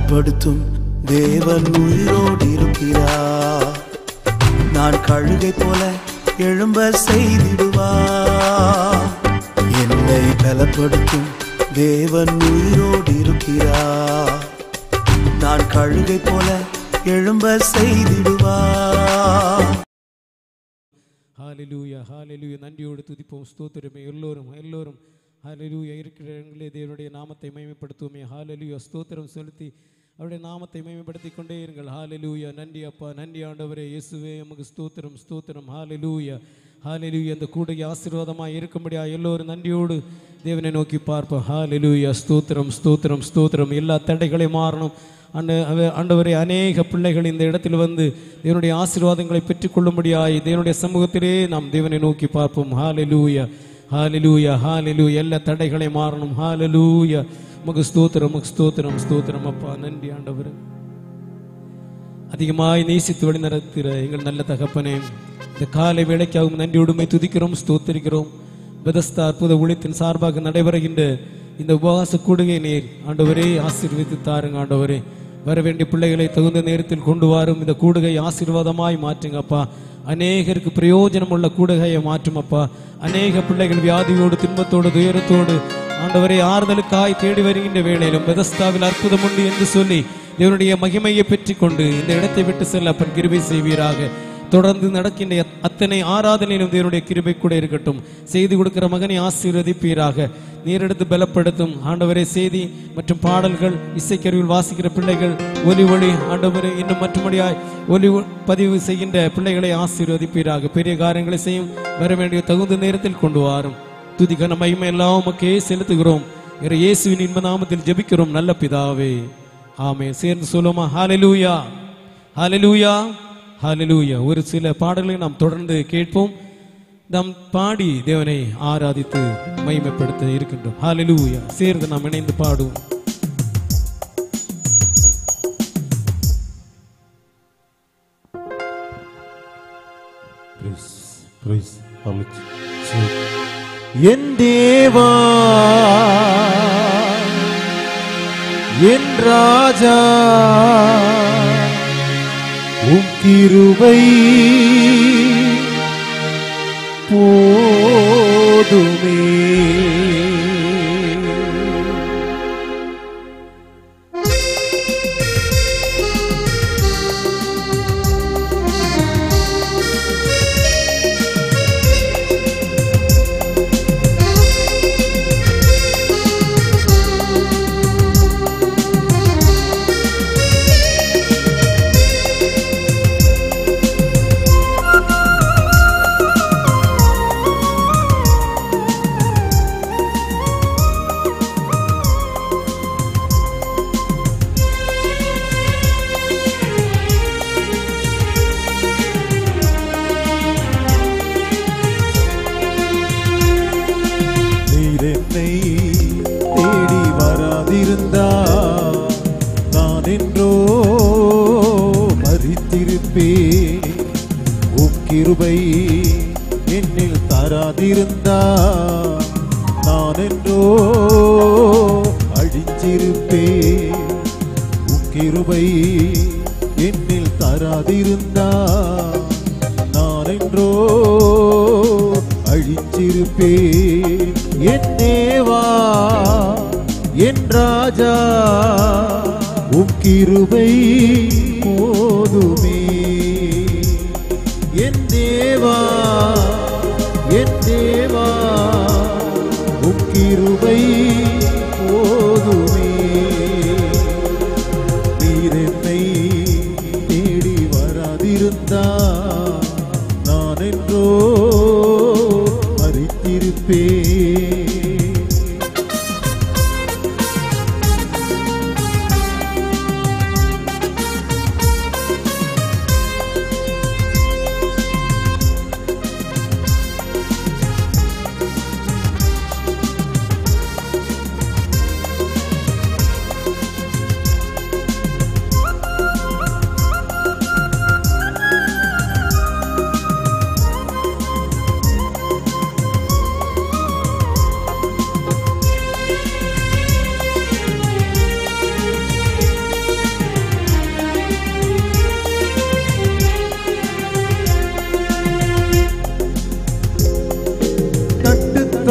பலப்படுத்தும் தேவன் உயிரோடு இருக்கிறார் நான் கழுகை போல எழும்ப செய்திடுவார் என்னை பலப்படுத்தும் தேவன் உயிரோடு இருக்கிறார் நான் கழுகை போல எழும்ப செய்திடுவார் ஹாலெலூயா ஹாலெலூயா நன்றியோடு துதிப்போம் ஸ்தோத்திரமே எல்லோரும் எல்லோரும் ஹாலெலூயா இருக்கிற இடங்களே தேவனுடைய நாமத்தை மகிமைப்படுத்துவோமே ஹாலெலூயா ஸ்தோத்திரம் செலுத்தி அவருடைய நாமத்தை மகிமைப்படுத்தி கொண்டே இருங்கள் ஹாலெலூயா நன்றி அப்பா நன்றி ஆண்டவரே இயேசுவே எமக்கு ஸ்தோத்திரம் ஸ்தோத்திரம் ஹாலெலூயா ஹாலெலூயா அந்த கூடை ஆசீர்வாதமாக இருக்கும்படியா எல்லோரும் நன்றியோடு தேவனை நோக்கி பார்ப்போம் ஹாலெலூயா ஸ்தோத்திரம் ஸ்தோத்திரம் ஸ்தோத்திரம் எல்லா தடைகளையும் மாறணும் ஆண்ட ஆண்டவரே அநேக பிள்ளைகள் இந்த இடத்தில் வந்து தேவனுடைய ஆசீர்வாதங்களை பெற்றுக்கொள்ளும்படியாய் தேவனுடைய சமூகத்திலே நாம் தேவனை நோக்கி பார்ப்போம் ஹாலெலூயா ஹாலெலூயா ஹாலெலூயா எல்லா தடைகளை மாறணும் ஹாலெலூயா உமக்கு ஸ்தோத்திரம் உமக்கு ஸ்தோத்திரம் ஸ்தோத்திரம் அப்பா நன்றி ஆண்டவர் அதிகமாய் நேசித்து வழி நடத்துகிற எங்கள் நல்ல தகப்பனே இந்த காலை வேலைக்காகவும் நன்றியோடுமை துதிக்கிறோம் ஸ்தோத்திரிக்கிறோம் பெதஸ்தா அற்புத ஊழியத்தின் சார்பாக நடைபெறுகின்ற இந்த உபவாச கூடுகை நீர் ஆண்டவரே ஆசீர்வித்து தாருங்க ஆண்டவரே வர வேண்டிய பிள்ளைகளை தகுந்த நேரத்தில் கொண்டு வரும் இந்த கூடுகை ஆசீர்வாதமாய் மாற்றுங்கப்பா அநேகருக்கு பிரயோஜனம் உள்ள கூடுகையை மாற்றும் அப்பா அநேக பிள்ளைகள் வியாதியோடு துன்பத்தோடு துயரத்தோடு ஆண்டவரை ஆறுதலுக்காய் தேடி வருகின்ற வேளையிலும் பெதஸ்தாவில் அற்புதம் உண்டு என்று சொல்லி தேவனுடைய மகிமையை பெற்றுக் கொண்டு இந்த இடத்தை விட்டு செல்ல அப்பன் கிருபை செய்வீராக தொடர்ந்து நடக்கின்ற அத்- அத்தனை ஆராதனையிலும் தேவனுடைய கிருபை கூட இருக்கட்டும் செய்தி கொடுக்கிற மகனை ஆசீர்வதிப்பீராக நீரெடுத்து பலப்படுத்தும் ஆண்டவரே செய்தி மற்றும் பாடல்கள் இசைக்கருவில் வாசிக்கிற பிள்ளைகள் ஒலி ஒளி ஆண்டவரே இன்னும் மற்றும்படியாய் ஒலி ஒ- பதிவு செய்கின்ற பிள்ளைகளை ஆசீர்வதிப்பீராக பெரிய காரியங்களை செய்யும் வர வேண்டிய தகுந்த நேரத்தில் கொண்டு வாரும் துதிகன மகிமை எல்லாம் உமக்கே செலுத்துகிறோம் இறை இயேசுவின் இன்ப நாமத்தில் ஜெபிக்கிறோம் நல்ல பிதாவே ஆமே சேர்ந்து சொல்லுமா ஹalleluya ஹalleluya ஹalleluya ஒரு சில பாடல்களை நாம் தொடர்ந்து கேட்போம் நாம் பாடி தேவனை ஆராதித்து மகிமைப்படுத்த இருக்கின்றோம் ஹalleluya சேர்ந்து நாம் இணைந்து பாடுவோம் Praise, praise, homage, sing. என் தேவா என் ராஜா உம் கிருபை போதுமே நீர் என்னை தேடி வராதிருந்தா நான் என்றோ மறித்திருப்பேன் உம் கிருபை என்னில் தராதிருந்தா நான் என்றோ அழிஞ்சிருப்பேன் உம் கிருபை என்னில் தராதிருந்தா நான் என்றோ அழிச்சிருப்பேன் என் தேவா என் ராஜா உம் கிருபை போதுமே என் தேவா என் தேவா உம் கிருபை போதுமே நீர் என்னை தேடி வராதிருந்தா நான் என்றோ மறித்திருப்பேன்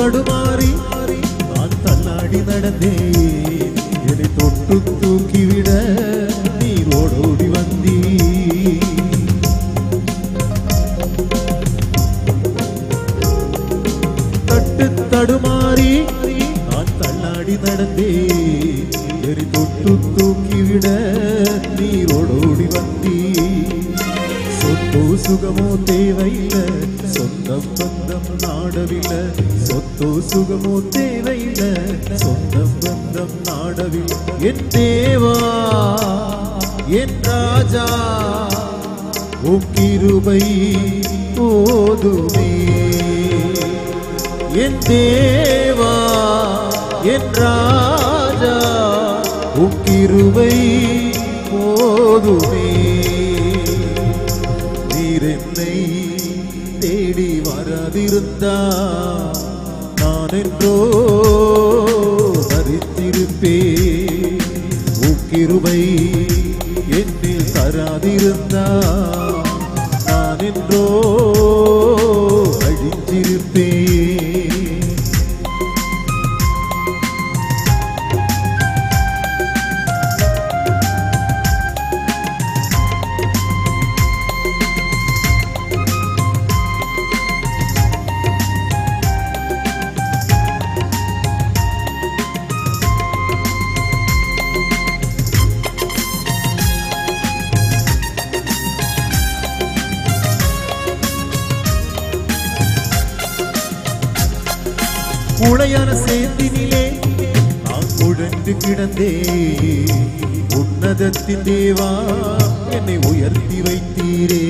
தடுமாறி நான் தள்ளாடி நடந்தேன் என்னை தொட்டு தூக்கிவிட நீ ஓடோடி வந்தீ தட்டு தடுமாறி நான் தள்ளாடி நடந்தேன் எரி தொட்டு தூக்கிவிட நீரோடோடி வந்தீ சொத்தோ சுகமோ தேவையில்லை சொந்தம் பந்தம் நாடவில்லை சொத்தோ சுகமோ தேவையில்லை சொந்தம் பந்தம் நாடவில்லை என் தேவா என் ராஜா உம் கிருபை போதுமே என் தேவா என் ராஜா உம் கிருபை போதுமே நீர் என்னை தேடி வராதிருந்தா நான் என்றோ மறித்திருப்பே உக்கிருபை என்னில் தராதிருந்தா நான் என்றோ அழிஞ்சிருப்பேன் உளையான சேத்தினிலே நான் குழந்து கிடந்தே உன்னதத்தின் தேவா என்னை உயர்த்தி வைத்தீரே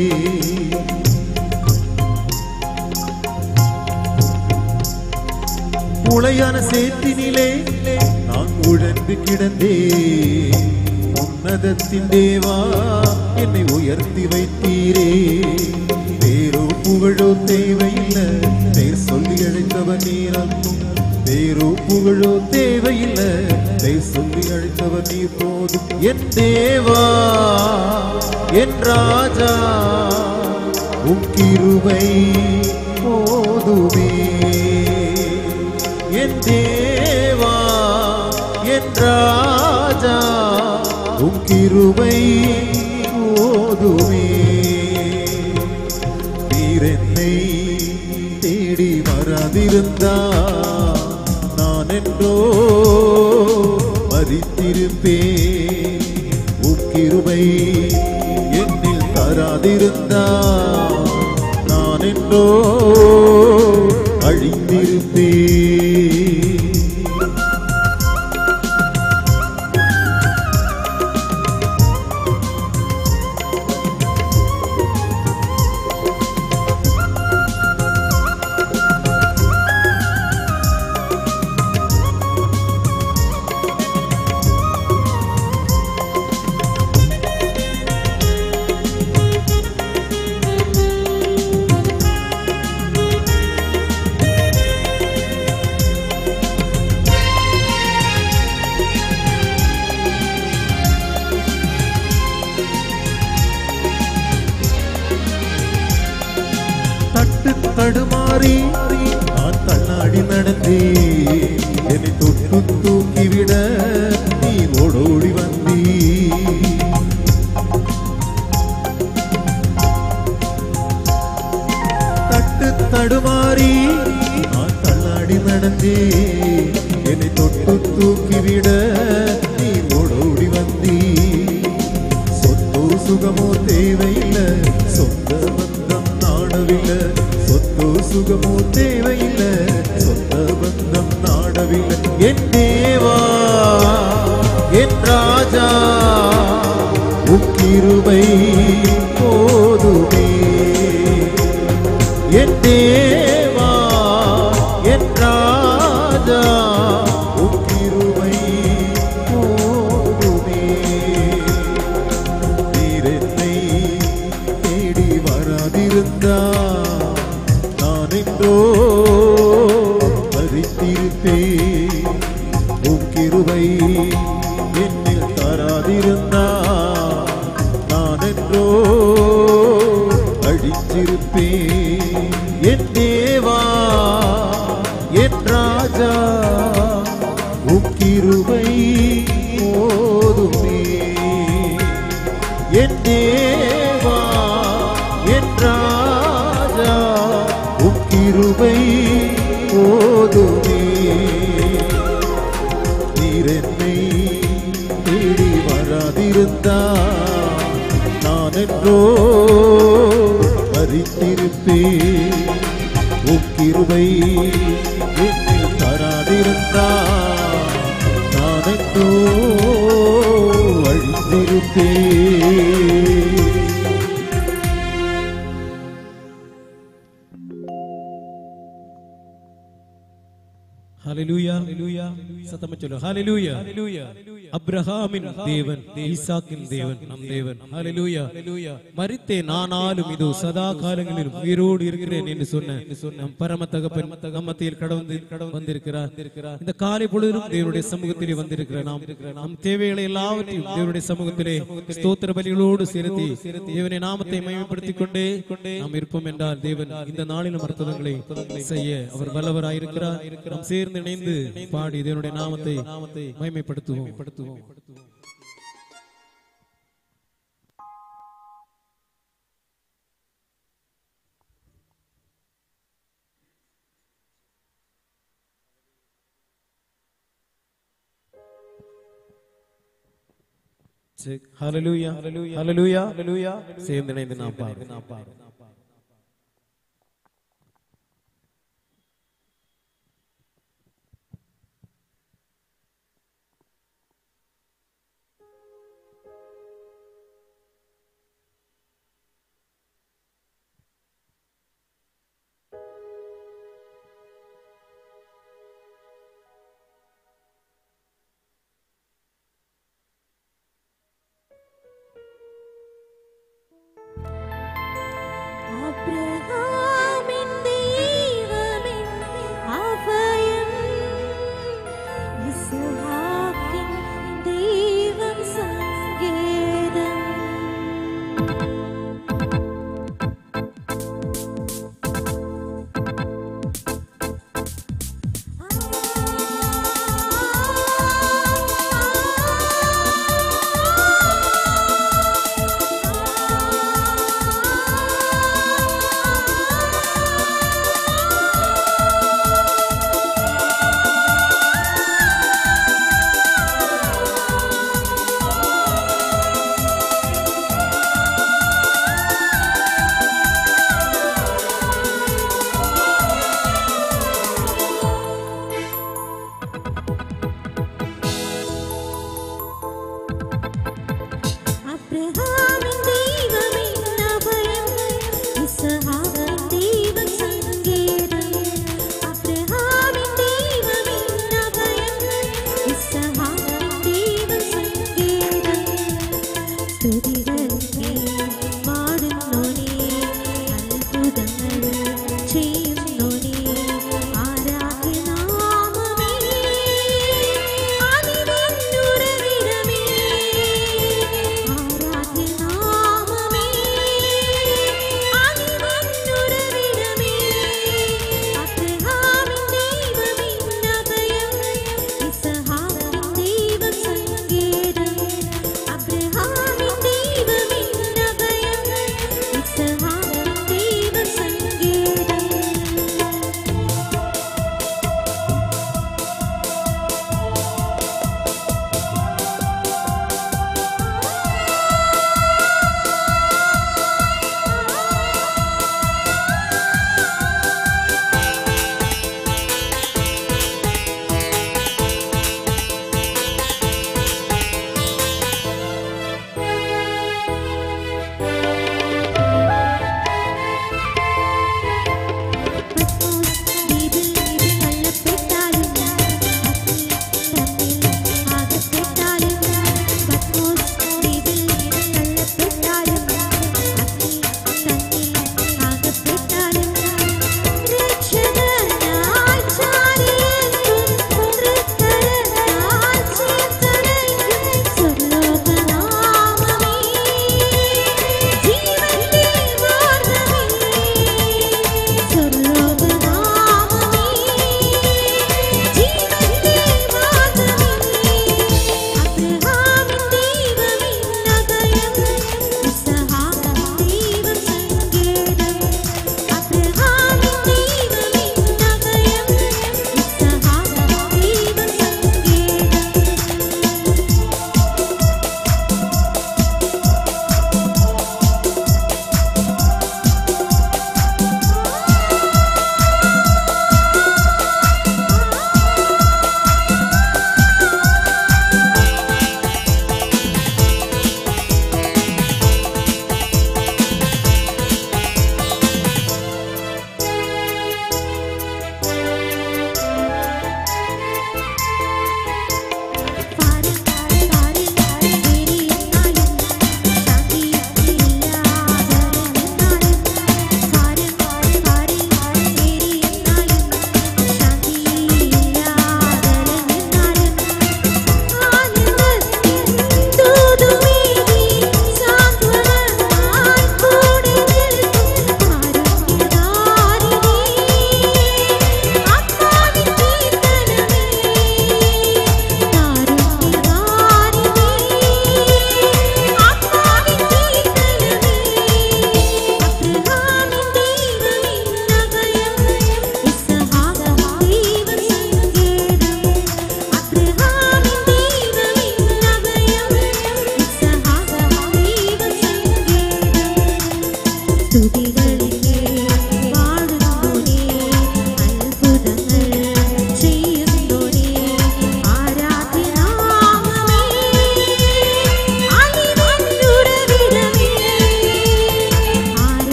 உளையான சேத்தினிலே நான் உழந்து கிடந்தே உன்னதத்தின் தேவா என்னை உயர்த்தி வைத்தீரே பேரோ புகழோ தேவையில்லை பேர் சொல்லி அழைத்தவன் நீரல்லும் பேரோ புகழோ தேவையில்லை பேர் சொல்லி அழைத்தவன் நீ போதும் என் தேவா என் ராஜா உம் கிருபை போதுமே என் தேவா என் ராஜா உம் கிருபை போதுமே நீர் என்னை தேடி வராதிருந்தா நான் என்றோ மறித்திருப்பேன் உம் கிருபை என்னில் தராதிருந்தா நான் என்றோ அழிந்திருப்பேன் தட்டு தடுமாறி நான் தள்ளாடி நடந்தே என்னை தொட்டு தூக்கிவிட நீ ஓடோடி வந்தீ தட்டு தடுமாறி நான் தள்ளாடி நடந்தே என்னை தொட்டு தூக்கிவிட நீ ஓடோடி வந்தீ சொத்தோ சுகமோ தேவையில்லை சொந்த பந்தம் நாடவில்லை சொத்தோ சுகமோ தேவையில்லை சொந்த பந்தம் நாடவில்லை என் தேவா என் ராஜா உக்கிருபை போதுமே என் தேவா என் ராஜா உக்கிருபை போதுமே நீர் என்னை தேடி வராதிருந்தா நான் என்றோ மறித்திருப்பேன் உம் கிருபை என்னில் தராதிருந்தா நான் என்றோ அழிச்சிருப்பேன் என் தேவா என் ராஜா உம் கிருபை போதுமே என் தேவா என் ராஜா உம் கிருபை போதுமே நீர் என்னை தேடி வராதிருந்தா நான் என்றோ மறித்திருப்பேன் உம் கிருபை என்னில் தராதிருந்தா நான் என்றோ அழிந்திருப்பேன் ஹalleluya சத்தமா சொல்லு ஹalleluya அப்ரஹாமின் தேவன் ஈசாக்கின் தேவன் நம் தேவன் ஹalleluya மரித்தேன் ஆனாலும் இதோ சதா காலங்களிலும் உயிரோடு இருக்கிறேன் என்று சொன்ன நம் பரம தகப்பன் நம்மத்தில் கடந்து வந்திருக்கிறார் இந்த காலை பொழுதிலும் தேவனுடைய சமூகத்திலே வந்திருக்கிற நாம் நம் தேவைகளை எல்லாவற்றையும் தேவனுடைய சமூகத்திலே ஸ்தோத்திர பலிகளோடு சேர்த்து தேவனை நாமத்தை மகிமைப்படுத்திக் கொண்டே நாம் இருப்போம் என்றால் தேவன் இந்த நாளிலும் அற்புதங்களை செய்ய அவர் வல்லவராயிருக்கிறார் நாம் சேர்ந்து இணைந்து பாடி தேவனுடைய நாமத்தை மகிமைப்படுத்துவோம் படுத்துவோம் ஹalleluya ஹalleluya ஹalleluya சேர்ந்து இணைந்து நாம் பாடு நாம் பாடு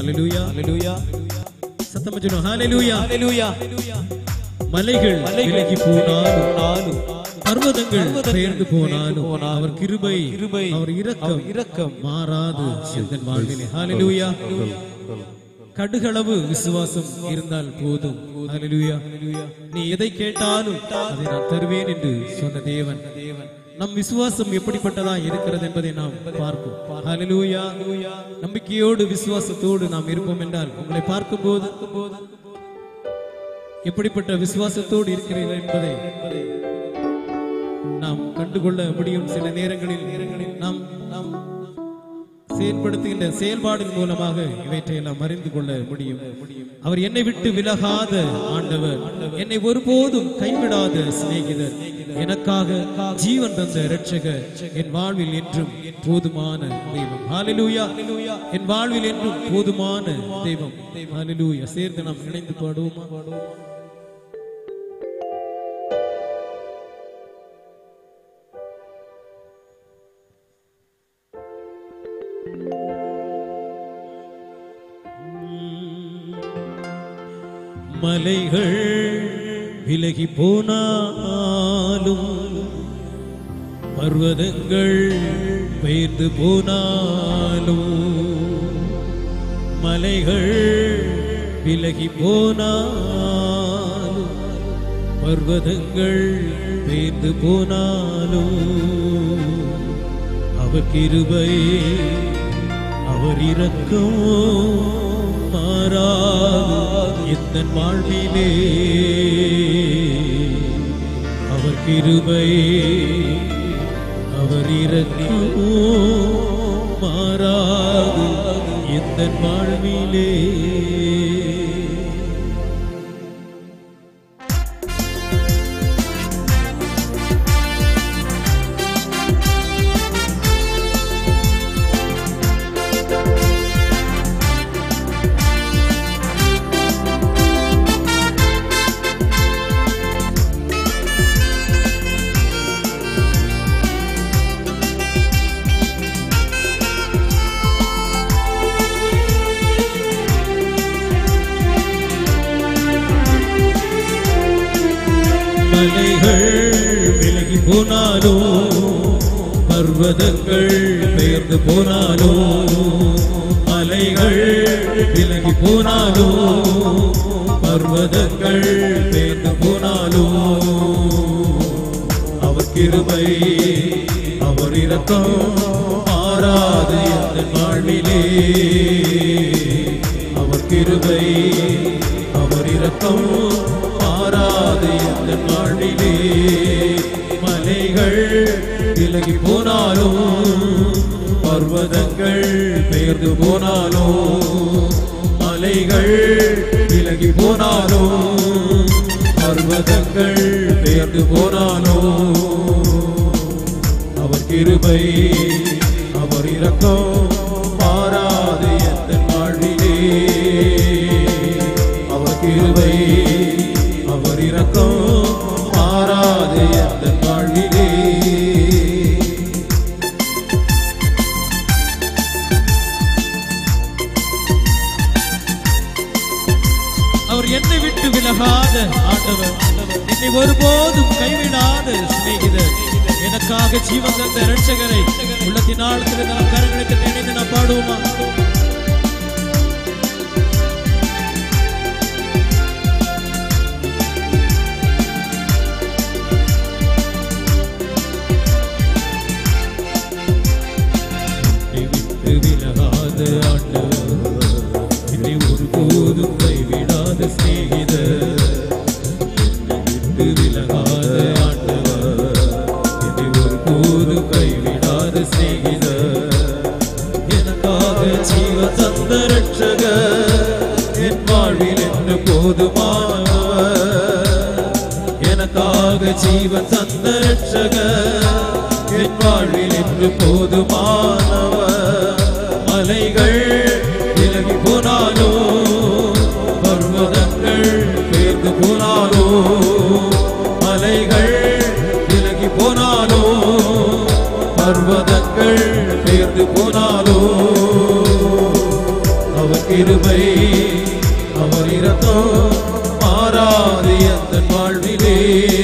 ஹalleluya ஹalleluya சத்தமா சொல்லுங்க ஹalleluya ஹalleluya மலைகள் விலகி போனாலும் பர்வதங்கள் பெயர்ந்து போனாலும் அவர் கிருபை கிருபை அவர் இரக்கம் இரக்கம் மாறாது எங்கள் வாழ்விலே ஹalleluya கடுகளவு விசுவாசம் இருந்தால் போதும் ஹalleluya நீ எதை கேட்டாலும் அதை நான் தருவேன் என்று சொன்ன தேவன் தேவன் நம் விசுவாசம் எப்படிப்பட்டதா இருக்கிறது என்பதை நாம் பார்ப்போம் ஹalleluya நம்பிக்கையோடு விசுவாசத்தோடு நாம் இருப்போம் என்றால் உங்களை பார்க்கும்போது எப்படிப்பட்ட விசுவாசத்தோடு இருக்கிறீர்கள் என்பதை நாம் கண்டுகொள்ள முடியும் சில நேரங்களில் நேரங்களில் நாம் நாம் செயல்படுத்துகின்ற செயல்பாடின் மூலமாக இவற்றை எல்லாம் அறிந்து கொள்ள முடியும் அவர் என்னை விட்டு விலகாத ஆண்டவர் என்னை ஒருபோதும் கைவிடாத சிநேகிதர் எனக்காக ஜீவன் தந்த இரட்சகர் என் வாழ்வில் என்றும் போதுமான தெய்வம் ஹalleluya என் வாழ்வில் என்றும் போதுமான தெய்வம் ஹalleluya சேர்ந்து நாம் இணைந்து பாடுவோமா மலைகள் விலகி போனாலும் பர்வதங்கள் பெயர்ந்து போனாலும் மலைகள் விலகி போனாலும் பர்வதங்கள் பெயர்ந்து போனாலும் அவர் கிருபை அவர் இரக்கம் மாறாது எந்த வாழ்விலே அவர் கிருபை அவர் இரக்கம் மாறாது எந்த வாழ்விலே மலைகள் விலகி போனாலோ பர்வதங்கள் பெயர்ந்து போனாலோ மலைகள் விலகி போனாலோ பர்வதங்கள் பெயர்ந்து போனாலோ அவர் கிருபை அவர் இரக்கம் மாறாது எந்த வாழ்விலே அவர் கிருபை அவர் இரக்கம் மாறாது எந்த நாளிலே மலைகள் விலகி போனாலும் பர்வதங்கள் பெயர்ந்து போனாலும் மலைகள் விலகி போனாலும் பர்வதங்கள் பெயர்ந்து போனாலும் அவர் கிருபை அவர் இரக்கம் மாறாது எந்த வாழ்விலே அவர் கிருபை அவர் இரக்கம் மாறாது எந்த வாழ்விலே அவர் என்னை விட்டு விலகாத ஆண்டவர் என்னை ஒருபோதும் கைவிடாத சிநேகிதர் எனக்காக ஜீவன் தந்த இரட்சகரை உள்ளத்தின் ஆழத்தில் நாம் கரங்களுக்கு நினைந்து நாம் பாடுவோமா என்னை விட்டு விலகாத ஆண்டவர் என்னை ஒருபோதும் கைவிடாத சிநேகிதர் என்னை விட்டு விலகாத ஆண்டவர் என்னை ஒருபோதும் கைவிடாத சிநேகிதர் எனக்காக ஜீவ தந்த ரட்சகர் என் வாழ்வில் என்று போதுமானவர் எனக்காக ஜீவன் தந்த ரட்சகர் என் வாழ்வில் என்று போதுமானவர் மலைகள் விலகி போனாலோ பர்வதங்கள் பேர்ந்து போனாலோ மலைகள் விலகி போனாலோ பர்வதங்கள் பேர்ந்து போனாலோ அவர் கிருபை அவர் இரக்கம் மாறாது எந்த வாழ்விலே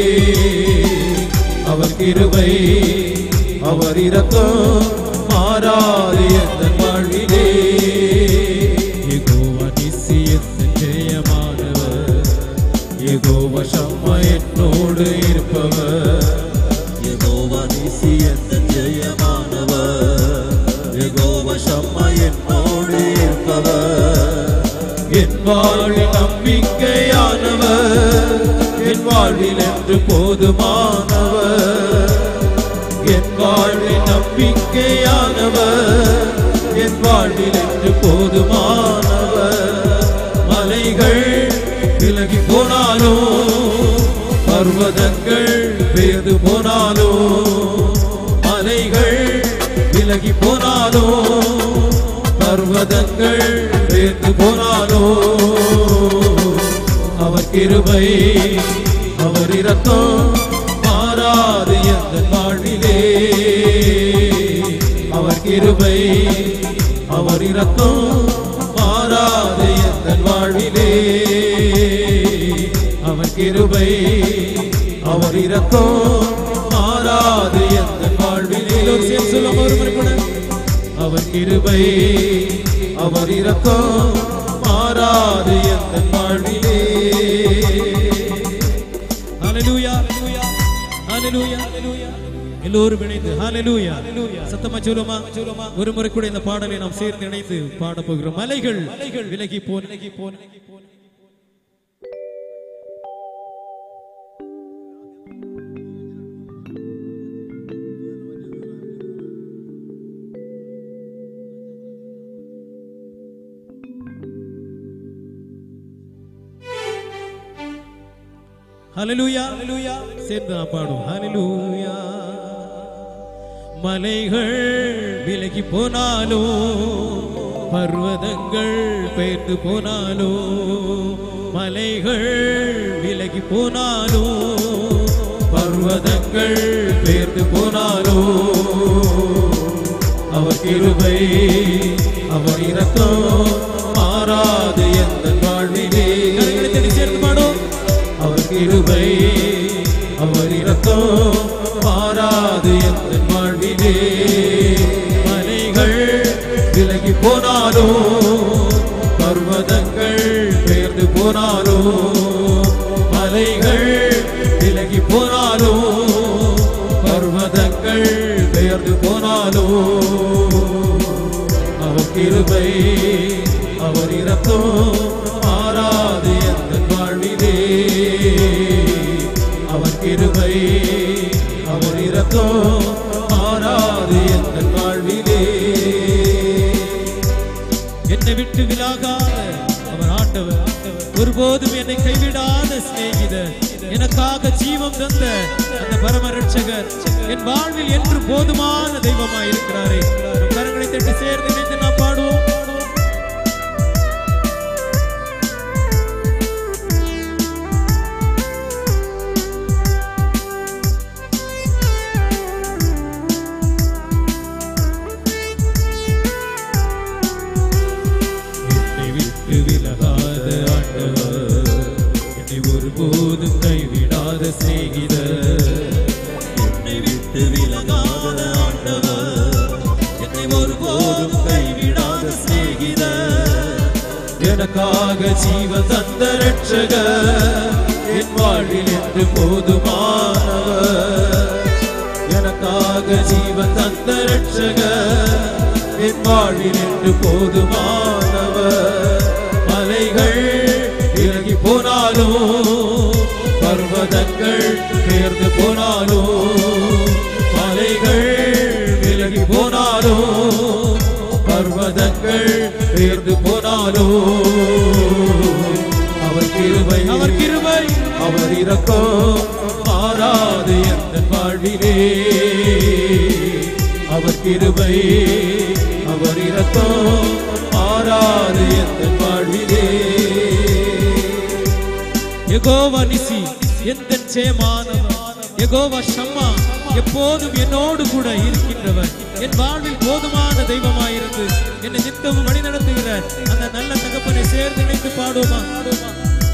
அவர் கிருபை அவர் இரக்கம் மாறாது எந்த வாழ்விலே யெகோவா நித்தியத்தின் ஜெயமானவர் யெகோவா சம்மா என்னோடு இருப்பவர் யெகோவா நித்தியத்தின் ஜெயமானவர் யெகோவா சம்மா என்னோடு இருப்பவர் என் வாழ்வில் நம்பிக்கையானவர் என் வாழ்வில் என்று போதுமானவர் என் வாழ்வில் நம்பிக்கையானவர் என் வாழ்வில் என்று போதுமானவர் மலைகள் விலகி போனாலும் பர்வதங்கள் பெயர்ந்து போனாலும் மலைகள் விலகி போனாலும் பர்வதங்கள் பெயர்ந்து போனாலும் அவர் கிருபை அவர் இரக்கம் மாறாது எந்த வாழ்விலே அவர் கிருபை அவர் இரக்கம் மாறாது எந்த வாழ்விலே அவர் கிருபை அவர் இரக்கம் மாறாது எந்த வாழ்விலே சொல்லுங்க ஒரு முறை கூட அவர் கிருபை அவர் இரக்கம் மாறாது எந்த வாழ்விலே ஹalleluya ஹalleluya ஹalleluya எல்லோரும் இணைந்து ஹalleluya சத்தமா சொல்லுமா சொல்லுமா ஒரு முறை கூட இந்த பாடலை நாம் சேர்ந்து இணைந்து பாட போகிறோம் மலைகள் மலைகள் விலகி போன விலகி போன ஹalleluya ஹalleluya சேர்ந்து நாம் பாடுவோம் ஹalleluya மலைகள் விலகி போனாலும் பர்வதங்கள் பெயர்ந்து போனாலும் மலைகள் விலகி போனாலும் பர்வதங்கள் பெயர்ந்து போனாலும் அவர் கிருபை அவர் இரக்கம் மாறாது எந்த வாழ்விலே கரங்களை தட்டி சேர்ந்து பாடும் அவர் கிருபை அவர் இரக்கம் மாறாது எந்த வாழ்விலே மலைகள் விலகி போனாலும் பர்வதங்கள் பெயர்ந்து போனாலும் மலைகள் விலகி போனாலும் பர்வதங்கள் பெயர்ந்து போனாலும் அவர் கிருபை அவர் இரக்கம் மாறாது எந்த வாழ்விலே அவர் கிருபை அவர் இரக்கம் மாறாது எந்த வாழ்விலே என்னை விட்டு விலாகாத அவர் ஆண்டவர் ஒருபோதும் என்னை கைவிடாத சிநேகிதர் எனக்காக ஜீவம் தந்த அந்த பரம ரட்சகர் என் வாழ்வில் என்று போதுமான தெய்வமாய் இருக்கிறாரே நம் கரங்களை தட்டி சேர்ந்து இணைந்து நாம் பாடுவோம் என்னை விட்டு விலகாத ஆண்டவர் என்னை ஒருபோதும் கைவிடாத சிநேகிதர் என்னை விட்டு விலகாத ஆண்டவர் என்னை ஒருபோதும் கைவிடாத சிநேகிதர் எனக்காக ஜீவ தந்த ரட்சகர் என் வாழ்வில் என்று போதுமானவர் எனக்காக ஜீவன் தந்த ரட்சகர் என் வாழ்வில் என்று போதுமானவர் மலைகள் விலகி போனாலும் பர்வதங்கள் பெயர்ந்து போனாலும் மலைகள் விலகி போனாலும் பர்வதங்கள் பெயர்ந்து போனாலும் அவர் கிருபை அவர் கிருபை அவர் இரக்கம் மாறாது எந்த வாழ்விலே அவர் கிருபை அவர் இரக்கம் மாறாது எந்த வாழ்விலே யெகோவா நிசி எந்த ஜெயமானவர் யெகோவா ஷம்மா எப்போதும் என்னோடு கூட இருக்கின்றவர் என் வாழ்வில் போதுமான தெய்வமாயிருந்து என்னை நித்தமும் வழி நடத்துகிற அந்த நல்ல தகப்பனை சேர்ந்து நினைத்து பாடுவோமா பாடுவோமா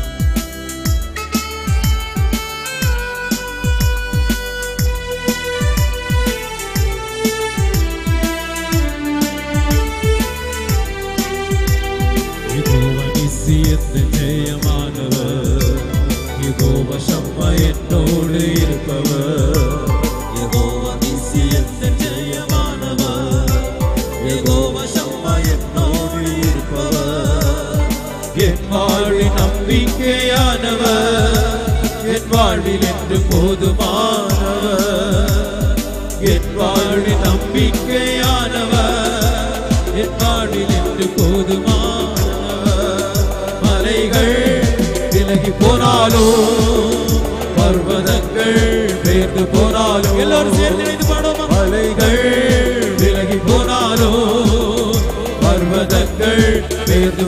யெகோவா நித்தியத்தின் ஜெயமானவர் யெகோவா சம்மா என்னோடு இருப்பவர் யெகோவா நித்தியத்தின் ஜெயமானவர் யெகோவா சம்மா என்னோடு இருப்பவர் என் வாழ்வின் நம்பிக்கையானவர் என் வாழ்வில் என்று போதுமானவர் என் வாழ்வின் நம்பிக்கையானவர் என் வாழ்வில் என்று போதுமானவர் மலைகள் விலகி போனாலும் பர்வதங்கள் பேர்ந்து போனாலும் எல்லாரும் சேர்ந்து இணைந்து பாடுவோமா மலைகள் விலகி போனாலும் பர்வதங்கள் பேர்ந்து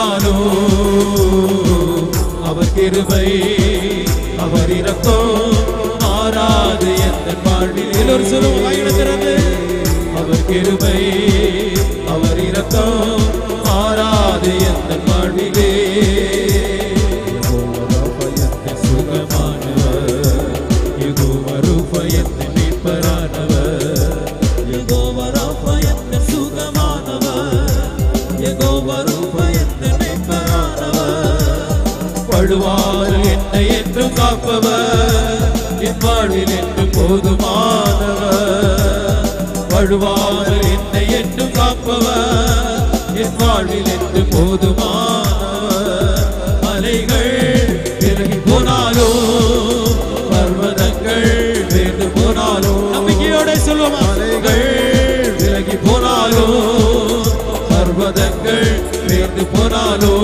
போனாலும் அவர் கிருபை அவர் இரக்கம் மாறாது எந்த வாழ்வில் எல்லோரும் சொல்லுவோம் வாயில திறந்து அவர் கிருபை அவர் இரக்கம் மாறாது எந்த வாழ்விலே சுகமானவர் யெகோவா ரூபயத்தின் மீட்பரானவர் யெகோவா ரூபயத்தின் சுகமானவர் யெகோவா ரூபயத்தின் மீட்பரானவர் பழுவாறு என்னை என்றும் காப்பவர் என் வாழ்வில் என்று போதுமானவர் பழுவாறு என்னை என்றும் காப்பவர் என் வாழ்வில் என்று போதுமானவர் மலைகள் விலகி போனாலோ பர்வதங்கள் வேண்டு போனாலோ நம்பிக்கையோட சொல்லுவோமா மலைகள் விலகி போனாலோ பர்வதங்கள் வேண்டு போனாலோ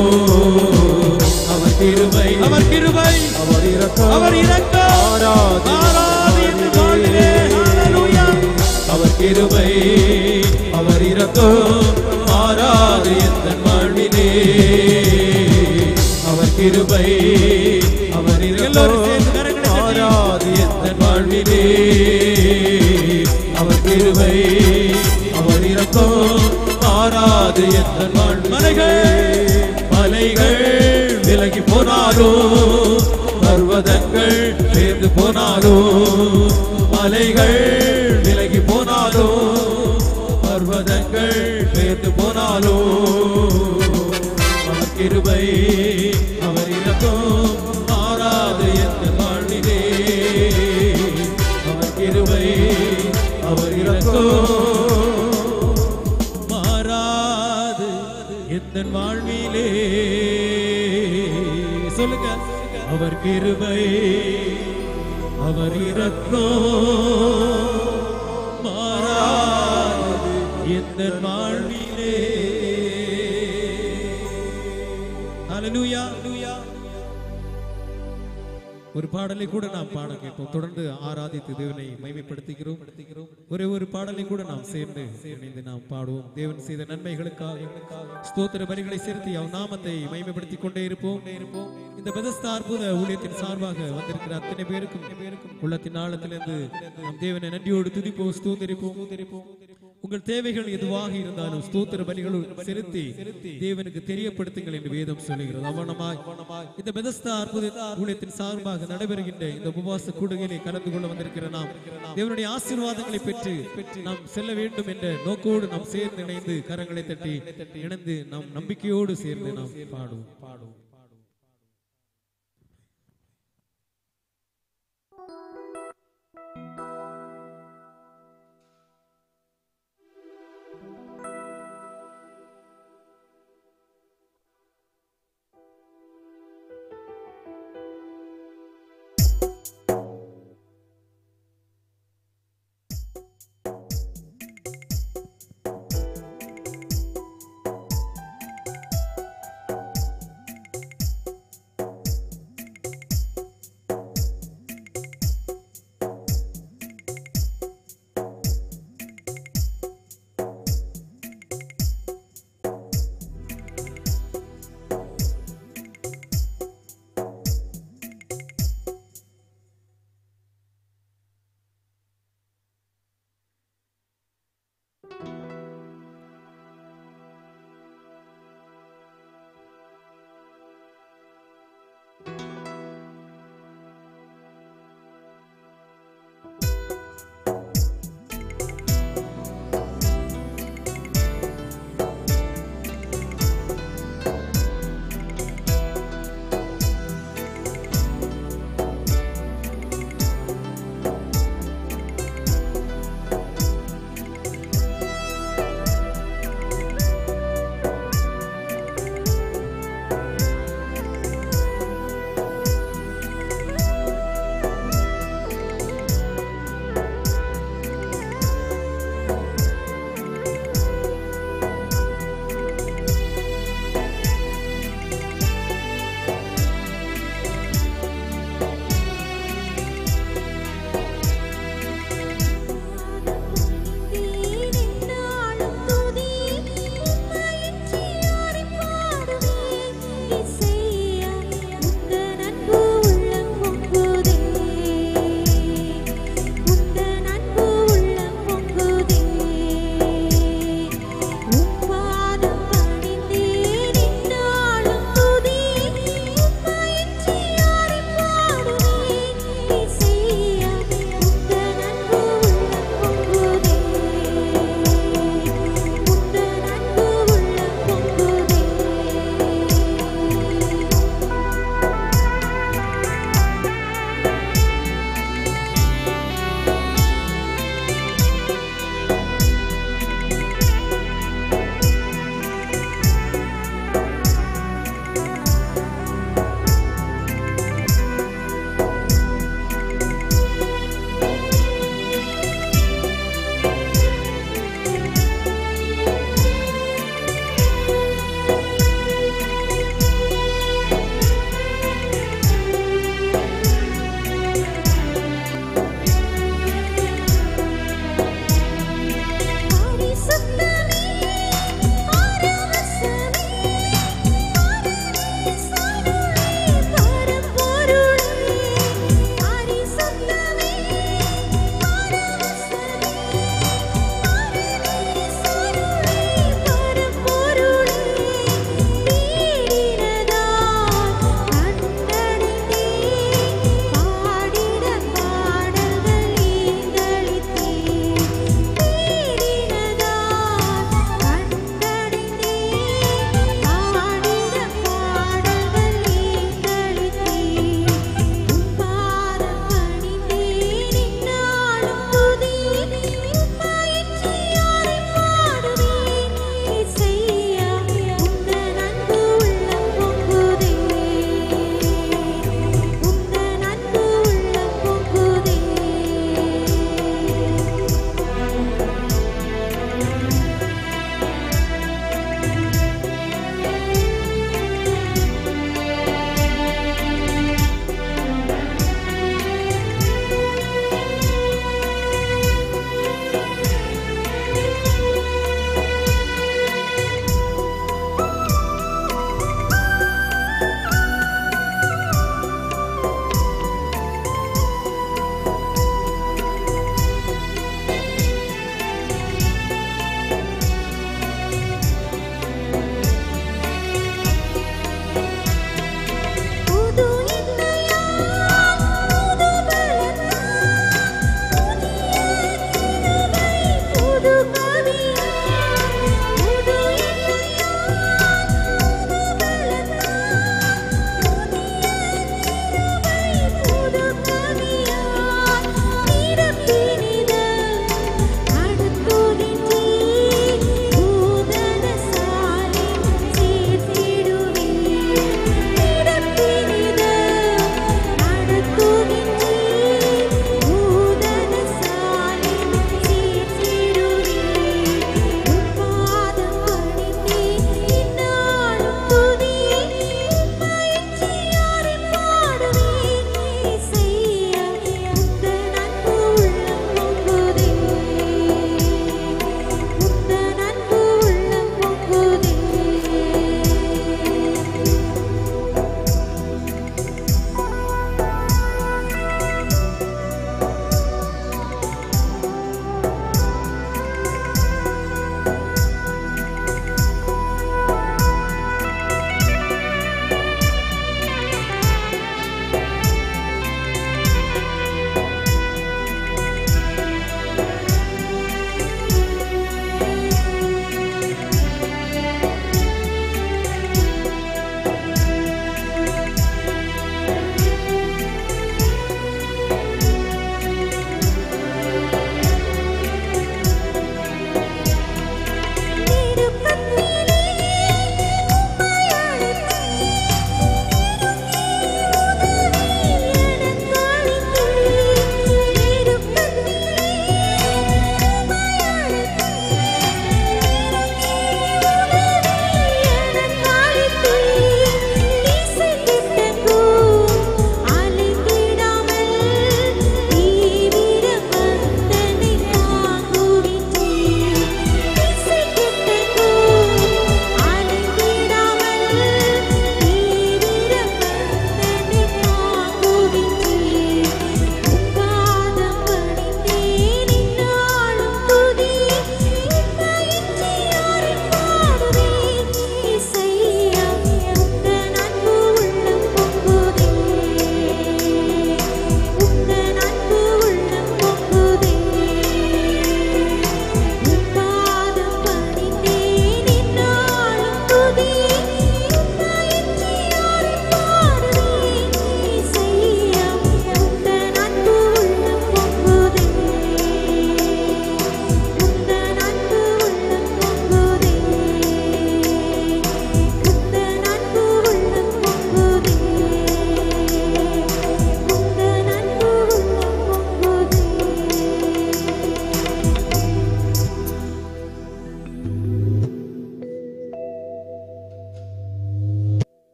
அவர் திருமை அவர் கிருபை அவர் இரக்கம் அவர் இரக்கம் மாறாது மாறாது என்று வாழ்விலே ஹalleluya அவர் கிருபை அவர் இரக்கம் மாறாது எந்த வாழ்விலே அவர் கிருபை அவர் எல்லோரும் இரக்கம் சேர்ந்து கரங்களை தட்டி. மாறாது எந்த வாழ்விலே அவர் கிருபை அவர் இரக்கம் மாறாது எந்த வாழ்விலே மலைகள் மலைகள் விலகி போனாலோ பர்வதங்கள் சேர்ந்து போனாலோ மலைகள் விலகி போனாலோ பர்வதங்கள் சேர்ந்து போனாலோ அவர் கிருபை அவர் இரக்கம் மாறாது எந்த வாழ்விலே அவர் கிருபை அவர் இரக்கம் மாறாது எந்த வாழ்விலே சொல்லுங்க அவர் கிருபை அவர் இரக்கம் மாறாது எந்த வாழ்விலே ஹalleluya ஒரு பாடலை கூட நாம் பாட கேட்போம் தொடர்ந்து ஆராதித்து தேவனை மைமைப்படுத்துகிறோம் ஒரே ஒரு பாடலை கூட நாம் சேர்ந்து இணைந்து நாம் பாடுவோம் தேவன் செய்த நன்மைகளுக்காக ஸ்தோத்திர பலிகளை செலுத்தி அவ் நாமத்தை மைமைப்படுத்திக் கொண்டே இருப்போம் இருப்போம் இந்த பெதஸ்தா அற்புத ஊழியத்தின் சார்பாக வந்திருக்கிற அத்தனை பேருக்கும் உள்ளத்தின் ஆழத்திலிருந்து நம் தேவனை நன்றியோடு துதிப்போம் ஸ்தோத்தரிப்போம் ஸ்தோத்தரிப்போம் உங்கள் தேவைகள் எதுவாக இருந்தாலும் ஸ்தோத்திர பலிகளும் செலுத்தி தேவனுக்கு தெரியப்படுத்துங்கள் என்று வேதம் சொல்லுகிறது அவனமாய் இந்த பெதஸ்தா அற்புத ஊழியத்தின் சார்பாக நடைபெறுகின்ற இந்த உபவாச கூடுகையிலே கலந்து கொள்ள வந்திருக்கிற நாம் தேவனுடைய ஆசீர்வாதங்களை பெற்று நாம் செல்ல வேண்டும் என்ற நோக்கோடு நாம் சேர்ந்து இணைந்து கரங்களை தட்டி இணைந்து நாம் நம்பிக்கையோடு சேர்ந்து நாம் பாடுவோம் பாடுவோம்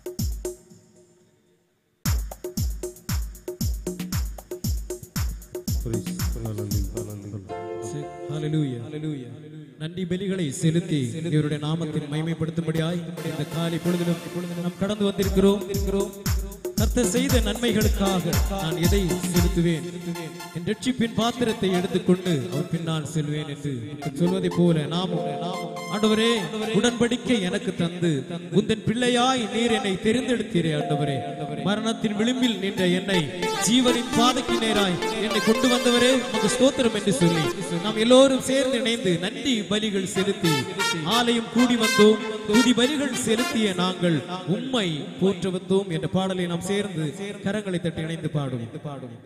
ஹalleluya ஹalleluya நன்றி பலிகளை செலுத்தி இவருடைய நாமத்தின் மகிமைப்படுத்தும்படியாய் இந்த காலை பொழுதிலும் நாம் கடந்து வந்திருக்கிறோம் இருக்கிறோம் கர்த்தர் செய்த நன்மைகளுக்காக நான் எதை செலுத்துவேன் என் ரட்சிப்பின் பாத்திரத்தை எடுத்துக்கொண்டு அவர் பின்னால் செல்வேன் என்று சொல்வதை போல நாமும் நாமும் ஆண்டவரே உடன்படிக்கை எனக்கு தந்து உந்தன் பிள்ளையாய் நீர் என்னை தெரிந்தெடுத்தீரே ஆண்டவரே மரணத்தின் விளிம்பில் நின்ற என்னை ஜீவனின் பாதைக்கு நேராய் என்னை கொண்டு வந்தவரே உமக்கு ஸ்தோத்திரம் என்று சொல்லி நாம் எல்லோரும் சேர்ந்து இணைந்து நன்றி பலிகள் செலுத்தி ஆலயம் கூடி வந்தோம் துதி பலிகள் செலுத்திய நாங்கள் உம்மை போற்ற வந்தோம் என்ற பாடலை நாம் சேர்ந்து கரங்களை தட்டி இணைந்து பாடும் பாடும்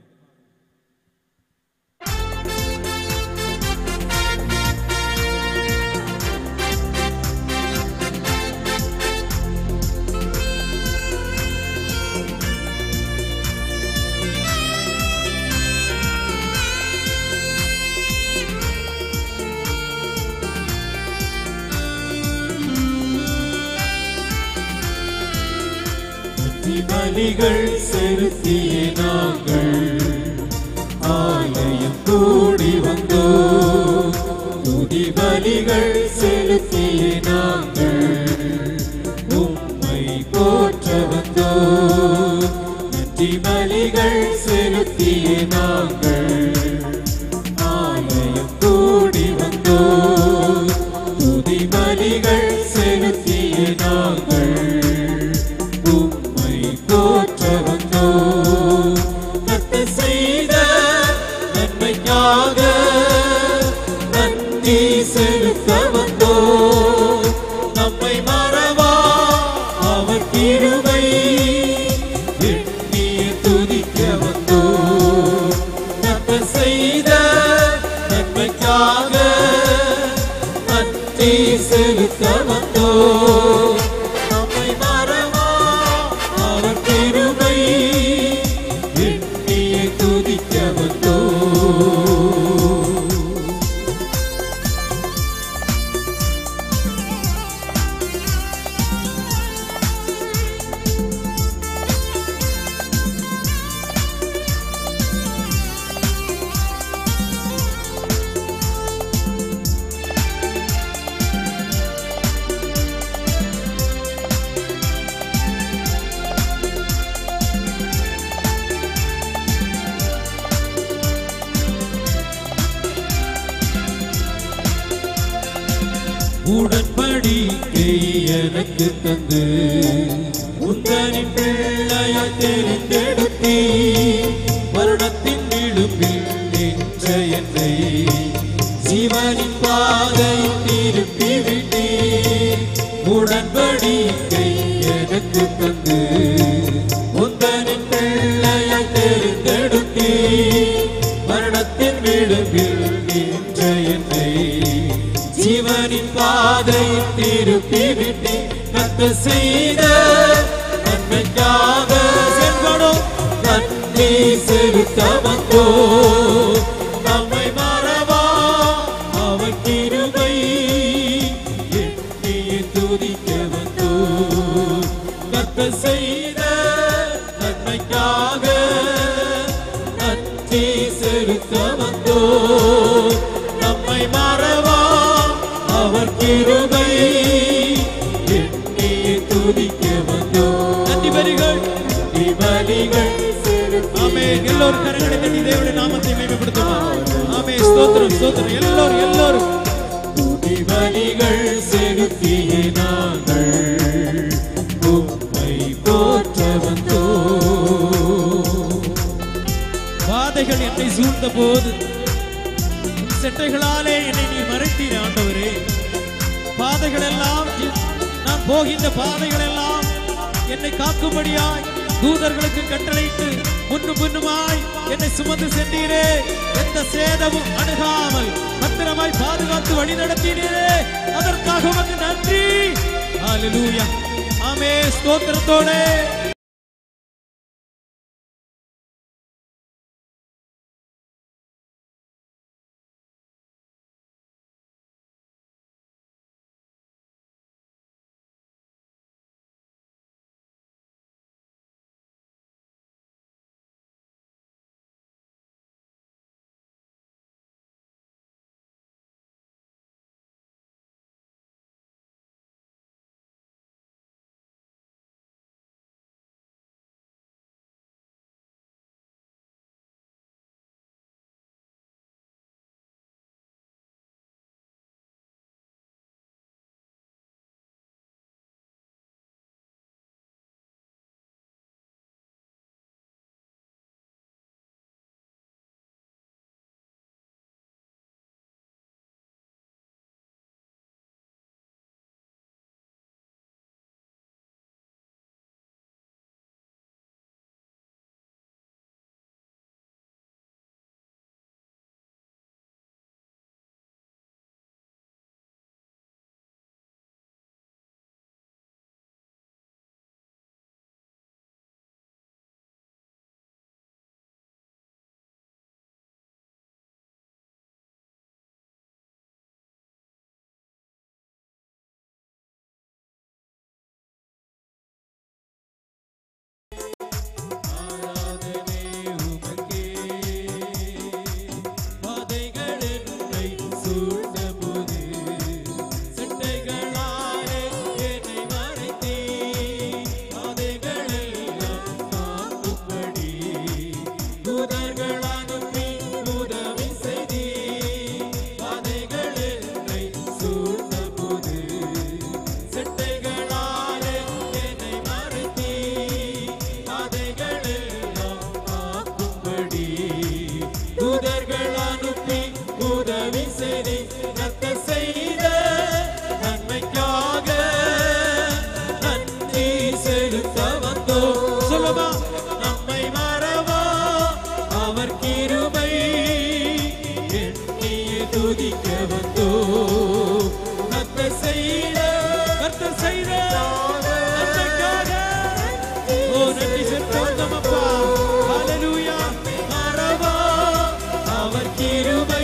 பலிகள் செலுத்திய நாங்கள் ஆலயம் கூடி வந்தோம் துதி பலிகள் செலுத்திய நாங்கள் உம்மை போற்ற வந்தோம் நன்றி பலிகள் செலுத்திய நாங்கள் ஆலயம் கூடி வந்தோம் துதி பலிகள் செலுத்திய நாங்கள் உம்மை போற்ற வந்தோம் கர்த்தர் செய்த நன்மைக்காக நன்றி செலுத்த வந்தோம் நம்மை மறவா அவர் கிருபை எண்ணிய துதிக்க வந்தோம் கர்த்தர் செய்த நன்மைக்காக நன்றி செலுத்த வந்தோம் நம்மை மறவா அவர் கிருபை எண்ணிய துதிக்க வந்தோம் உடன்படிக்கை எனக்கு தந்து உந்தனின் பிள்ளையாய் தெரிந்தெடுத்தீ வருடத்தின் விழும்பில் நின்ற என்னை ஜீவனின் பாதை திருப்பி விட்டீ உடன்படிக்கை எனக்கு தந்து உந்தனின் பிள்ளையாய் தெரிந்தெடுத்தீ மரணத்தின் விழும்பில் நின்ற என்னை ஜீவனின் பாதை திருப்பி விட்டு கத்த செய்த நன்மைக்காக செல்வடும் நன்றி செலுத்த வந்தோ நம்மை மறவா அவர் கிருபை எண்ணிய துதிக்க வந்தோ கத்த செய்த நன்மைக்காக நன்றி செலுத்த வந்தோ நம்மை மறவா அவர் கிருபை எண்ணிய துதிக்க வந்தோ நன்றி பலிகள் நன்றி பலிகள் ஆமே எல்லோரும் கரங்களை தட்டி தேவனுடைய நாமத்தை மேம்படுத்துவோம் ஆமே ஸ்தோத்திரம் ஸ்தோத்திரம் எல்லோரும் எல்லோரும் துதி பலிகள் செலுத்திய நாங்கள் உம்மை போற்ற வந்தோ பாதைகள் என்னை சூழ்ந்த போது உம் செட்டைகளாலே என்னை நீ மறைத்தீர் ஆண்டவரே பாதைகள் எல்லாம் ஜி- நான் போகின்ற பாதைகள் எல்லாம் என்னை காக்கும்படியாய் தூதர்களுக்கு கட்டளையிட்டு முன்னு முன்னுமாய் என்னை சுமந்து சென்றீரே எந்த சேதமும் அணுகாமல் பத்திரமாய் பாதுகாத்து வழி நடத்தினீரே அதற்காக உமக்கு நன்றி ஹalleluya ஆமே ஸ்தோத்திரத்தோட செட்டைகளாலே என்னை மறைத்தி கதைகளெல்லாம் காக்கும்படி தூதர்கள் அனுப்பி உதவி செய்தி கத்த செய்த நன்மைக்காக நன்றி செலுத்த வந்தோ சொல்லுமா நம்மை மறவா அவர் கிருபை எண்ணிய துதிக்க வந்தோ கர்த்தர் செய்த கர்த்தர் செய்த நன்மைக்காக ஓ நன்றி செலுத்த வந்தோம் அப்பா ஹalleluya மறவா அவர் கிருபை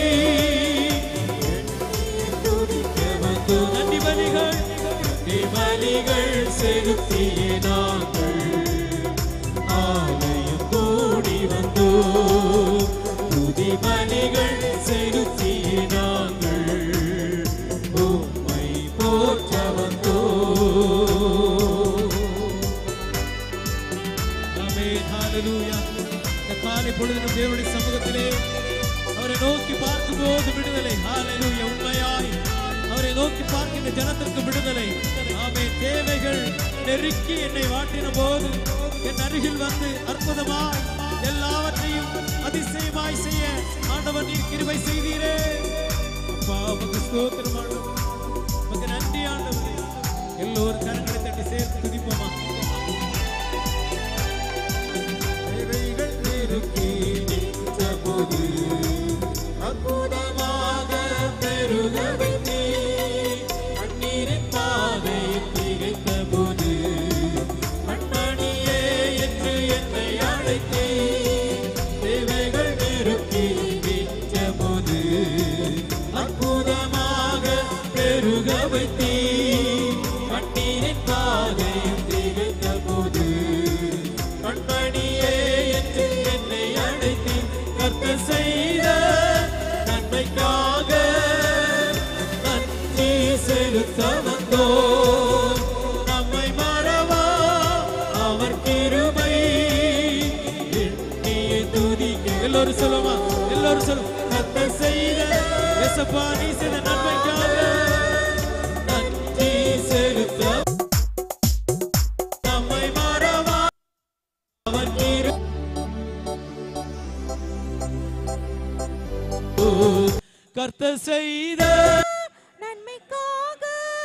துதிக்க வந்தோ நன்றி பலிகள் நன்றி பலிகள் செலுத்திய நாங்கள் ஆலயம் கூடி வந்தோ துதி பலிகள் செலுத்திய நாங்கள் உம்மை போற்ற வந்தோ ஆமென் ஹalleluya இந்த காலை பொழுதிலும் தேவனுடைய சமூகத்திலே அவரை நோக்கி பார்க்கும்போது விடுதலை ஹalleluya உண்மையாய் அவரை நோக்கி பார்க்கின்ற ஜனத்திற்கு விடுதலை ஆமென் தேவைகள் நெருக்கி என்னை வாட்டின போது என் அருகில் வந்து அற்புதமாய் எல்லாவற்றையும் அதிசயமாய் செய்ய ஆண்டவர் நீர் கிருபை செய்தீரே அப்பா உமக்கு ஸ்தோத்திரம் ஆண்டவரே. உமக்கு நன்றி ஆண்டவரே எல்லோரும் கரங்களை தட்டி சேர்த்து துதிப்போமா தேவைகள் நெருக்கி நின்ற போது அற்புதமாக பெருக வைத்தீ கண்ணீரின் பாதை திகைத்த போது கண்மணியே என்று என்னை அழைத்தீ தேவைகள் நெருக்கி நின்ற போது அற்புதமாக பெருக வைத்தீ கண்ணீரின் பாதை திகைத்த போது கண்மணியே என்று என்னை அழைத்து கற்க செய்த நன்மைக்காக நன்றி செலுத்த வந்தோ நம்மை மறவா அவர் கிருபை எண்ணிய துதிக்க எல்லோரும் சொல்லுமா எல்லோரும் சொல்லும் கத்த செய்த எசப்பா நீ செய்த நன்மைக்காக நன்றி செலுத்த நம்மை மறவா அவர் கிரு கர்த்த செய்த நன்மைக்காக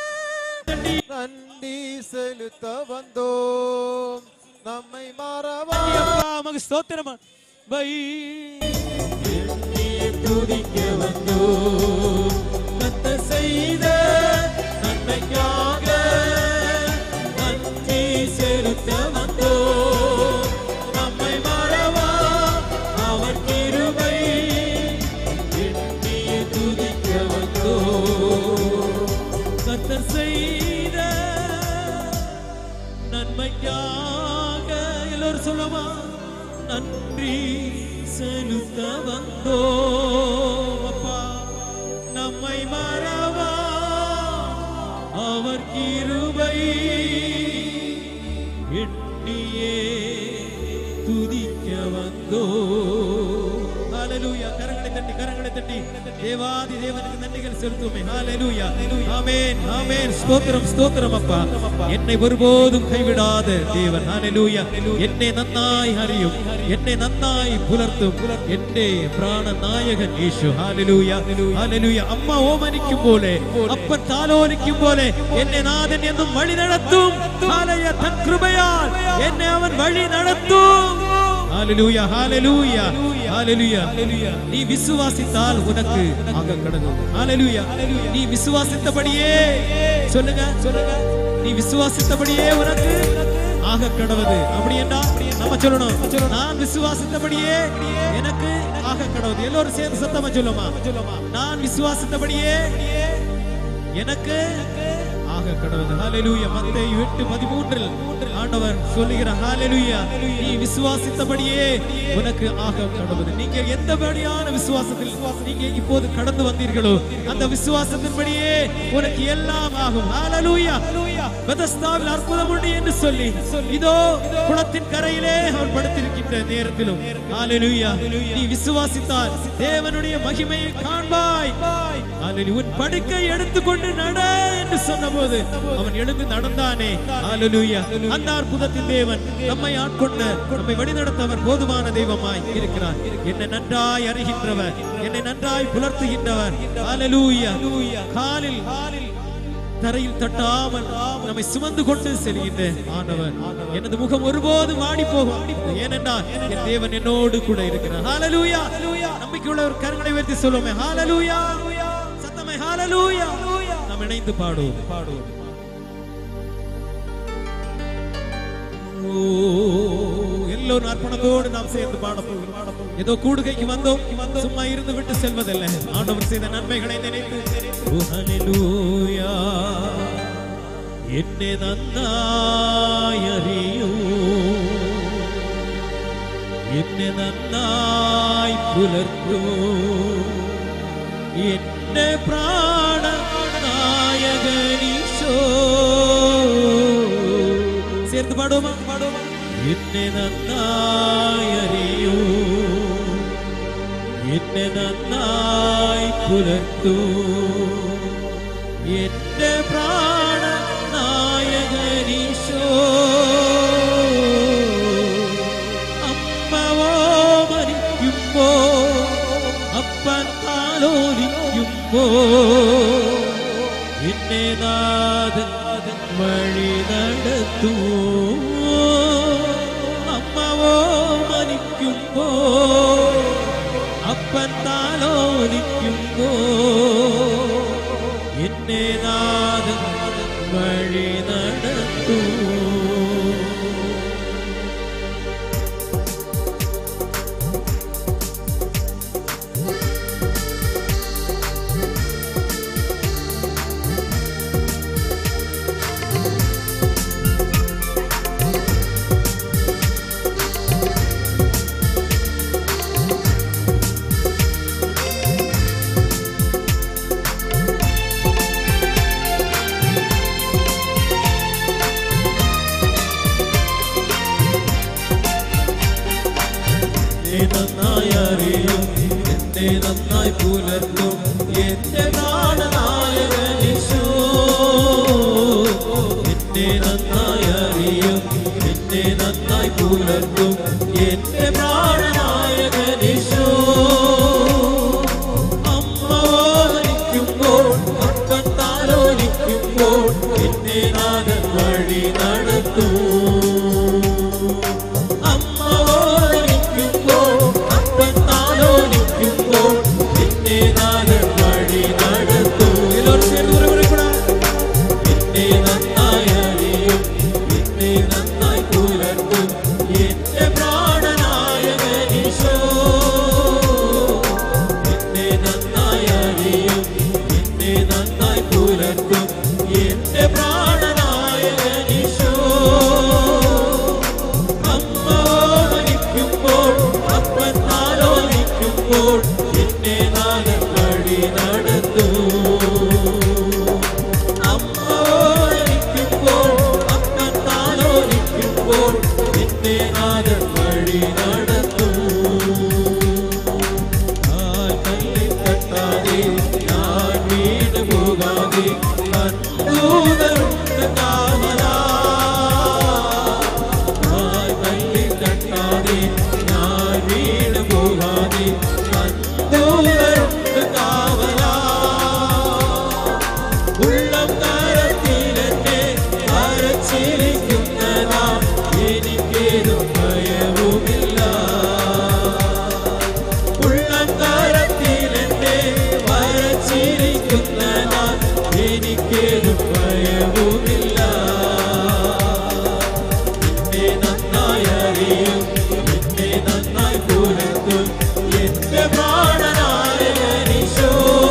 நன்றி செலுத்த வந்தோம் நம்மை மறவா அப்பா மக ஸ்தோத்திரம் பை எண்ணிய துதிக்க வந்தோ கத்த செய்த நன்மைக்காக நன்றி செலுத்த வந்தோ நம்மை மறவா அவர் கிருபை எண்ணிய துதிக்க வந்தோ கத்தர் செய்த நன்மைக்காக எல்லோரும் சொல்லுமா நன்றி செலுத்த வந்தோ அப்பா நம்மை மறவா அவர் கிருபை எண்ணியே துதிக்க வந்தோ ஹalleluya கரங்களை தட்டி கரங்களை தட்டி தேவாதி தேவனுக்கு நன்றிகள் செலுத்துவோமே ஹalleluya ஆமென் ஆமென் ஸ்தோத்திரம் ஸ்தோத்திரம் அப்பா என்னை ஒருபோதும் கைவிடாத தேவன் ஹalleluya என்னை நன்னாய் அறியும் என்னை நன்னாய் புலர்த்தும் என்னே பிராண நாயகன் இயேசு ஹalleluya ஹalleluya அம்மா ஓமனிக்கும் போலே அப்பன் தாலோலிக்கும் போலே என்னை நாதன் என்னும் வழி நடத்தும் ஹalleluya தன் கிருபையால் என்னை அவன் வழி நடத்தும் ஹalleluya ஹalleluya ஹalleluya நீ விசுவாசித்தால் உனக்கு ஆக கடவுள் ஹalleluya நீ விசுவாசித்தபடியே சொல்லுங்க சொல்லுங்க நீ விசுவாசித்தபடியே உனக்கு ஆக கடவுது அப்படி என்றா நம்ம சொல்லணும் நான் விசுவாசித்தபடியே எனக்கு ஆக கடவுது எல்லோரும் சேர்ந்து சத்தமா சொல்லுமா நான் விசுவாசித்தபடியே எனக்கு ஆக கடவுள் ஹalleluya மத்தேயு 8:13 ஆண்டவர் சொல்லுகிறார் ஹalleluya நீ விசுவாசித்தபடியே உனக்கு ஆக கடவுள் நீங்க எந்தபடியான விசுவாசத்தில் நீங்க இப்போது கடந்து வந்தீர்களோ அந்த விசுவாசத்தின்படியே உனக்கு எல்லாம் ஆகும் ஹalleluya பெதஸ்தாவில் அற்புதம் உண்டு என்று சொல்லி இதோ குளத்தின் கரையிலே அவர் படுத்திருக்கின்ற நேரத்திலும் ஹalleluya நீ விசுவாசித்தால் தேவனுடைய மகிமையை காண்பாய் ஹalleluya உன் படுக்கை எடுத்துக்கொண்டு நட என்று சொன்னபோது போது அவன் எழுந்து நடந்தானே ஹalleluya அந்த அற்புதத்தின் தேவன் நம்மை ஆட்கொண்ட நம்மை வழிநடத்த அவர் போதுமான தெய்வமாய் இருக்கிறார் என்னை நன்றாய் அறிகின்றவர் என்னை நன்றாய் புலர்த்துகின்றவர் ஹalleluya காலில் தரையில் தட்டாமல் நம்மை சுமந்து கொண்டு செல்கின்ற ஆண்டவர் எனது முகம் ஒருபோதும் வாடி போகும் ஏனென்றால் என் தேவன் என்னோடு கூட இருக்கிறார் ஹalleluya நம்பிக்கையுள்ள ஒரு கரங்களை உயர்த்தி சொல்லுவோமே ஹalleluya சத்தமே ஹalleluya நாம் இணைந்து பாடுவோம் பாடுவோம் ஓ, எல்லோரும் அர்ப்பணத்தோடு நாம் சேர்ந்து பாட போகிறோம் ஏதோ கூடுகைக்கு வந்தோம் சும்மா இருந்து விட்டு செல்வதில்லை ஆண்டவர் செய்த நன்மைகளை நினைத்து ஓ, ஹalleluya. என்னை நன்னாய் அறியும் என்னை நன்னாய் புலர்த்தும் എന്റെ പ്രാണ നായകനീശോ ചേർത്ത് പാടുമോ പാടുമോ എന്നെ നന്നായി അറിയൂ എന്നെ നന്നായി പുലർത്തൂ എന്റെ പ്രാണ നായകനീശോ അമ്മവോ മരിക്കുമ്പോ അപ്പൻ ആലോലിക്കുമ്പോ എന്നെ നാഥൻ വഴി നടത്തൂ അമ്മവോ മരിക്കുമ്പോ അപ്പൻ താലോലിക്കുമ്പോ എന്നെ നാഥൻ വഴി നടത്തൂ എന്നെ നന്നായി അറിയും എന്നെ നന്നായി പുലർത്തും എന്റെ പ്രാണനായകനീശോ എന്നെ നന്നായി അറിയും എന്നെ നന്നായി പുലർത്തും എന്റെ പ്രാണനായകനീശോ അമ്മ ഓലിക്കുമ്പോൾ അപ്പൻ താലോലിക്കുമ്പോൾ എന്നെ നാഥൻ വഴി നടത്തും അമ്മ ഓലിക്കുമ്പോൾ അപ്പൻ താലോലിക്കുമ്പോൾ എന്നെ നാഥൻ വഴി നടത്തും എല്ലാവരും ചേർന്ന് ഉറവിടപ്പെടാം എന്നെ നന്നായി അറിയും എന്നെ നന്നായി പുലർത്തും എന്റെ പ്രാണനായകനീശോ എന്നെ നന്നായി അറിയും എന്നെ നന്നായി പുലർത്തും എന്റെ പ്രാണനായകനീശോ അമ്മ ഓലിക്കുമ്പോൾ അപ്പൻ ആലോലിക്കുമ്പോൾ എന്നെ നാളെ വഴി നടത്തും അമ്മ ഓലിക്കുമ്പോൾ അപ്പൻ ആലോലിക്കുമ്പോൾ എന്നെ നാളെ വഴി നടത്തും ഞാൻ കല്ലിൽ തട്ടാതെ ഞാൻ വീണ് പോകാതെ കണ്ടൂതരുണ്ട് കാവലാ ഞാൻ കല്ലിൽ തട്ടാതെ ഞാൻ വീണ് പോകാതെ കണ്ടൂതരുണ്ട് കാവലാ ഉള്ളം കരത്തിലെന്നെ അരച്ചിരിക്കുന്നതാ എനിക്കേതും ഭയവുമില്ല ഉള്ളം കരത്തിലെന്നെ വരച്ചിരിക്കുന്നതാ എനിക്കേതും ഭയവുമില്ല എന്നെ നന്നായി അറിയും എന്നെ നന്നായി പുലർത്തും എന്റെ പ്രാണനായകനീശോ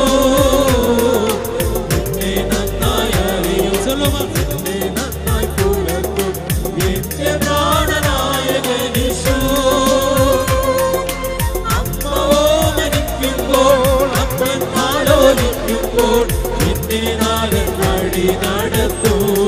എന്നെ നന്നായി അറിയും എന്നെ നന്നായി പുലർത്തും എന്റെ പ്രാണനായകനീശോ അമ്മ ഓമനിക്കുമ്പോൾ അപ്പൻ ആലോലിക്കുമ്പോൾ എന്നെ നാളെ വഴി നടത്തും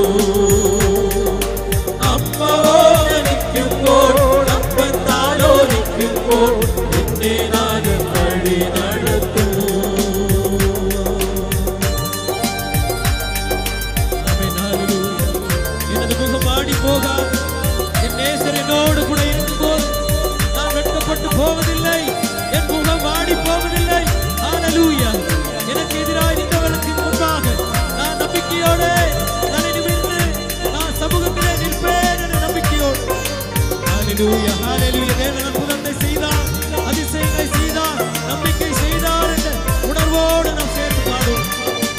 ஹalleluya ஹalleluya தேவன் அற்புதத்தை செய்தார் அதிசயங்களை செய்தார் நம்பிக்கை செய்தார் என்ற உணர்வோடு நாம் சேர்ந்து பாடுவோம்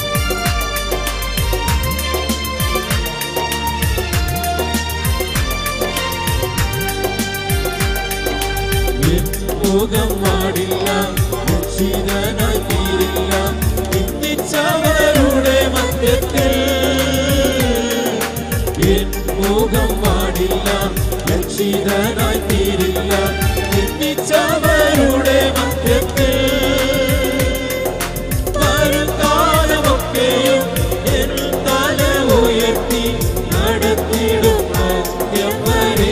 മുഖം വാടില്ല രക്ഷിതനായി തീരില്ല നിന്ദിച്ചവരുടെ മധ്യത്തിൽ എൻ മുഖം വാടില്ല രക്ഷിതനായി തീരില്ല നിന്ദിച്ചവരുടെ മധ്യത്തിൽ വരുംകാലമൊക്കെയും എൻ തല ഉയർത്തി നടത്തിടും മധ്യം വരെ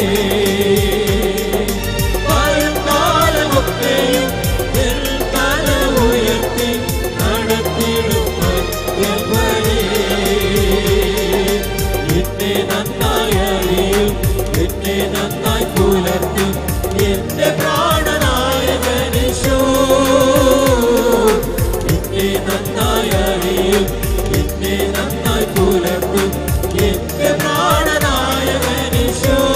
വരുംകാലമൊക്കെയും എൻ തല ഉയർത്തി നടത്തിടും മധ്യം വരെ എന്നെ നന്നായി അറിയും എന്നെ നന്നായി പുലർത്തും എന്റെ പ്രാണനായകനിശോ എന്നെ നന്നായി അറിയും എന്നെ നന്നായി പുലർത്തും എന്റെ പ്രാണനായകനിശോ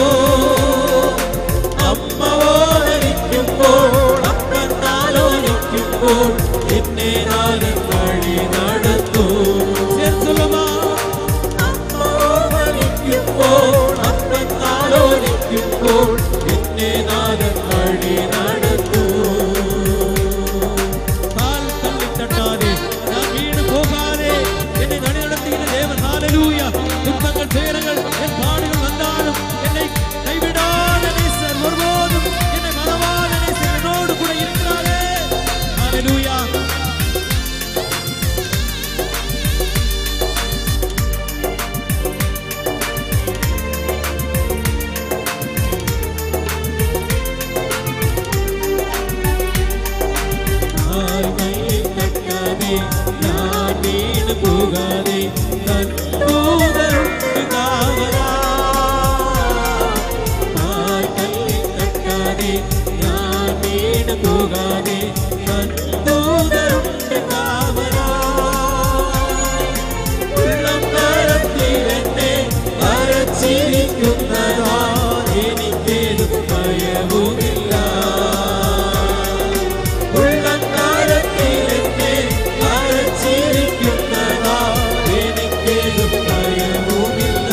അമ്മ ഓരണിക്കുമ്പോൾ അപ്പൻ താലോലിക്കുമ്പോൾ എന്നെ നാലും വഴി നടത്തൂ சொல்லுமா അമ്മ ഓരണിക്കുമ്പോൾ അപ്പൻ താലോലിക്കുമ്പോൾ എന്നെ നാലും വഴി നടത്തൂ கால் தள்ளி தட்டாதே நான் வீடு போகாதே என்னை வழி நடத்துகிற தேவன் ஹalleluya துன்பங்கள் துயரங்கள் என் பாடுகள் வந்தாலும் என்னை கைவிடாத நேசர் ஒருபோதும் என்னை மறவாத நேசர் என்னோடு கூட இருக்கிறாரே ஹalleluya ആൽമയിൽ തട്ടാതെ ഞാൻ വീണ് പോകാതെ തൻ ദൂതരുണ്ട് കാവലാ. ആൽമയിൽ തട്ടാതെ ഞാൻ വീണ് പോകാതെ തൻ ദൂതരുണ്ട് കാവലാ. ഉള്ളം കരത്തിലെന്നെ വരച്ചിരിക്കുന്നതാ എനിക്കേതും ഭയവുമില്ല ഉള്ളക്കാലത്തിലെന്നെ അരച്ചിരിക്കുന്നതാ എനിക്കേതും ഭയവുമില്ല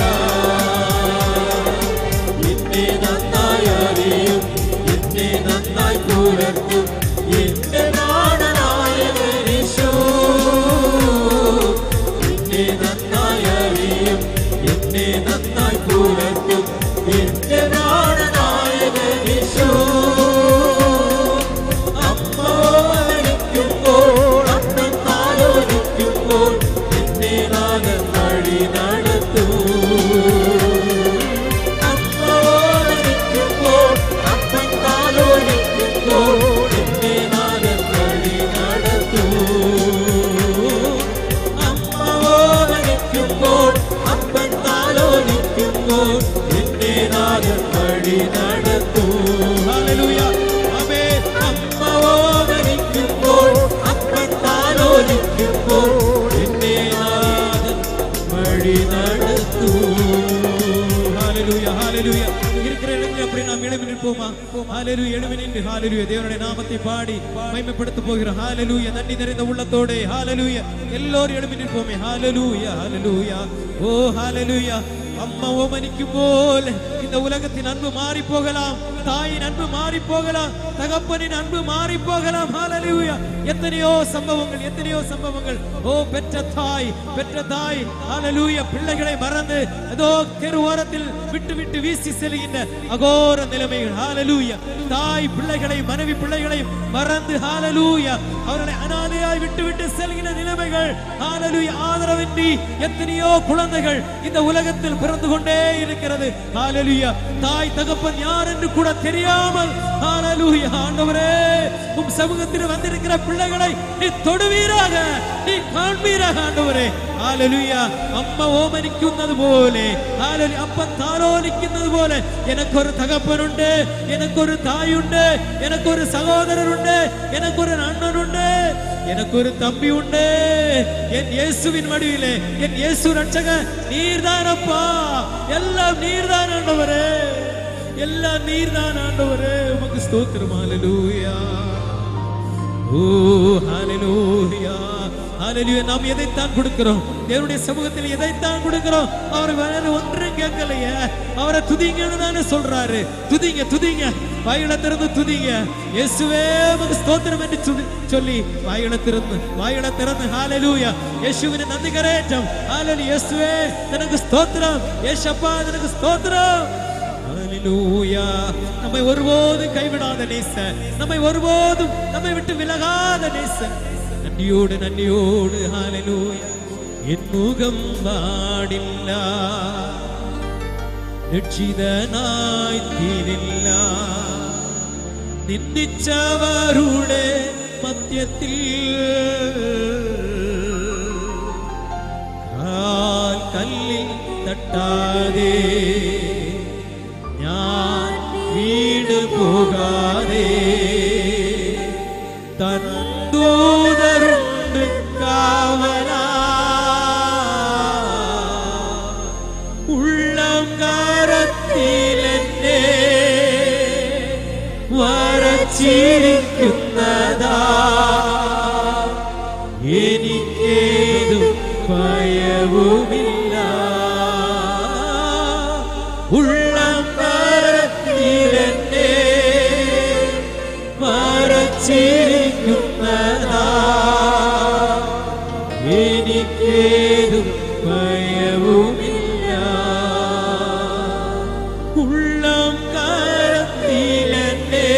എന്നെ നന്നായി അറിയും എന്നെ നന്നായി പുലർത്തും എന്റെ പ്രാണനായകനീശോ എന്നെ നന്നായി അറിയും എന്നെ നന്നായി പുലർത്തും എന്റെ പ്രാണനായകനീശോ അമ്മ ഓമനിക്കുമ്പോൾ അപ്പൻ താലോലിക്കുമ്പോൾ എന്നെ നാഗൻ വഴി നടത്തൂ അമ്മ ഓമനിക്കുമ്പോൾ അപ്പൻ താലോലിക്കുമ്പോൾ എന്നെ നാഗൻ വഴി നടത്തൂ അമ്മ ഓമനിക്കുമ്പോൾ അപ്പൻ താലോലിക്കുമ്പോൾ എന്നെ നാഗൻ വഴി നടത്തൂ ஹalleluya ஆமென் അമ്മ ഓമനിക്കുമ്പോൾ അപ്പൻ താലോലിക്കുമ്പോൾ എന്നെ നാഥൻ വഴി നടത്തൂ ஹalleluya ஹalleluya இருக்கிற இடங்களில் அப்படி நாம் எழுப்பி நிற்போமா ஹalleluya எழுப்பி நின்று ஹalleluya தேவனுடைய நாமத்தை பாடி மகிமைப்படுத்த போகிறோம் ஹalleluya நன்றி நிறைந்த உள்ளத்தோட ஹalleluya எல்லோரும் எழுப்பி நிற்போமே ஹalleluya ஹalleluya ஓ ஹalleluya அம்மா ஓமனிக்கும் போல் இந்த உலகத்தின் அன்பு மாறி போகலாம் தாயின் அன்பு மாறி போகலாம் தகப்பனின் அன்பு மாறி போகலாம் ஹalleluya எத்தனையோ சம்பவங்கள் எத்தனையோ சம்பவங்கள் ஓ பெற்ற தாய் பெற்ற தாய் ஹalleluya பிள்ளைகளை மறந்து ஏதோ தெரு ஓரத்தில் விட்டு விட்டு வீசி செல்கின்ற அகோர நிலைமைகள் ஹalleluya தாய் பிள்ளைகளை மனைவி பிள்ளைகளை மறந்து ஹalleluya அவர்களை அனாதையாய் விட்டு விட்டு செல்கின்ற நிலைமைகள் ஹalleluya ஆதரவின்றி எத்தனையோ குழந்தைகள் இந்த உலகத்தில் பிறந்து கொண்டே இருக்கிறது ஹalleluya தாய் தகப்பன் யார் என்று கூட தெரியாமல் ஹalleluya ஆண்டவரே உம் சமூகத்தில் வந்திருக்கிற பிள்ளைகளை நீ தொடுவீராக நீ காண்பீராக ஆண்டவரே ஹalleluya അമ്മ ഓമനിക്കുന്നത് പോലെ ഹalleluya അപ്പൻ താലോലിക്കുന്നത് പോലെ എനക്കൊരു തകപ്പനുണ്ട് എനക്കൊരു തായുണ്ട് എനക്കൊരു സഹോദരനുണ്ട് എനക്കൊരു അണ്ണനുണ്ട് എനക്കൊരു തമ്പിയുണ്ട് എൻ യേശുവിൻ മടിയിലെ എൻ യേശു രക്ഷക നീർദാനപ്പാ എല്ലാം നീർദാനുണ്ടവരേ எல்லாம் நீர்தான் ஆண்டவரே உமக்கு ஸ்தோத்திரம் ஹalleluya ஓ ஹalleluya ஹalleluya நாம் எதைத்தான் கொடுக்கிறோம் தேவனுடைய சமூகத்தில் எதைத்தான் கொடுக்கிறோம் அவர் வேற ஒன்றும் கேட்கலையே அவரை துதிங்கன்னு தானே சொல்றாரு துதிங்க துதிங்க வாயில திறந்து துதிங்க இயேசுவே உமக்கு ஸ்தோத்திரம் என்று சொல்லி- சொல்லி வாயில திறந்து வாயில திறந்து ஹalleluya இயேசுவின் நன்றி கரேற்றம் ஹalleluya இயேசுவே எனக்கு ஸ்தோத்திரம் இயேசப்பா எனக்கு ஸ்தோத்திரம் ஹalleluya நம்மை ஒருபோதும் கைவிடாத நேசர் நம்மை ஒருபோதும் நம்மை விட்டு விலகாத நேசர் நன்றியோடு நன்றியோடு ஹalleluya என் முகம் வாடிല്ല രക്ഷിതനായി തീരില്ല നിന്ദിച്ചവരുടെ മധ്യത്തിൽ കാൽ കല്ലിൽ തട്ടാതെ ഞാൻ വീട് പോകാതെ തന്തൂതരുണ്ട് കാവലാ ഉള്ളം കരത്തിലെന്നെ വരച്ചിരിക്കുന്നതാ എനിക്കേതും ഭയവുമില്ല ഉള്ളം കരത്തിലെന്നെ വരച്ചിരിക്കുന്നതാ എനിക്കേതും ഭയവുമില്ല ഉള്ളം കരത്തിലെന്നെ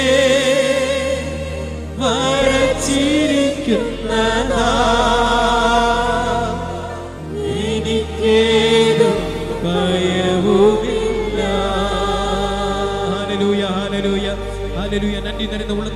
വരച്ചിരിക്കുന്നതാ എനിക്കേതും ഭയവുമില്ല ഹല്ലേലൂയ ഹല്ലേലൂയ ഹല്ലേലൂയ നന്ദി നിറഞ്ഞ ഉള്ള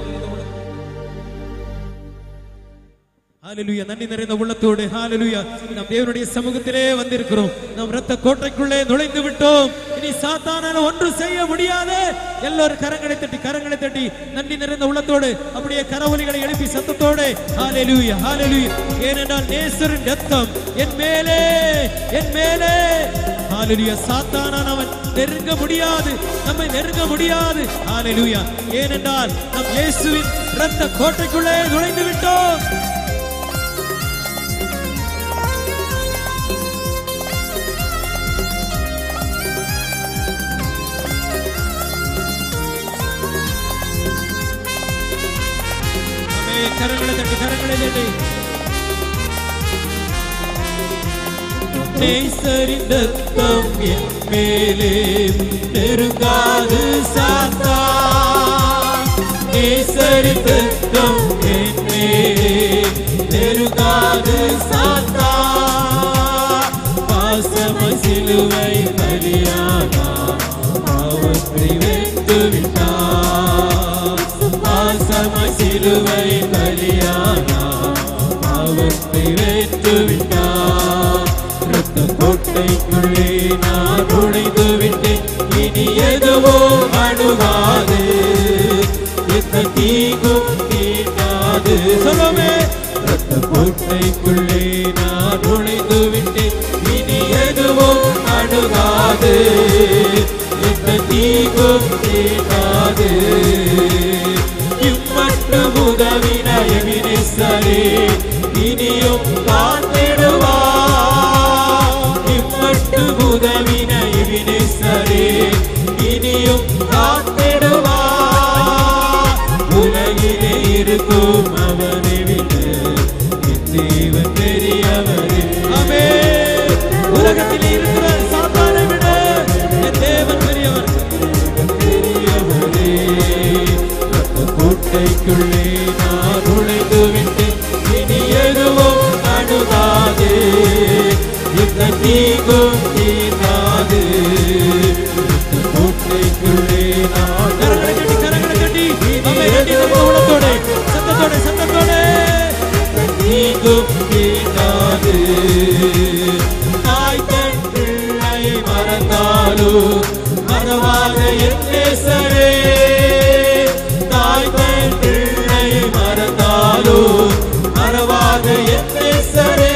ஹalleluya நன்றி நிறைந்த உள்ளத்தோடு ஹalleluya நாம் தேவனுடைய சமூகத்திலே வந்திருக்கிறோம் நாம் இரத்த கோட்டைக்குள்ளே நுழைந்து விட்டோம் இனி சாத்தானால ஒன்றும் செய்ய முடியாது எல்லோரும் கரங்களை தட்டி கரங்களை தட்டி நன்றி நிறைந்த உள்ளத்தோடு அப்படியே கரவொலிகளை எழுப்பி சத்தத்தோடு ஹalleluya ஹalleluya ஏனென்றால் நேசரின் ரத்தம் என் மேலே என் மேலே ஹalleluya சாத்தானான் அவன் நெருங்க முடியாது நம்மை நெருங்க முடியாது ஹalleluya ஏனென்றால் நம் இயேசுவின் இரத்த கோட்டைக்குள்ளே நுழைந்து விட்டோம் ஆமென். கரங்களை தட்டி கரங்களை தட்டி நேசரிந்தத்தம் என் மேலே நெருங்காது சாத்தா நேசரிந்தத்தம் என் மேலே நெருங்காது சாத்தா பாசம சிலுவை பலியானா பாவத்தை வென்று விட்டார் பாசம சிலுவை பலியானா பாவத்தை வென்று விட்டார் ரத்த கோட்டைக்குள்ளே நான் நுழைந்து விட்டேன் இனி எதுவோ அணுகாது எந்த தீங்கும் தீண்டாது சொல்லுமே ரத்த கோட்டைக்குள்ளே நான் நுழைந்து விட்டேன் இனி எதுவும் அணுகாது எந்த தீங்கும் தீண்டாது இம்மட்டு உதவின எவினேசரே இனியும் காத்திடுவா இம்மட்டு உதவின எவினேசரே இனியும் காத்திடுவா உலகிலே இருக்கும் அவனை விட்டு என் தேவன் பெரியவரே ஆமே உலகத்தில் இருக்கிற சாத்தானை விட என் தேவன் பெரியவர் பெரியவரே ரத்த கோட்டைக்குள்ளே நான் நுழைந்து விட்டேன் இனி எதுவும் அணுகாது இந்த தீங்கும் தீராது ரத்த கோட்டைக்குள்ளே நான் கரங்களை கட்டி கரங்களை கட்டி நம்மை ரெட்டி நம்ம உள்ளத்தோட சத்தத்தோட சத்தத்தோட தீங்கும் தீராது தாய் தன் பிள்ளை மறந்தாலும் மறவாத என் நேசரே தாய் தன் பிள்ளை மறந்தாலும் மறவாத என் நேசரே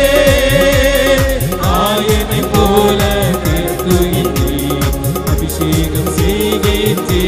ஆயனை போல கேட்டு அபிஷேகம் செய்கேன்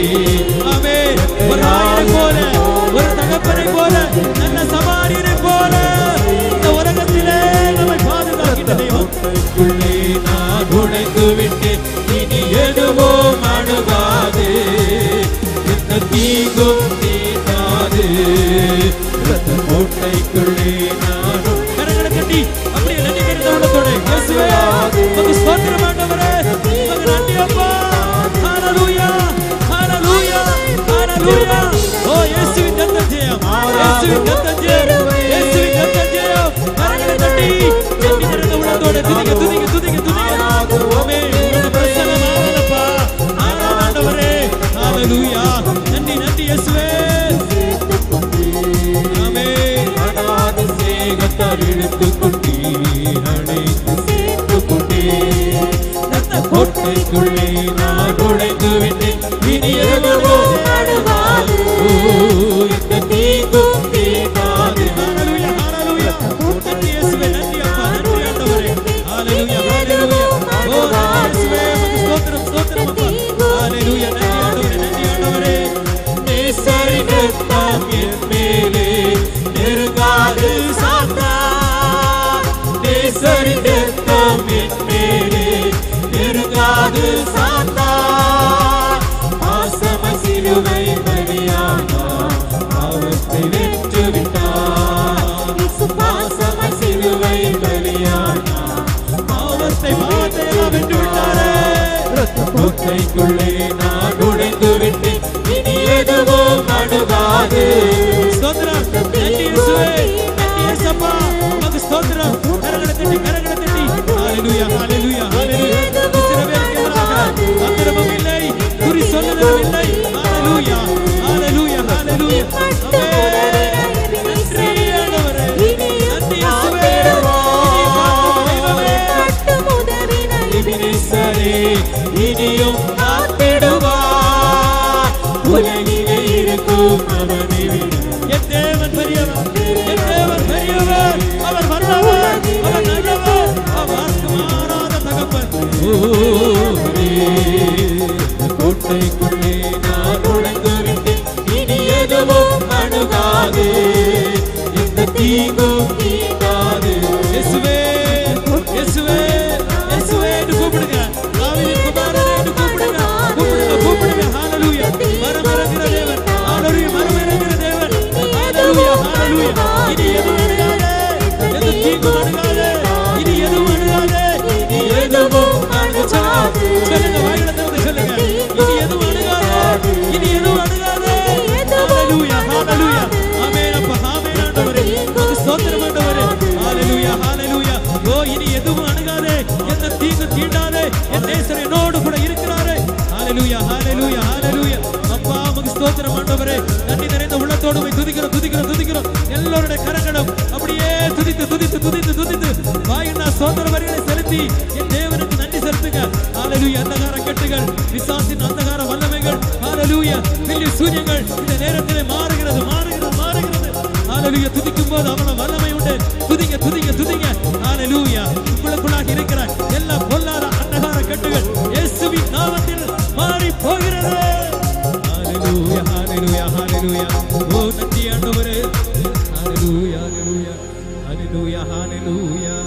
கோட்டைக்குள்ளே நான் நுழைந்து விட்டேன் இனி எதுவோ நடுவாது இந்த தீங்கும் தீங்காது ஹalleluya ஹalleluya நன்றி இயேசுவே நன்றி அப்பா நன்றி ஆண்டவரே ஹalleluya ஹalleluya ஓ நன்றி இயேசுவே உமக்கு ஸ்தோத்திரம் ஸ்தோத்திரம் அப்பா ஹalleluya நன்றி ஆண்டவரே நன்றி ஆண்டவரே நேசரின் ரத்தம் என் மேலே நெருங்காது சாத்தான் நேசரின் ரத்தம் என் மேலே நெருங்காது சாத்தான் பாசம சிலுவை பலியானார் பாவத்தை வென்று விட்டார் பாசம சிலுவை பலியானார் பாவத்தை பாவத்தை எல்லாம் வென்று விட்டாரே கோட்டைக்குள்ளே நான் நுழைந்து விட்டேன் இனி எதுவும் அணுகாது ஸ்தோத்திரம் நன்றி இயேசுவே நன்றி இயேசப்பா உமக்கு ஸ்தோத்திரம் கரங்களை தட்டி கரங்களை தட்டி ஹalleluya ஹalleluya ஹalleluya இஸ்ரவேலுக்கு எதிராக அக்கிரமம் இல்லை குறி சொல்லுதலும் இல்லை ஹalleluya ஹalleluya ஹalleluya நன்றி ஆண்டவரே நன்றி இயேசுவே இனி காக்கும் தெய்வமே இபினிசரே இனியும் காத்திடுவார் உலகிலே இருக்கும் அவனை விட என் தேவன் பெரியவர் என் தேவன் பெரியவர் அவர் வல்லவர் அவர் நல்லவர் அவருக்கு மாறாத தகப்பன் ஊரே, கோட்டைக்குள்ளே நான் நுழைந்து விட்டேன் இனி எதுவும் அணுகாது இந்த தீங்கும் தீங்காது இயேசுவே இயேசுவே இயேசுவே என்று கூப்பிடுங்க தாவீதின் குமாரனே என்று கூப்பிடுங்க கூப்பிடுங்க கூப்பிடுங்க ஹalleluya மரமிறங்குற தேவன் ஹalleluya மரமிறங்குற தேவன் ஹalleluya ஹalleluya இனி எதுவும் அணுகாதே எது தீங்கும் அணுகாதே இனி எதுவும் அணுகாதே இனி எதுவும் அணுகாது சொல்லுங்க வாயில திறந்து சொல்லுங்க இனி எதுவும் அணுகாதே இனி எதுவும் அணுகாதே ஹalleluya ஹalleluya ஆமென் அப்பா ஆமென் ஆண்டவரே உமக்கு ஸ்தோத்திரம் ஆண்டவரே ஹalleluya ஹalleluya ஓ இனி எதுவும் அணுகாதே எந்த தீங்கு தீண்டாதே என் நேசர் என்னோடு கூட இருக்கிறாரே ஹalleluya ஹalleluya ஹalleluya அப்பா உமக்கு ஸ்தோத்திரம் ஆண்டவரே நன்றி நிறைந்த உள்ளத்தோடு உம்மை துதிக்கிறோம் துதிக்கிறோம் துதிக்கிறோம் எல்லோருடைய கரங்களும் அப்படியே துதித்து துதித்து துதித்து துதித்து வாயினா சோதர வரிகளை செலுத்தி என் தேவனுக்கு நன்றி செலுத்துங்க ஹalleluya அந்தகார கட்டுகள் விசாசின் அந்தகார வல்லமைகள் ஹalleluya வெள்ளி சூரியங்கள் இந்த நேரத்திலே மாறுகிறது மாறுகிறது மாறுகிறது ஹalleluya துதிக்கும் போது அவன வல்லமை உண்டு துதிங்க துதிங்க துதிங்க ஹalleluya உங்களுக்குள்ளாக இருக்கிற எல்லா பொல்லாத அந்தகார கட்டுகள் இயேசுவின் நாமத்தில் மாறி போகிறது ஹalleluya ஹalleluya ஹalleluya ஓ நன்றி ஆண்டவரே ஹalleluya ஹalleluya ஹalleluya ஹalleluya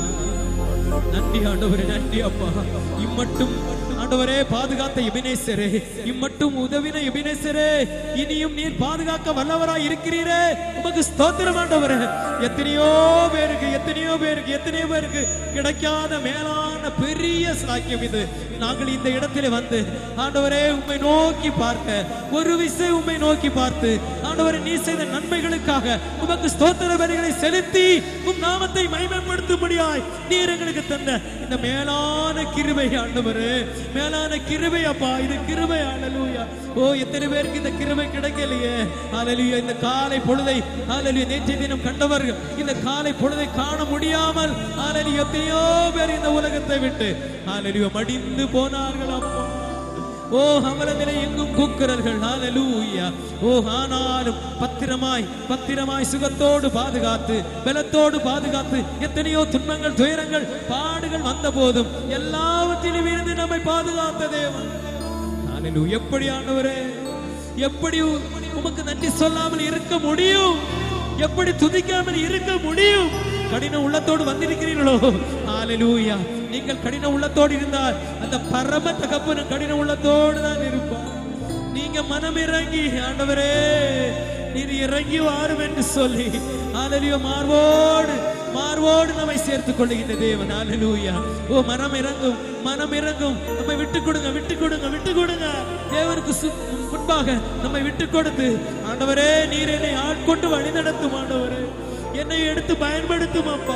நன்றி ஆண்டவரே நன்றி அப்பா இம்மட்டும் ஆண்டவரே பாதுகாத்த எபினேசரே இம்மட்டும் உதவின எபினேசரே இனியும் நீர் பாதுகாக்க வல்லவராய் இருக்கிறீரே உமக்கு ஸ்தோத்திரம் ஆண்டவரே எத்தனையோ பேருக்கு எத்தனையோ பேருக்கு எத்தனையோ பேருக்கு கிடைக்காத மேலான பெரிய சாக்கியம் இது நாங்கள் இந்த இடத்திலே வந்து ஆண்டவரே உம்மை நோக்கி பார்க்க ஒரு விசை உம்மை நோக்கி பார்த்து ஆண்டவரே நீ செய்த நன்மைகளுக்காக உமக்கு ஸ்தோத்திர வரிகளை செலுத்தி உம் நாமத்தை மகிமைப்படுத்தும்படியாய் நீர் எங்களுக்கு தந்த இந்த மேலான கிருபை ஆண்டவரே மேலான கிருபை அப்பா இது கிருபை ஹalleluya ஓ எத்தனை பேருக்கு இந்த கிருபை கிடைக்கலையே ஹalleluya இந்த காலை பொழுதை ஹalleluya நேற்றைய தினம் கண்டவர்கள் இந்த காலை பொழுதை காண முடியாமல் ஹalleluya எத்தனையோ பேர் இந்த உலகத்தை விட்டு ஹalleluya மடிந்து போனார்கள் அப்பா ஓ அவலத்திலே எங்கும் கூக்குரல்கள் ஹalleluya ஓ ஆனாலும் பத்திரமாய் பத்திரமாய் சுகத்தோடு பாதுகாத்து பலத்தோடு பாதுகாத்து எத்தனையோ துன்பங்கள் துயரங்கள் பாடுகள் வந்த போதும் எல்லாவற்றிலும் இருந்து நம்மை பாதுகாத்த தேவன் ஹalleluya எப்படி ஆண்டவரே எப்படி உமக்கு நன்றி சொல்லாமல் இருக்க முடியும் எப்படி துதிக்காமல் இருக்க முடியும் கடின உள்ளத்தோடு வந்திருக்கிறீர்களோ ஹalleluya நீங்கள் கடின உள்ளத்தோடு இருந்தால் அந்த பரம தகப்பனும் கடின உள்ளத்தோடு தான் இருப்பார் நீங்க மனம் இறங்கி ஆண்டவரே நீர் இறங்கி வாரும் என்று சொல்லி ஹalleluya மார்வோடு மார்வோடு நம்மை சேர்த்துக் கொள்ளுகின்ற தேவன் ஹalleluya ஓ மனம் இறங்கும் மனம் இறங்கும் நம்மை விட்டு கொடுங்க விட்டு கொடுங்க விட்டு கொடுங்க தேவனுக்கு சு- முன்பாக நம்மை விட்டு கொடுத்து ஆண்டவரே நீர் என்னை ஆட்கொண்டு வழி நடத்தும் ஆண்டவரே என்னை எடுத்து பயன்படுத்தும் அப்பா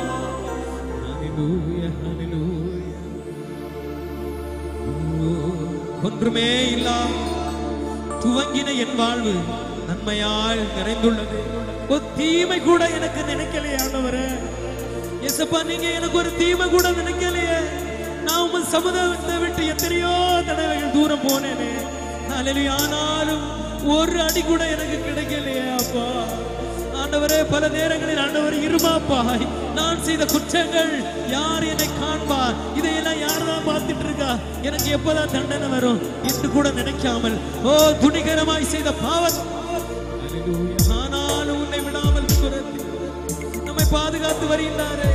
ஹalleluya ஹalleluya ஒன்றுமே இல்லாம துவங்கின என் வாழ்வு நன்மையால் நிறைந்துள்ளது ஒரு தீமை கூட எனக்கு நினைக்கலையே ஆண்டவரே எசப்பா நீங்க எனக்கு ஒரு தீமை கூட நினைக்கலையே நான் உங்க நான் சமுதாயத்தை விட்டு எத்தனையோ தடவைகள் தூரம் போனேனே ஹalleluya ஆனாலும் ஒரு அடி கூட எனக்கு கிடைக்கலையே அப்பா ஆண்டவரே பல நேரங்களில் ஆண்டவர் இருமாப்பாய் நான் செய்த குற்றங்கள் யார் என்னை காண்பார் இதையெல்லாம் யார் தான் பார்த்துட்டு இருக்கா எனக்கு எப்பதான் தண்டனை வரும் என்று கூட நினைக்காமல் ஓ துணிகரமாய் செய்த பாவம் Hallelujah. ஆனாலும் உன்னை விடாமல் துரத்தி நம்மை பாதுகாத்து வருகின்றாரே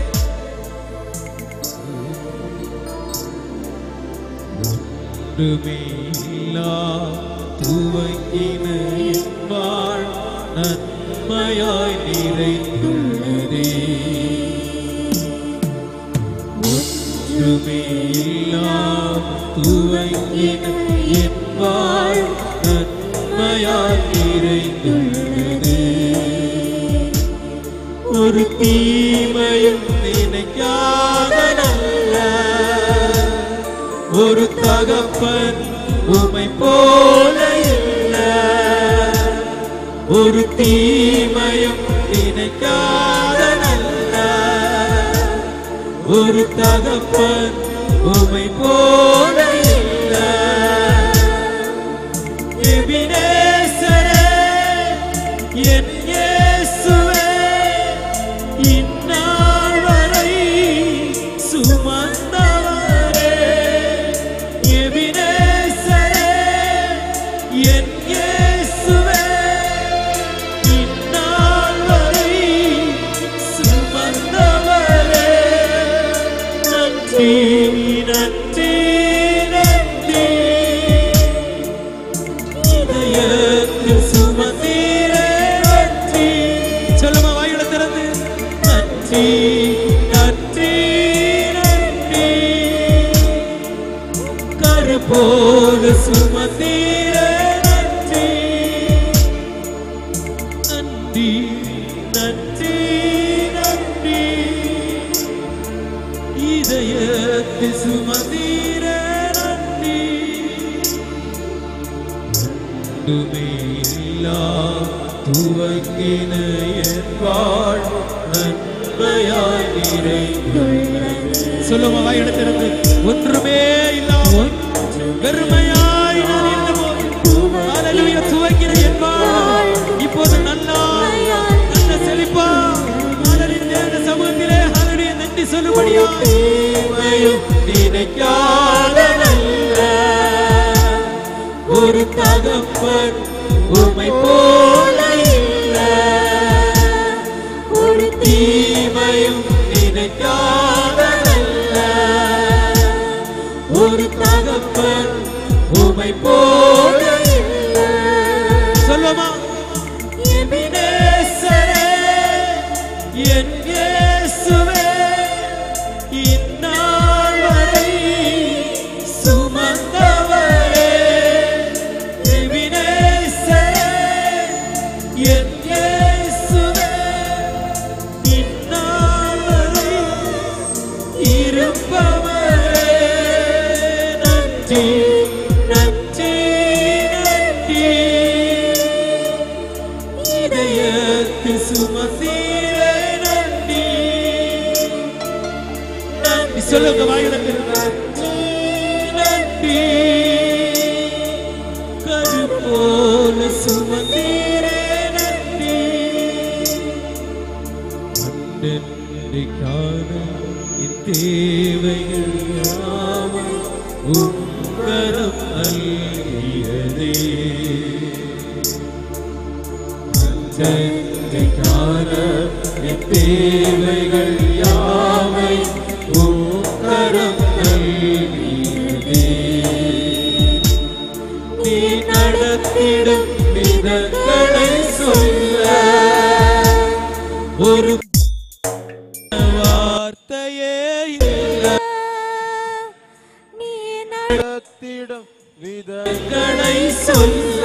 ஒன்றுமில்லா துவங்கின என் வாழ் நன்மையாய் நிறைந்துள்ளதே ஒன்றுமில்லா துவங்கின என் வாழ் நன்மையாய் நிறைந்துள்ளதே ஒரு தீமையும் நினைக்காத நல்ல ஒரு தகப்பன் உமை போல இல்ல ஒரு தீமையும் நினைக்காத நல்ல ஒரு தகப்பன் உமை போல இல்ல எபினேசரே, என் இயேசுவே, இந்நாள் வரை சுமந்தவரே. எபினேசரே, என் இயேசுவே, இந்நாள் வரை சுமந்தவரே. நன்றி நன்றி நன்றி இதயத்தில் சுமந்தீரே நன்றி. சொல்லுமா வாயில திறந்து நன்றி நன்றி நன்றி கரு போல சுமந்தீரே நன்றி நன்றி நன்றி நன்றி இதயத்தில் சுமந்தீரே நன்றி ஒன்றுமில்லா துவங்கின என் வாழ் நன்மையாய் நிறைந்துள்ளது. சொல்லுமா வாய் எடுத்திருந்து ஒன்றுமே இல்லாமல் வெறுமையாய் நான் இருந்தபோது ஹalleluya துவங்கின என் வாழ் இப்போது நல்லா நல்ல செழிப்பா ஹalleluya தேவ சமூகத்திலே ஹalleluya நன்றி சொல்லும்படியா தீமையும் நினைக்காத நல்ல ஒரு தகப்பன் உமை போல இல்ல ஒரு தீமையும் நினைக்காத நல்ல ஒரு தகப்பன் உமை போல இல்ல சொல்லுமா எபினேசரே, என் இயேசுவே, இந்நாள் வரை சுமந்தவரே. எபினேசரே, என் இயேசுவே, இந்நாள் வரை இருப்பவரே. நன்றி நன்றி நன்றி இதயத்தில் சுமந்தீரே நன்றி நன்றி சொல்லுங்க வாயிலக்கு நன்றி நன்றி கரு போல சுமந்தீரே நன்றி அன்றைக்கான என் தேவைகள் யாவும் உங்கரம் அல்கியதே அன்றைக்கான என் தேவைகள் யாவை உங்கரம் அல்கியதே நீ நடத்திடும் விதங்களை சொல்ல ஒரு வார்த்தையே இல்லை நீ நடத்திடும் வித விதங்களை சொல்ல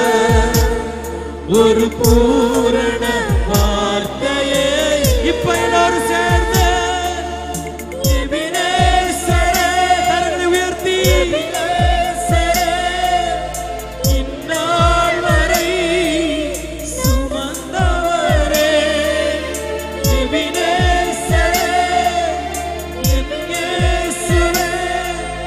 ஒரு பூரண வார்த்தையே இப்ப எல்லாரும் சேர்ந்து எபினேசரே, கரங்களை உயர்த்தி எபினேசரே, இந்நாள் வரை சுமந்தவரே எபினேசரே, என் இயேசுவே,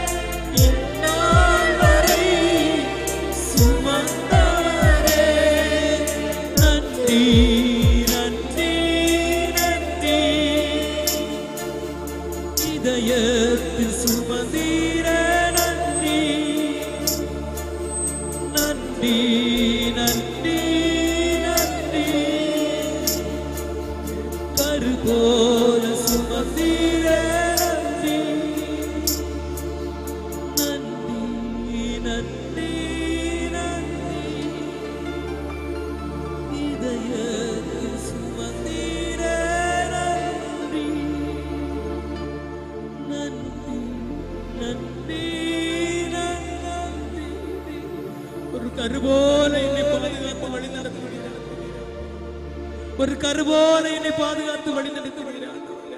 கருபோல என்னை பாதுகாத்து வழி நடத்துகிறார் ஒரு கருபோல என்னை பாதுகாத்து வழி நடத்துகிறார்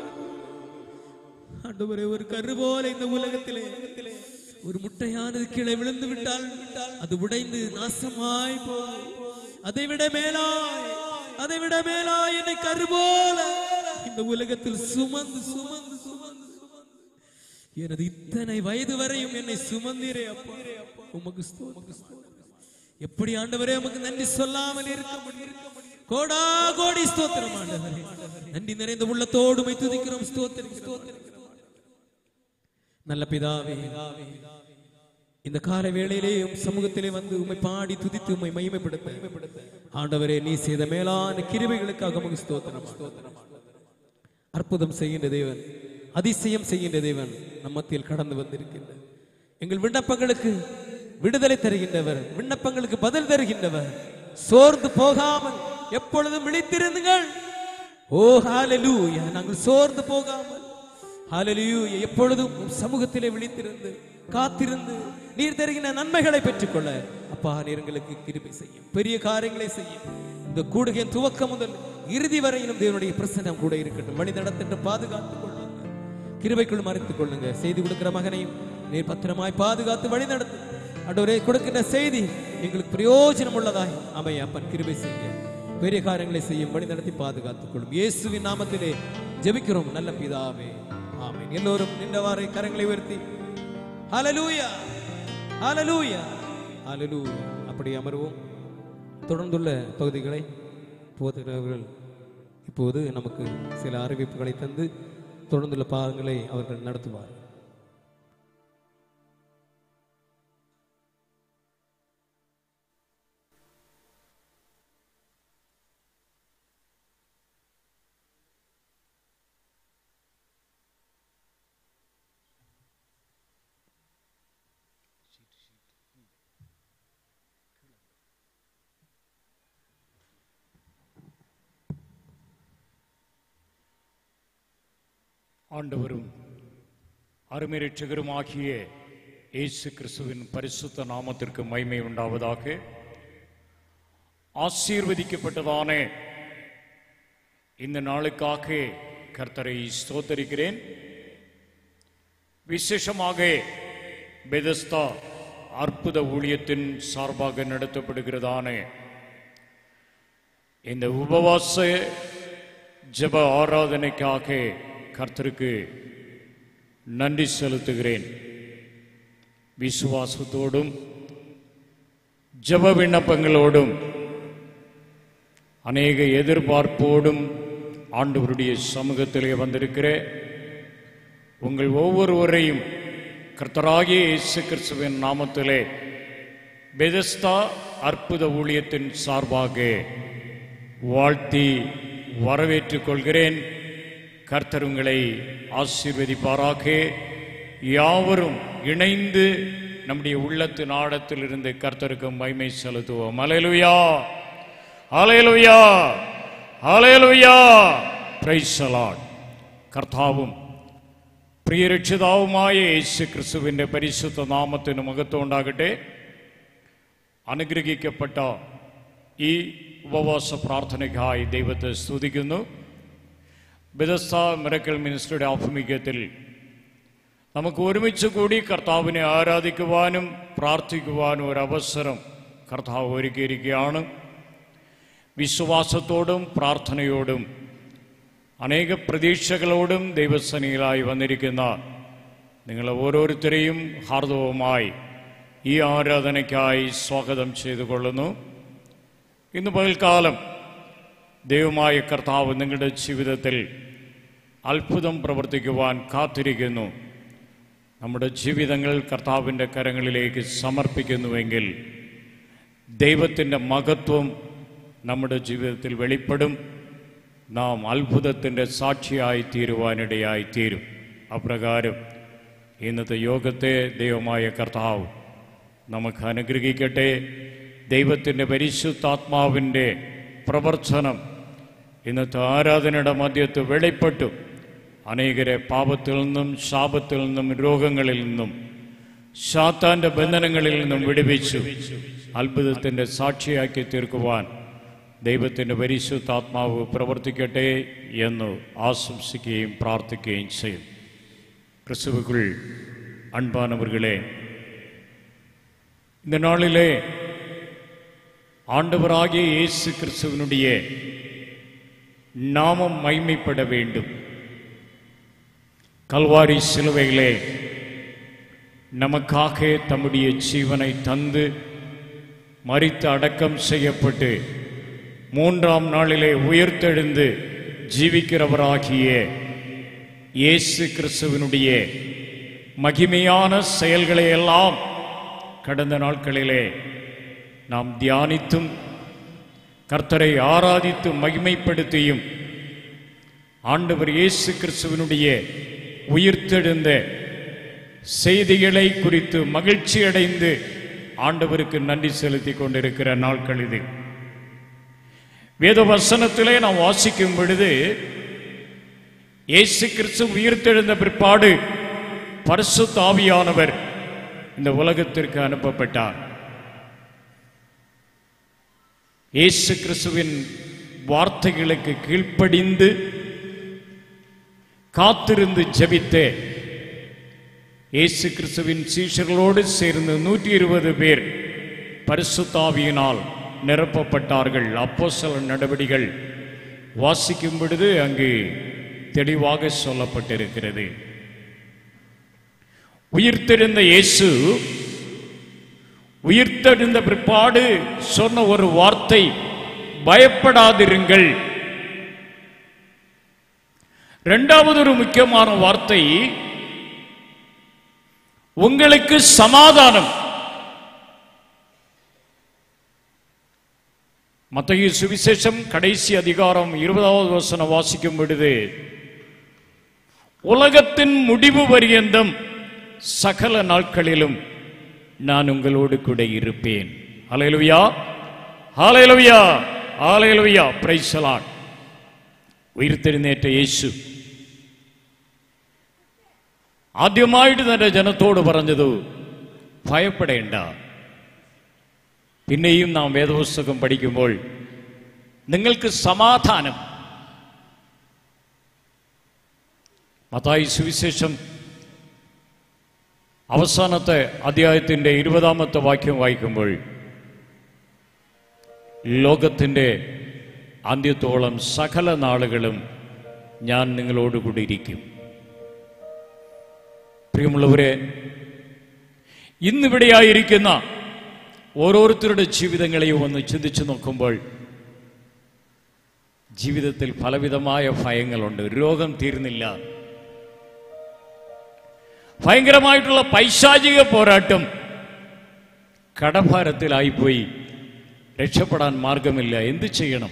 ஆண்டவரே ஒரு கருபோல இந்த உலகத்திலே ஒரு முட்டையானது கீழே விழுந்து விட்டால் அது உடைந்து நாசமாய் போகும் அதை விட மேலாய் அதை விட மேலாய் என்னை கருபோல இந்த உலகத்தில் சுமந்து சுமந்து சுமந்து சுமந்து எனது இத்தனை வயது வரையும் என்னை சுமந்தீரே அப்பா உமக்கு ஸ்தோத்திரம். எப்படி ஆண்டவரே உமக்கு நன்றி சொல்லாமல் இருக்க முடியும் கோடா கோடி ஸ்தோத்திரம் ஆண்டவரே நன்றி நிறைந்த உள்ளத்தோடு உம்மை துதிக்கிறோம் ஸ்தோத்திரம் ஸ்தோத்திரம் நல்ல பிதாவே இந்த கால வேளையிலேயும் சமூகத்திலே வந்து உம்மை பாடி துதித்து உம்மை மகிமைப்படுத்த ஆண்டவரே நீ செய்த மேலான கிருபைகளுக்காக உமக்கு ஸ்தோத்திரம் ஸ்தோத்திரம் அற்புதம் செய்கின்ற தேவன் அதிசயம் செய்கின்ற தேவன் நம் மத்தியில் கடந்து வந்திருக்கின்றார் எங்கள் விண்ணப்பங்களுக்கு விடுதலை தருகின்றவர் விண்ணப்பங்களுக்கு பதில் தருகின்றவர் சோர்ந்து போகாமல் எப்பொழுதும் விழித்திருந்துங்கள் ஓ ஹalleluya நாங்கள் சோர்ந்து போகாமல் ஹalleluya எப்பொழுதும் உம் சமூகத்திலே விழித்திருந்து காத்திருந்து நீர் தருகின்ற நன்மைகளை பெற்றுக்கொள்ள அப்பா நீர் எங்களுக்கு கிருபை செய்யும் பெரிய காரியங்களை செய்யும் இந்த கூடுகையின் துவக்கம் முதல் இறுதி வரையிலும் தேவனுடைய பிரசன்னம் கூட இருக்கட்டும் வழி நடத்திட்டு பாதுகாத்துக் கொள்ளுங்க கிருபைக்குள் மறைத்துக் கொள்ளுங்க செய்தி கொடுக்கிற மகனையும் நீர் பத்திரமாய் பாதுகாத்து வழி நடத்து அன்றவரே கொடுக்கின்ற செய்தி எங்களுக்கு பிரயோஜனம் உள்ளதாய் அமைய அப்பன் கிருபை செய்ய பெரிய காரியங்களை செய்யும் வழி நடத்தி பாதுகாத்துக் கொள்ளும் இயேசுவின் நாமத்திலே ஜெபிக்கிறோம் நல்ல பிதாவே ஆமென் எல்லோரும் நின்றவாறு கரங்களை உயர்த்தி ஹalleluya ஹalleluya ஹalleluya அப்படி அமர்வோம் தொடர்ந்துள்ள பகுதிகளை போதுகிறவர்கள் இப்போது நமக்கு சில அறிவிப்புகளை தந்து தொடர்ந்துள்ள பாகங்களை அவர்கள் நடத்துவார் ஆண்டவரும் அருமை ரட்சகருமாகிய இயேசு கிறிஸ்துவின் பரிசுத்த நாமத்திற்கு மகிமை உண்டாவதாக ஆசீர்வதிக்கப்பட்டதான இந்த நாளுக்காக கர்த்தரை ஸ்தோத்தரிக்கிறேன் விசேஷமாக பெதஸ்தா அற்புத ஊழியத்தின் சார்பாக நடத்தப்படுகிறதான இந்த உபவாச ஜெப ஆராதனைக்காக கர்த்தருக்கு நன்றி செலுத்துகிறேன் விசுவாசத்தோடும் ஜெப விண்ணப்பங்களோடும் அநேக எதிர்பார்ப்போடும் ஆண்டவருடைய சமூகத்திலே வந்திருக்கிற உங்கள் ஒவ்வொருவரையும் கர்த்தராகிய இயேசு கிறிஸ்துவின் நாமத்திலே பெதஸ்தா அற்புத ஊழியத்தின் சார்பாக வாழ்த்தி வரவேற்றுக் கொள்கிறேன் கர்த்தர் உங்களை ஆசீர்வதிப்பாராக யாவரும் இணைந்து நம்முடைய உள்ளத்து நாடத்தில் இருந்து கர்த்தருக்கு மகிமை செலுத்துவோம் அலையலுயா அலையலுயா அலையலுயா பிரைசலாட் കർത്താവും പ്രിയരക്ഷിതാവുമായ യേശു ക്രിസ്തുവിൻ്റെ പരിശുദ്ധ നാമത്തിന് മഹത്വം ഉണ്ടാകട്ടെ അനുഗ്രഹിക്കപ്പെട്ട ഈ ഉപവാസ പ്രാർത്ഥനയ്ക്കായി ദൈവത്തെ സ്തുതിക്കുന്നു ബിദസ്ത മിറക്കൽ മിനിസ്റ്ററുടെ ആഭിമുഖ്യത്തിൽ നമുക്ക് ഒരുമിച്ച് കൂടി കർത്താവിനെ ആരാധിക്കുവാനും പ്രാർത്ഥിക്കുവാനും ഒരു അവസരം കർത്താവ് ഒരുക്കിയിരിക്കുകയാണ് വിശ്വാസത്തോടും പ്രാർത്ഥനയോടും അനേക പ്രതീക്ഷകളോടും ദൈവസനിയിലായി വന്നിരിക്കുന്ന നിങ്ങളെ ഓരോരുത്തരെയും ഹാർദവുമായി ഈ ആരാധനയ്ക്കായി സ്വാഗതം ചെയ്തു കൊള്ളുന്നു ഇന്ന് പകൽക്കാലം ദൈവമായ കർത്താവ് നിങ്ങളുടെ ജീവിതത്തിൽ അത്ഭുതം പ്രവർത്തിക്കുവാൻ കാത്തിരിക്കുന്നു നമ്മുടെ ജീവിതങ്ങൾ കർത്താവിൻ്റെ കരങ്ങളിലേക്ക് സമർപ്പിക്കുന്നുവെങ്കിൽ ദൈവത്തിൻ്റെ മഹത്വം നമ്മുടെ ജീവിതത്തിൽ വെളിപ്പെടും നാം അത്ഭുതത്തിൻ്റെ സാക്ഷിയായി തീരുവാനിടയായി തീരും അപ്രകാരം ഇന്നത്തെ യോഗത്തെ ദൈവമായ കർത്താവ് നമുക്ക് അനുഗ്രഹിക്കട്ടെ ദൈവത്തിൻ്റെ പരിശുദ്ധാത്മാവിൻ്റെ പ്രവർത്തനം ഇന്നത്തെ ആരാധനയുടെ മധ്യത്ത് വെളിപ്പെട്ടു അനേകരെ പാപത്തിൽ നിന്നും ശാപത്തിൽ നിന്നും രോഗങ്ങളിൽ നിന്നും ശാത്താന്റെ ബന്ധനങ്ങളിൽ നിന്നും വിടുവിച്ചു അത്ഭുതത്തിൻ്റെ സാക്ഷിയാക്കി തീർക്കുവാൻ ദൈവത്തിൻ്റെ പരിശുദ്ധാത്മാവ് പ്രവർത്തിക്കട്ടെ എന്ന് ആശംസിക്കുകയും പ്രാർത്ഥിക്കുകയും ചെയ്യും கிறிஸ்துவுக்குள் அன்பானவர்களே இந்த நாளிலே ஆண்டவராகிய இயேசு கிறிஸ்துவனுடைய நாமம் மைமைப்பட வேண்டும் கல்வாரி சிலுவையிலே நமக்காக தம்முடைய ஜீவனை தந்து மரித்து அடக்கம் செய்யப்பட்டு மூன்றாம் நாளிலே உயிர்த்தெழுந்து ஜீவிக்கிறவராகிய இயேசு கிறிஸ்துவனுடைய மகிமையான செயல்களை எல்லாம் கடந்த நாட்களிலே நாம் தியானித்தும் கர்த்தரை ஆராதித்து மகிமைப்படுத்தியும் ஆண்டவர் இயேசு கிறிஸ்துவனுடைய உயிர்த்தெழுந்த செய்திகளை குறித்து மகிழ்ச்சி அடைந்து ஆண்டவருக்கு நன்றி செலுத்திக் கொண்டிருக்கிற நாட்கள் இது வேத வசனத்திலே நாம் வாசிக்கும் பொழுது இயேசு கிறிஸ்து உயிர்த்தெழுந்த பிற்பாடு பரிசுத்த ஆவியானவர் இந்த உலகத்திற்கு அனுப்பப்பட்டார் இயேசு கிறிஸ்துவின் வார்த்தைகளுக்கு கீழ்ப்படிந்து காத்திருந்து ஜெபித்த இயேசு கிறிஸ்துவின் சீஷர்களோடு சேர்ந்து நூற்றி இருபது பேர் பரிசுத்தாவியினால் நிரப்பப்பட்டார்கள் அப்போஸ்தல நடவடிகள் வாசிக்கும் பொழுது அங்கு தெளிவாக சொல்லப்பட்டிருக்கிறது உயிர்த்தெழுந்த இயேசு உயிர்த்தெழுந்த பிற்பாடு சொன்ன ஒரு வார்த்தை பயப்படாதிருங்கள் இரண்டாவது ஒரு முக்கியமான வார்த்தை உங்களுக்கு சமாதானம் மத்திய சுவிசேஷம் கடைசி அதிகாரம் இருபதாவது வசனம் வாசிக்கும் பொழுது உலகத்தின் முடிவு பரியந்தம் சகல நாட்களிலும் நான் உங்களோடு கூட இருப்பேன் அலையலுவியா ஆலையலுவியா ஆலையலுவியா பிரைசலான் ഉയർത്തെഴുന്നേറ്റ യേശു ആദ്യമായിട്ട് തന്റെ ജനത്തോട് പറഞ്ഞത് ഭയപ്പെടേണ്ട പിന്നെയും നാം വേദപുസ്തകം പഠിക്കുമ്പോൾ നിങ്ങൾക്ക് സമാധാനം മത്തായി സുവിശേഷം അവസാനത്തെ അധ്യായത്തിൻ്റെ ഇരുപതാമത്തെ വാക്യം വായിക്കുമ്പോൾ ലോകത്തിൻ്റെ അന്ത്യത്തോളം സകല നാളുകളും ഞാൻ നിങ്ങളോടുകൂടി ഇരിക്കും പ്രിയമുള്ളവരെ ഇന്നിവിടെയായിരിക്കുന്ന ഓരോരുത്തരുടെ ജീവിതങ്ങളെയും ഒന്ന് ചിന്തിച്ചു നോക്കുമ്പോൾ ജീവിതത്തിൽ പലവിധമായ ഭയങ്ങളുണ്ട് രോഗം തീരുന്നില്ല ഭയങ്കരമായിട്ടുള്ള പൈശാചിക പോരാട്ടം കടഭാരത്തിലായിപ്പോയി രക്ഷപ്പെടാൻ മാർഗമില്ല എന്ത് ചെയ്യണം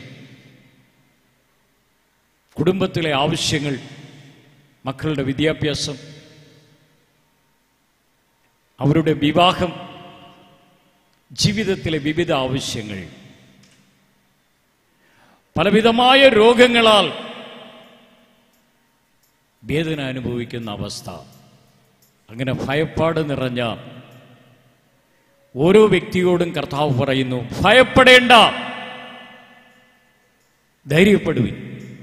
കുടുംബത്തിലെ ആവശ്യങ്ങൾ മക്കളുടെ വിദ്യാഭ്യാസം അവരുടെ വിവാഹം ജീവിതത്തിലെ വിവിധ ആവശ്യങ്ങൾ പലവിധമായ രോഗങ്ങളാൽ വേദന അനുഭവിക്കുന്ന അവസ്ഥ അങ്ങനെ ഭയപ്പാട് നിറഞ്ഞ ഓരോ വ്യക്തിയോടും കർത്താവ് പറയുന്നു ഭയപ്പെടേണ്ട ധൈര്യപ്പെടുവിൻ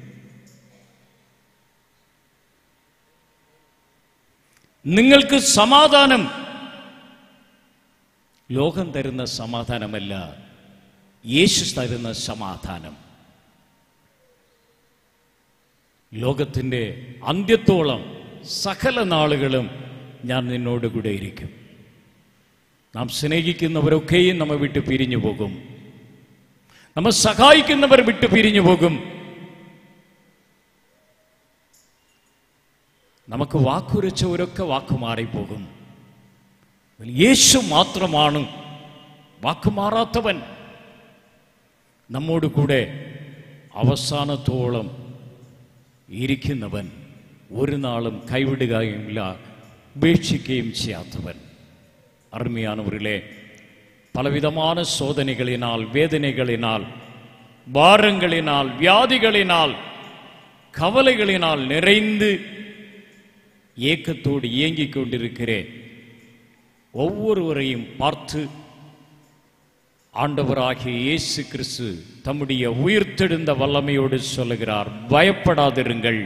നിങ്ങൾക്ക് സമാധാനം ലോകം തരുന്ന സമാധാനമല്ല യേശു തരുന്ന സമാധാനം ലോകത്തിൻ്റെ അന്ത്യത്തോളം സകല നാളുകളും ഞാൻ നിന്നോട് കൂടെ ഇരിക്കും നാം സ്നേഹിക്കുന്നവരൊക്കെയും നമ്മെ വിട്ട് പിരിഞ്ഞു പോകും നമ്മെ സഹായിക്കുന്നവർ വിട്ട് പിരിഞ്ഞു പോകും നമുക്ക് വാക്കുരച്ചവരൊക്കെ വാക്ക് മാറിപ്പോകും യേശു മാത്രമാണ് വാക്കുമാറാത്തവൻ നമ്മോട് കൂടെ അവസാനത്തോളം ഇരിക്കുന്നവൻ ഒരു നാളും കൈവിടുകയുമില്ല ഉപേക്ഷിക്കുകയും ചെയ്യാത്തവൻ அருமையானவர்களே பலவிதமான சோதனைகளினால் வேதனைகளினால் பாரங்களினால் வியாதிகளினால் கவலைகளினால் நிறைந்து ஏக்கத்தோடு இயங்கிக் கொண்டிருக்கிறேன் ஒவ்வொருவரையும் பார்த்து ஆண்டவராகிய இயேசு கிறிஸ்து தம்முடைய உயிர்த்தெழுந்த வல்லமையோடு சொல்லுகிறார் பயப்படாதிருங்கள்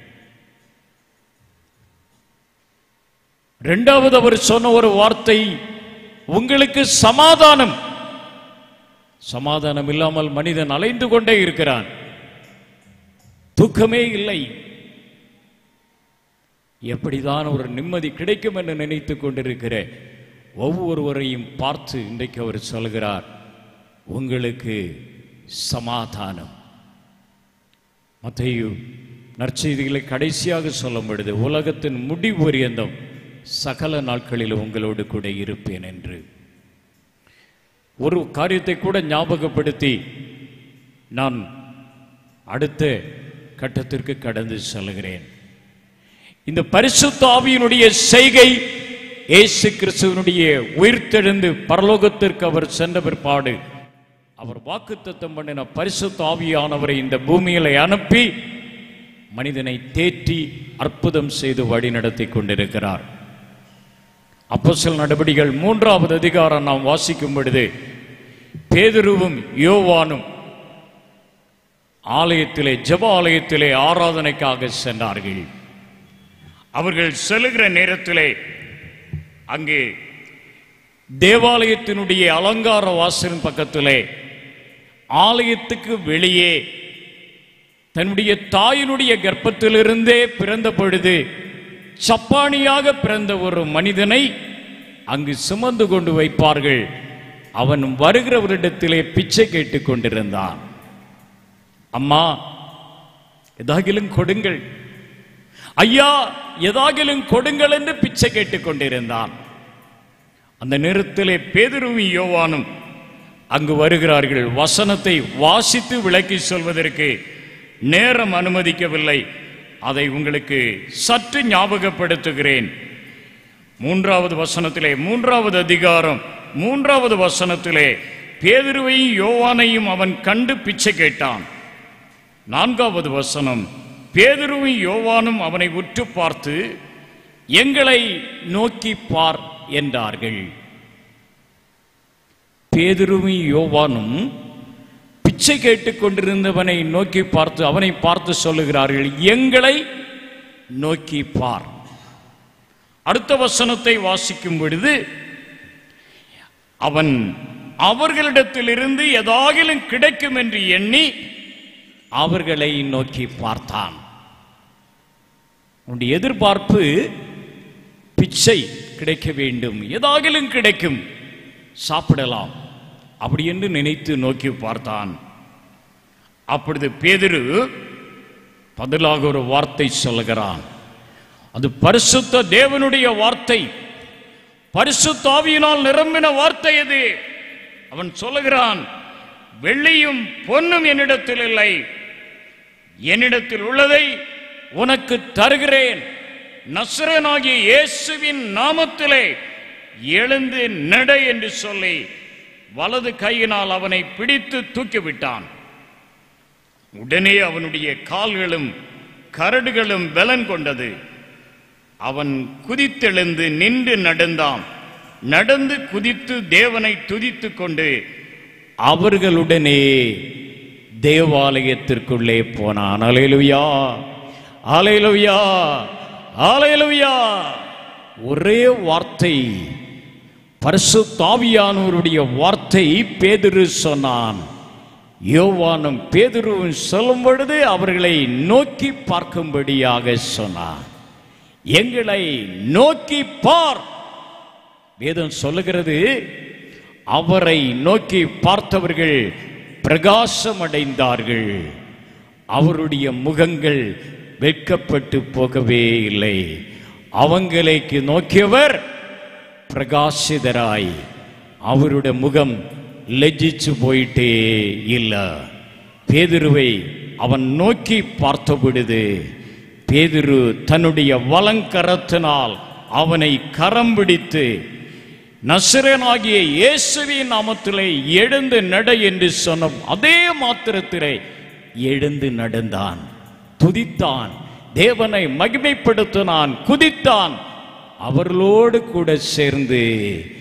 இரண்டாவது அவர் சொன்ன ஒரு வார்த்தை உங்களுக்கு சமாதானம் சமாதானம் இல்லாமல் மனிதன் அலைந்து கொண்டே இருக்கிறான் துக்கமே இல்லை எப்படிதான் ஒரு நிம்மதி கிடைக்கும் என்று நினைத்துக் கொண்டிருக்கிற ஒவ்வொருவரையும் பார்த்து இன்றைக்கு அவர் சொல்கிறார் உங்களுக்கு சமாதானம் மத்தேயு நற்செய்திகளை கடைசியாக சொல்லும் பொழுது உலகத்தின் முடிவு பரியந்தம் சகல நாட்களில் உங்களோடு கூட இருப்பேன் என்று ஒரு காரியத்தை கூட ஞாபகப்படுத்தி நான் அடுத்த கட்டத்திற்கு கடந்து செல்கிறேன் இந்த பரிசுத்த ஆவியினுடைய செய்கை இயேசு கிறிஸ்துவனுடைய உயிர்த்தெழுந்து பரலோகத்திற்கு அவர் சென்ற பிற்பாடு அவர் வாக்குத்தத்தம் பண்ணின பரிசுத்த ஆவியானவரை இந்த பூமியில அனுப்பி மனிதனை தேற்றி அற்புதம் செய்து வழி நடத்தி கொண்டிருக்கிறார் அப்போஸ்தலர் நடவடிகள் மூன்றாவது அதிகாரம் நாம் வாசிக்கும் பொழுது பேதுருவும் யோவானும் ஆலயத்திலே ஜெப ஆலயத்திலே ஆராதனைக்காக சென்றார்கள் அவர்கள் செல்லுகிற நேரத்திலே அங்கே தேவாலயத்தினுடைய அலங்கார வாசலின் பக்கத்திலே ஆலயத்துக்கு வெளியே தன்னுடைய தாயினுடைய கர்ப்பத்திலிருந்தே பிறந்த பொழுது சப்பானியாக பிறந்த ஒரு மனிதனை அங்கு சுமந்து கொண்டு வைப்பார்கள் அவன் வருகிறவரிடத்திலே பிச்சை கேட்டுக் கொண்டிருந்தான் அம்மா எதாகிலும் கொடுங்கள் ஐயா எதாகிலும் கொடுங்கள் என்று பிச்சை கேட்டுக் கொண்டிருந்தான் அந்த நேரத்திலே பேதுருவும் யோவானும் அங்கு வருகிறார்கள் வசனத்தை வாசித்து விளக்கி சொல்வதற்கு நேரம் அனுமதிக்கவில்லை அதை உங்களுக்கு சற்று ஞாபகப்படுத்துகிறேன் மூன்றாவது வசனத்திலே மூன்றாவது அதிகாரம் மூன்றாவது வசனத்திலே பேதுருவையும் யோவானையும் அவன் கண்டு பிச்சை கேட்டான் நான்காவது வசனம் பேதுருவும் யோவானும் அவனை உற்று பார்த்து எங்களை நோக்கி பார் என்றார்கள் பேதுருவும் யோவானும் பிச்சை கேட்டுக் கொண்டிருந்தவனை நோக்கி பார்த்து அவனை பார்த்து சொல்லுகிறார்கள் எங்களை நோக்கி பார் அடுத்த வசனத்தை வாசிக்கும் பொழுது அவன் அவர்களிடத்திலிருந்து எதாகிலும் கிடைக்கும் என்று எண்ணி அவர்களை நோக்கி பார்த்தான் உன்னுடைய எதிர்பார்ப்பு பிச்சை கிடைக்க வேண்டும் ஏதாகிலும் கிடைக்கும் சாப்பிடலாம் அப்படி என்று நினைத்து நோக்கி பார்த்தான் அப்பொழுது பேதுரு பதிலாக ஒரு வார்த்தை சொல்லுகிறான் அது பரிசுத்த தேவனுடைய வார்த்தை பரிசுத்த ஆவியினால் நிரம்பின வார்த்தை அது அவன் சொல்லுகிறான் வெள்ளியும் பொன்னும் என்னிடத்தில் இல்லை என்னிடத்தில் உள்ளதை உனக்கு தருகிறேன் நஸ்ரனாகிய இயேசுவின் நாமத்திலே எழுந்து நட என்று சொல்லி வலது கையினால் அவனை பிடித்து தூக்கிவிட்டான் உடனே அவனுடைய கால்களும் கரடுகளும் பலன் கொண்டது அவன் குதித்தெழுந்து நின்று நடந்தான் நடந்து குதித்து தேவனை துதித்துக் கொண்டு அவர்களுடனே தேவாலயத்திற்குள்ளே போனான் அலையலுயா அலையலுயா அலையலுயா ஒரே வார்த்தை பரிசு தாவியானவருடைய வார்த்தை பேதுரு சொன்னான் யோவானும் பேதுருவும் சொல்லும் பொழுது அவர்களை நோக்கி பார்க்கும்படியாக சொன்னான் எங்களை நோக்கி பார் வேதம் சொல்லுகிறது அவரை நோக்கி பார்த்தவர்கள் பிரகாசம் அடைந்தார்கள் அவருடைய முகங்கள் வெட்கப்பட்டு போகவே இல்லை அவங்களுக்கு நோக்கியவர் பிரகாசிதராய் அவருடைய முகம் லெஜிச்சு போயிட்டே இல்ல பேதுருவை அவன் நோக்கி பார்த்த பொழுது பேதுரு தன்னுடைய வலங்கரத்தினால் அவனை கரம் பிடித்து நசிரனாகிய இயேசுவின் நாமத்திலே எழுந்து நட என்று சொன்ன அதே மாத்திரத்திலே எழுந்து நடந்தான் துதித்தான் தேவனை மகிமைப்படுத்தினான் குதித்தான் அவர்களோடு கூட சேர்ந்து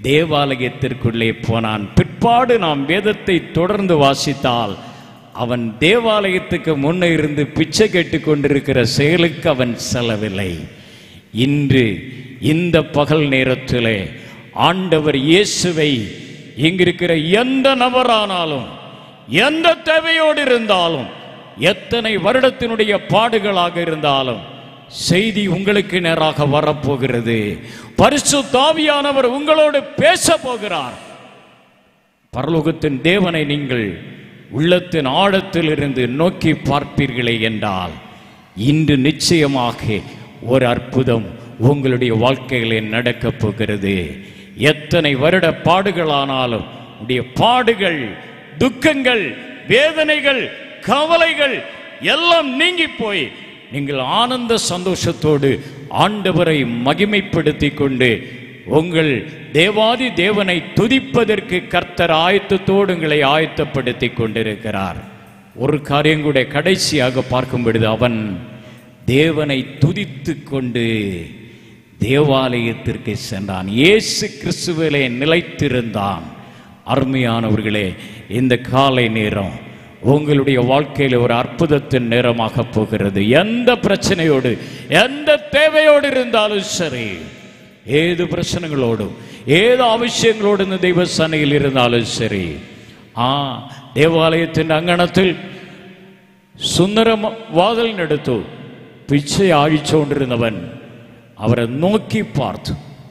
தேவாலயத்திற்குள்ளே போனான் பிற்பாடு நாம் வேதத்தை தொடர்ந்து வாசித்தால் அவன் தேவாலயத்துக்கு முன்னே இருந்து பிச்சை கேட்டுக் கொண்டிருக்கிற செயலுக்கு அவன் செல்லவில்லை இன்று இந்த பகல் நேரத்திலே ஆண்டவர் இயேசுவை இங்கிருக்கிற எந்த நபரானாலும் எந்த தேவையோடு இருந்தாலும் எத்தனை வருடத்தினுடைய பாடுகளாக இருந்தாலும் செய்தி உங்களுக்கு நேராக வரப்போகிறது பரிசு தாவியானவர் உங்களோடு பேச போகிறார் பரலோகத்தின் தேவனை நீங்கள் உள்ளத்தின் ஆழத்தில் இருந்து நோக்கி பார்ப்பீர்களே என்றால் இன்று நிச்சயமாக ஒரு அற்புதம் உங்களுடைய வாழ்க்கையிலே நடக்கப் போகிறது எத்தனை வருட பாடுகளானாலும் உடைய பாடுகள் துக்கங்கள் வேதனைகள் கவலைகள் எல்லாம் நீங்கி போய் நீங்கள் ஆனந்த சந்தோஷத்தோடு ஆண்டவரை மகிமைப்படுத்தி கொண்டு உங்கள் தேவாதி தேவனை துதிப்பதற்கு கர்த்தர் ஆயத்தத்தோடு உங்களை ஆயத்தப்படுத்தி கொண்டிருக்கிறார் ஒரு காரியம் கூட கடைசியாக பார்க்கும் பொழுது அவன் தேவனை துதித்து கொண்டு தேவாலயத்திற்கு சென்றான் இயேசு கிறிஸ்துவிலே நிலைத்திருந்தான் அருமையானவர்களே இந்த காலை நேரம் உங்களுடைய வாழ்க்கையில் ஒரு அற்புதத்தின் நேரமாக போகிறது எந்த பிரச்சனையோடு எந்த தேவையோடு இருந்தாலும் சரி ஏது பிரச்சனைகளோடும் ஏது அவசியங்களோடு இந்த தெய்வ சனையில் இருந்தாலும் சரி ஆ தேவாலயத்தின் அங்கணத்தில் சுந்தரம் வாதல் நடுத்து பிச்சை ஆழிச்சோண்டிருந்தவன் அவரை நோக்கி பார்த்து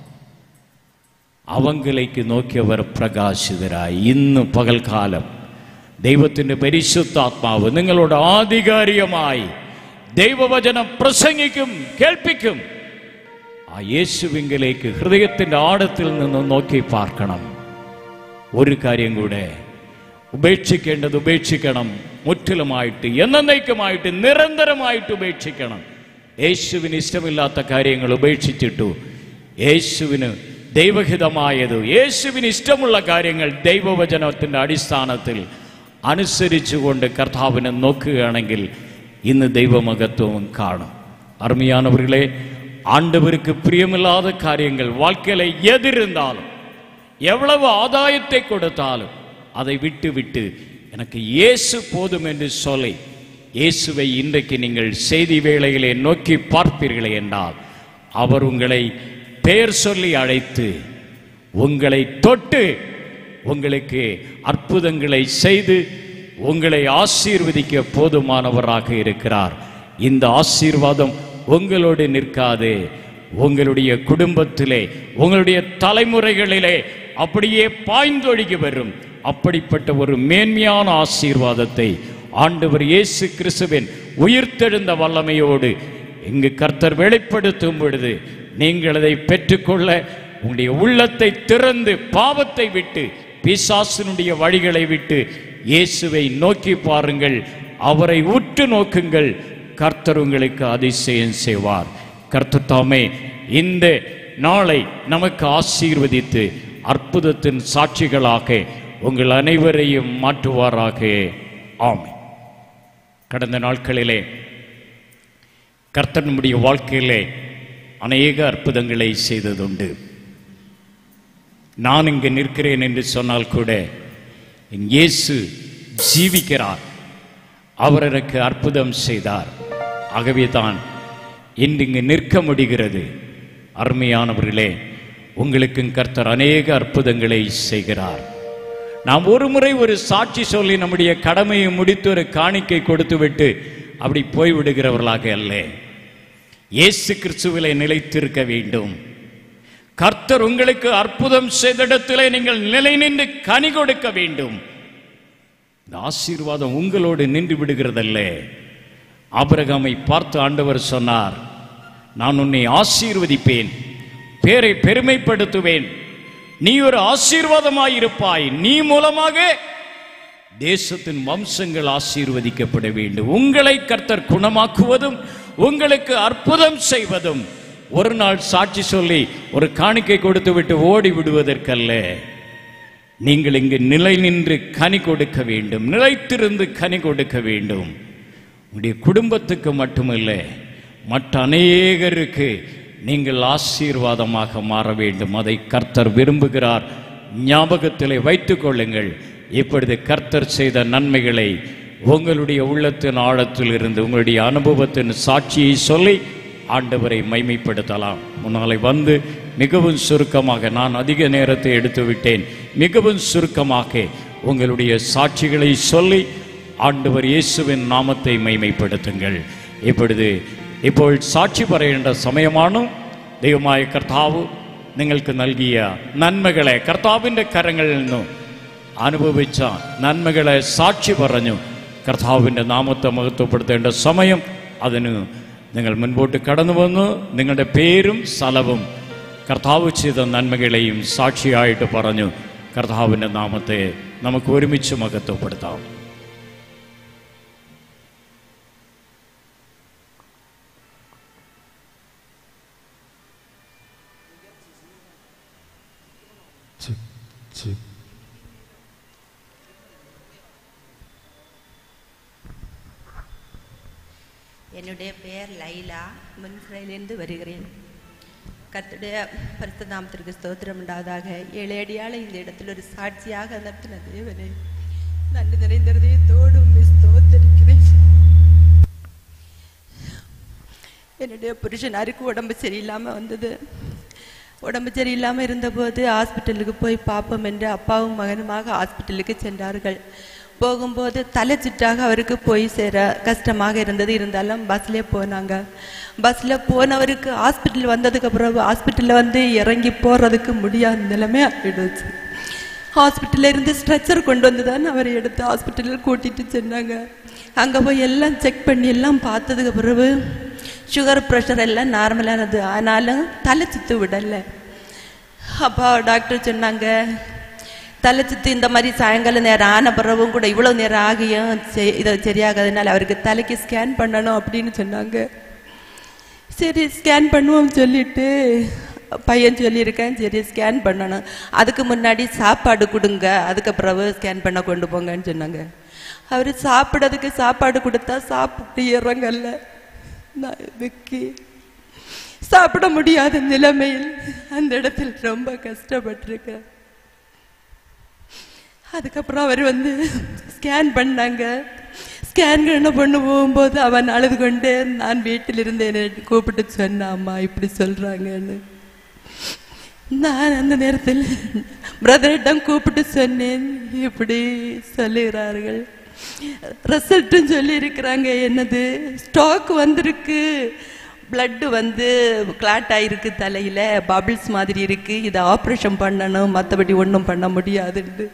അവങ്കിലേക്ക് നോക്കിയവർ പ്രകാശിതരായി ഇന്ന് പകൽക്കാലം ദൈവത്തിൻ്റെ പരിശുദ്ധാത്മാവ് നിങ്ങളോട് ആധികാരികമായി ദൈവവചനം പ്രസംഗിക്കും കേൾപ്പിക്കും ആ യേശുവിങ്കലേക്ക് ഹൃദയത്തിൻ്റെ ആഴത്തിൽ നിന്ന് നോക്കി പാർക്കണം ഒരു കാര്യം കൂടെ ഉപേക്ഷിക്കേണ്ടത് ഉപേക്ഷിക്കണം മുற்றிലുമായിട്ട് എന്നേക്കുമായിട്ട് നിരന്തരമായിട്ട് ഉപേക്ഷിക്കണം യേശുവിന് ഇഷ്ടമില്ലാത്ത കാര്യങ്ങൾ ഉപേക്ഷിച്ചിട്ടു യേശുവിന് ദൈവഹിതമായത് യേശുവിന് ഇഷ്ടമുള്ള കാര്യങ്ങൾ ദൈവവചനത്തിൻ്റെ അടിസ്ഥാനത്തിൽ അനുസരിച്ചുകൊണ്ട് കർത്താവിനെ നോക്കുകയാണെങ്കിൽ ഇന്ന് ദൈവമഹത്വവും കാണും அருமையானவர்களே ஆண்டவருக்கு பிரியமில்லாத காரியங்கள் வாழ்க்கையில எது இருந்தாலும் எவ்வளவு ஆதாயத்தை கொடுத்தாலும் அதை விட்டு விட்டு எனக்கு இயேசு போதும் என்று சொல்லி இயேசுவை இன்றைக்கு நீங்கள் செய்தி வேளையிலே நோக்கி பார்ப்பீர்களே என்றால் அவர் உங்களை பெயர் சொல்லி அழைத்து உங்களை தொட்டு உங்களுக்கு அற்புதங்களை செய்து உங்களை ஆசீர்வதிக்க போதுமானவராக இருக்கிறார் இந்த ஆசீர்வாதம் உங்களோடு நிற்காது உங்களுடைய குடும்பத்திலே உங்களுடைய தலைமுறைகளிலே அப்படியே பாய்ந்தொழுகி வரும் அப்படிப்பட்ட ஒரு மேன்மையான ஆசீர்வாதத்தை ஆண்டவர் இயேசு கிறிஸ்துவின் உயிர்த்தெழுந்த வல்லமையோடு இங்கு கர்த்தர் வெளிப்படுத்தும் பொழுது நீங்கள் அதை பெற்றுக்கொள்ள உங்களுடைய உள்ளத்தை திறந்து பாவத்தை விட்டு பிசாசினுடைய வழிகளை விட்டு இயேசுவை நோக்கி பாருங்கள் அவரை உற்று நோக்குங்கள் கர்த்தர் உங்களுக்கு அதிசயம் செய்வார் கர்த்தர் தாமே இந்த நாளை நமக்கு ஆசீர்வதித்து அற்புதத்தின் சாட்சிகளாக உங்கள் அனைவரையும் மாற்றுவாராக ஆமென் கடந்த நாட்களிலே கர்த்தர் நம்முடைய வாழ்க்கையிலே அநேக அற்புதங்களை செய்ததுண்டு நான் இங்கு நிற்கிறேன் என்று சொன்னால் கூட என் இயேசு ஜீவிக்கிறார் அவர் எனக்கு அற்புதம் செய்தார் ஆகவே தான் இன்று இங்கு நிற்க முடிகிறது அருமையானவர்களே உங்களுக்கும் கர்த்தர் அநேக அற்புதங்களை செய்கிறார் நாம் ஒரு முறை ஒரு சாட்சி சொல்லி நம்முடைய கடமையை முடித்து ஒரு காணிக்கை கொடுத்து விட்டு அப்படி போய்விடுகிறவர்களாக அல்ல இயேசு கிறிஸ்துவிலே நிலைத்திருக்க வேண்டும் கர்த்தர் உங்களுக்கு அற்புதம் செய்த இடத்திலே நீங்கள் நிலை நின்று கனி கொடுக்க வேண்டும் இந்த ஆசீர்வாதம் உங்களோடு நின்று விடுகிறதல்ல ஆபிரகாமை பார்த்து ஆண்டவர் சொன்னார் நான் உன்னை ஆசீர்வதிப்பேன் பேரை பெருமைப்படுத்துவேன் நீ ஒரு ஆசீர்வாதமாயிருப்பாய் நீ மூலமாக தேசத்தின் வம்சங்கள் ஆசீர்வதிக்கப்பட வேண்டும் உங்களை கர்த்தர் குணமாக்குவதும் உங்களுக்கு அற்புதம் செய்வதும் ஒரு நாள் சாட்சி சொல்லி ஒரு காணிக்கை கொடுத்து விட்டு ஓடி விடுவதற்கல்ல நீங்கள் இங்கு நிலை நின்று கனி கொடுக்க வேண்டும் நிலைத்திருந்து கனி கொடுக்க வேண்டும் உங்களுடைய குடும்பத்துக்கு மட்டுமல்ல மற்ற அநேகருக்கு நீங்கள் ஆசீர்வாதமாக மாற வேண்டும் அதை கர்த்தர் விரும்புகிறார் ஞாபகத்திலே வைத்துக் கொள்ளுங்கள் இப்பொழுது கர்த்தர் செய்த நன்மைகளை உங்களுடைய உள்ளத்தின் ஆழத்தில் இருந்து உங்களுடைய அனுபவத்தின் சாட்சியை சொல்லி ஆண்டவரை மைமைப்படுத்தலாம் முன்னாலே வந்து மிகவும் சுருக்கமாக நான் அதிக நேரத்தை எடுத்து விட்டேன் மிகவும் சுருக்கமாக உங்களுடைய சாட்சிகளை சொல்லி ஆண்டவர் இயேசுவின் நாமத்தை மைமைப்படுத்துங்கள் இப்பொழுது ഇപ്പോൾ സാക്ഷി പറയേണ്ട സമയമാണ് ദൈവമായ കർത്താവ് നിങ്ങൾക്ക് നൽകിയ നന്മകളെ കർത്താവിൻ്റെ കരങ്ങളിൽ നിന്നും അനുഭവിച്ച നന്മകളെ സാക്ഷി പറഞ്ഞു കർത്താവിൻ്റെ നാമത്തെ മഹത്വപ്പെടുത്തേണ്ട സമയം അതിന് നിങ്ങൾ മുൻപോട്ട് കടന്നു വന്ന് നിങ്ങളുടെ പേരും സ്ഥലവും കർത്താവ് ചെയ്ത നന്മകളെയും സാക്ഷിയായിട്ട് പറഞ്ഞു കർത്താവിൻ്റെ നാമത്തെ നമുക്ക് ഒരുമിച്ച് മഹത്വപ്പെടുത്താം என்னுடைய பெயர் லைலா முன்சிறையிலிருந்து வருகிறேன் கர்த்தருடைய பரிசுத்த நாமத்திற்கு ஸ்தோத்திரம் உண்டாவதாக ஏழு அடியால இந்த இடத்தில் ஒரு சாட்சியாக நடத்தின தேவனே நன்றி நிறைந்த இதயத்தோடு உம்மை ஸ்தோத்தரிக்கிறேன் என்னுடைய புருஷனாருக்கு உடம்பு சரியில்லாமல் வந்தது உடம்பு சரியில்லாமல் இருந்தபோது ஹாஸ்பிட்டலுக்கு போய் பார்ப்போம் என்று அப்பாவும் மகனுமாக ஹாஸ்பிட்டலுக்கு சென்றார்கள் போகும்போது தலை சுற்றாக அவருக்கு போய் சேர கஷ்டமாக இருந்தது இருந்தாலும் பஸ்லேயே போனாங்க பஸ்ஸில் போனவருக்கு ஹாஸ்பிட்டல் வந்ததுக்கு அப்புறம் ஹாஸ்பிட்டலில் வந்து இறங்கி போகிறதுக்கு முடியாத நிலைமை ஆயிடுச்சு ஹாஸ்பிட்டலில் இருந்து ஸ்ட்ரெச்சர் கொண்டு வந்து தான் அவர் எடுத்து ஹாஸ்பிட்டலில் கூட்டிட்டு சென்னாங்க அங்கே போய் எல்லாம் செக் பண்ணி எல்லாம் பார்த்ததுக்கு பிறகு சுகர் ப்ரெஷர் எல்லாம் நார்மலானது ஆனாலும் தலை சுத்து விடலை அப்பா டாக்டர் சொன்னாங்க தலை சுத்து இந்த மாதிரி சாயங்காலம் நேரம் ஆன பிறகும் கூட இவ்வளோ நேரம் ஆகியும் செ- இது சரியாகாதனால அவருக்கு தலைக்கு ஸ்கேன் பண்ணணும் அப்படின்னு சொன்னாங்க சரி ஸ்கேன் பண்ணுவோம் சொல்லிட்டு பையன் சொல்லியிருக்கேன் சரி ஸ்கேன் பண்ணணும் அதுக்கு முன்னாடி சாப்பாடு கொடுங்க அதுக்கு பிறகு ஸ்கேன் பண்ண கொண்டு போங்கன்னு சொன்னாங்க அவர் சாப்பிடறதுக்கு சாப்பாடு கொடுத்தா சாப்பிட்டு இறங்கல நான் விக்கி சாப்பிட முடியாத நிலைமையில் அந்த இடத்தில் ரொம்ப கஷ்டப்பட்டிருக்கேன் அதுக்கப்புறம் அவர் வந்து ஸ்கேன் பண்ணாங்க ஸ்கேன் என்ன பண்ண போகும்போது அவன் அழுது கொண்டு நான் வீட்டில் இருந்து என்னை கூப்பிட்டு சொன்னான் அம்மா இப்படி சொல்றாங்கன்னு நான் அந்த நேரத்தில் பிரதரிடம் கூப்பிட்டு சொன்னேன் இப்படி சொல்லுகிறார்கள் ரிசல்ட்டும் சொல்லி இருக்கிறாங்க என்னது ஸ்டாக் வந்திருக்கு பிளட்டு வந்து கிளாட் ஆயிருக்கு தலையில பபிள்ஸ் மாதிரி இருக்கு இதை ஆப்ரேஷன் பண்ணணும் மற்றபடி ஒன்றும் பண்ண முடியாதுன்னு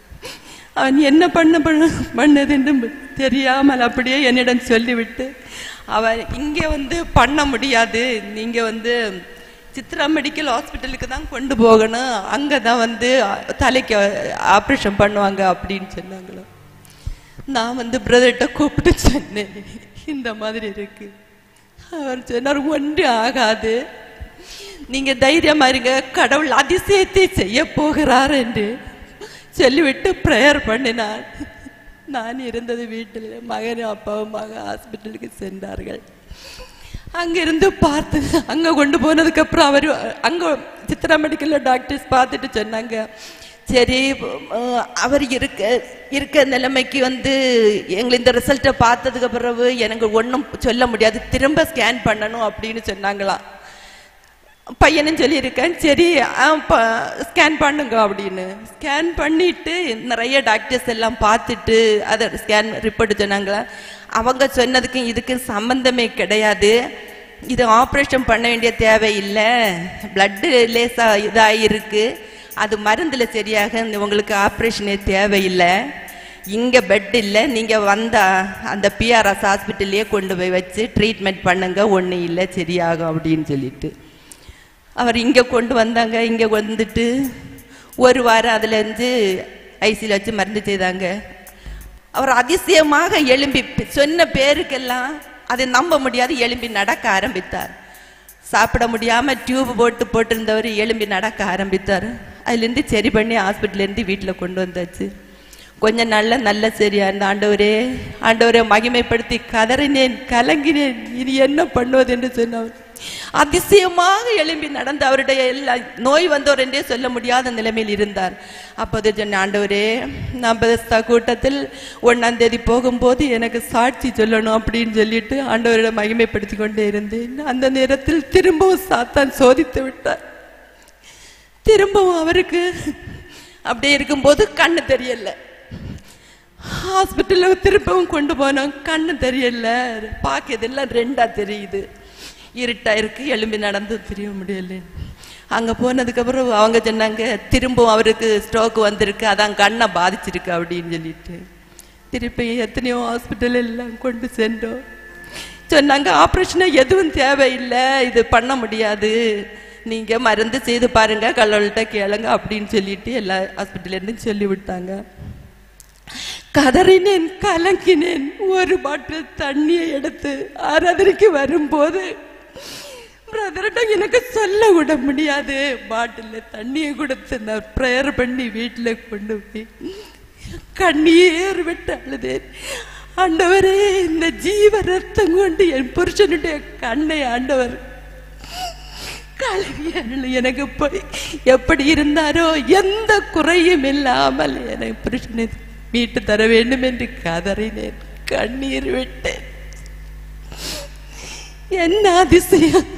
அவன் என்ன பண்ண பண்ண பண்ணதுன்னு தெரியாமல் அப்படியே என்னிடம் சொல்லிவிட்டு அவன் இங்கே வந்து பண்ண முடியாது நீங்க வந்து சித்ரா மெடிக்கல் ஹாஸ்பிட்டலுக்கு தான் கொண்டு போகணும் அங்கே தான் வந்து தலைக்கு ஆப்ரேஷன் பண்ணுவாங்க அப்படின்னு சொன்னாங்களோ நான் வந்து பிரதர்கிட்ட கூப்பிட்டு சொன்னேன் இந்த மாதிரி இருக்கு அவர் சொன்னார் ஒன்று ஆகாது நீங்க தைரியமா இருங்க கடவுள் அதிசயத்தை செய்ய போகிறார் என்று சொல்லிவிட்டு ப்ரேயர் பண்ணினார் நான் இருந்தது வீட்டில் மகனும் அப்பாவும் மக ஹாஸ்பிட்டலுக்கு சென்றார்கள் அங்கிருந்து பார்த்து அங்க கொண்டு போனதுக்கு அப்புறம் அவர் அங்க சித்ரா மெடிக்கல்ல டாக்டர்ஸ் பார்த்துட்டு சொன்னாங்க சரி அஹ், அவர் இருக்க இருக்க நிலைமைக்கு வந்து எங்களை இந்த ரிசல்ட்டை பார்த்ததுக்கு பிறகு எனக்கு ஒன்றும் சொல்ல முடியாது திரும்ப ஸ்கேன் பண்ணணும் அப்படின்னு சொன்னாங்களாம் பையனும் சொல்லியிருக்கேன் சரி ஸ்கேன் பண்ணுங்க அப்படின்னு ஸ்கேன் பண்ணிட்டு நிறைய டாக்டர்ஸ் எல்லாம் பார்த்துட்டு அதை ஸ்கேன் ரிப்போர்ட் சொன்னாங்களா அவங்க சொன்னதுக்கும் இதுக்கும் சம்பந்தமே கிடையாது இது ஆப்ரேஷன் பண்ண வேண்டிய தேவையில்லை பிளட்டு லேசாக இதாகிருக்கு அது மருந்தில் சரியாக இந்த உங்களுக்கு ஆப்ரேஷனே தேவையில்லை இங்கே பெட் இல்லை நீங்கள் வந்த அந்த பிஆர்எஸ் ஹாஸ்பிட்டல்லையே கொண்டு போய் வச்சு ட்ரீட்மெண்ட் பண்ணுங்க ஒன்றும் இல்லை சரியாகும் அப்படின்னு சொல்லிட்டு அவர் இங்கே கொண்டு வந்தாங்க இங்கே வந்துட்டு ஒரு வாரம் அதுலேருந்து ஐசியில் வச்சு மருந்து செய்தாங்க அவர் அதிசயமாக எழும்பி சொன்ன பேருக்கெல்லாம் அதை நம்ப முடியாது எழும்பி நடக்க ஆரம்பித்தார் சாப்பிட முடியாம டியூப் போட்டு போட்டிருந்தவர் எழும்பி நடக்க ஆரம்பித்தார் அதுலேருந்து சரி பண்ணி ஹாஸ்பிட்டல்லேருந்து வீட்டில் கொண்டு வந்தாச்சு கொஞ்ச நாள்ல நல்ல சரியா இருந்த ஆண்டவரே ஆண்டவரை மகிமைப்படுத்தி கதறினேன் கலங்கினேன் இனி என்ன பண்ணுவது என்று சொன்னவர் அதிசயமாக எழும்பி நடந்து அவருடைய எல்லா நோய் வந்தோர் என்றே சொல்ல முடியாத நிலைமையில் இருந்தார் அப்போது சொன்ன ஆண்டவரே நான் பெஸ்தா கூட்டத்தில் ஒன்னாம் தேதி போகும்போது எனக்கு சாட்சி சொல்லணும் அப்படின்னு சொல்லிட்டு ஆண்டவரிடம் மகிமைப்படுத்தி கொண்டே இருந்தேன் அந்த நேரத்தில் திரும்பவும் சாத்தான் சோதித்து விட்டார் திரும்பவும் அவருக்கு அப்படியே இருக்கும்போது கண்ணு தெரியல ஹாஸ்பிட்டலில் திரும்பவும் கொண்டு போனோம் கண்ணு தெரியல பார்க்கறதெல்லாம் ரெண்டா தெரியுது இருட்டா இருக்கு எலும்பி நடந்து தெரிய முடியல அங்க போனதுக்கப்புறம் அவங்க சொன்னாங்க திரும்பவும் அவருக்கு ஸ்ட்ரோக் வந்திருக்கு அதான் கண்ணை பாதிச்சிருக்கு அப்படின்னு சொல்லிட்டு திருப்பி எத்தனையோ ஹாஸ்பிட்டல் எல்லாம் கொண்டு சென்றோம் சொன்னாங்க ஆப்ரேஷனை எதுவும் தேவையில்லை இது பண்ண முடியாது நீங்க மருந்து செய்து பாருங்க கடவுள்கிட்ட கேளுங்க அப்படின்னு சொல்லிட்டு எல்லா ஹாஸ்பிட்டல்ல இருந்து சொல்லி விட்டாங்க கதறினேன் கலங்கினேன் ஒரு பாட்டில் தண்ணியை எடுத்து ஆராதனைக்கு வரும்போது பிரதர்கிட்ட எனக்கு சொல்ல விட முடியாது பாட்டில் தண்ணியை கொடுத்து நான் ப்ரேயர் பண்ணி வீட்டில் கொண்டு போய் கண்ணீர் விட்டு அழுதேன் ஆண்டவரே இந்த ஜீவ ரத்தம் கொண்டு என் புருஷனுடைய கண்ணை ஆண்டவர் கழுவி அருள் எனக்கு போய் எப்படி இருந்தாரோ எந்த குறையும் இல்லாமல் எனக்கு புருஷனை மீட்டு தர வேண்டும் என்று கதறினேன் கண்ணீர் விட்டேன் என்ன அதிசயம்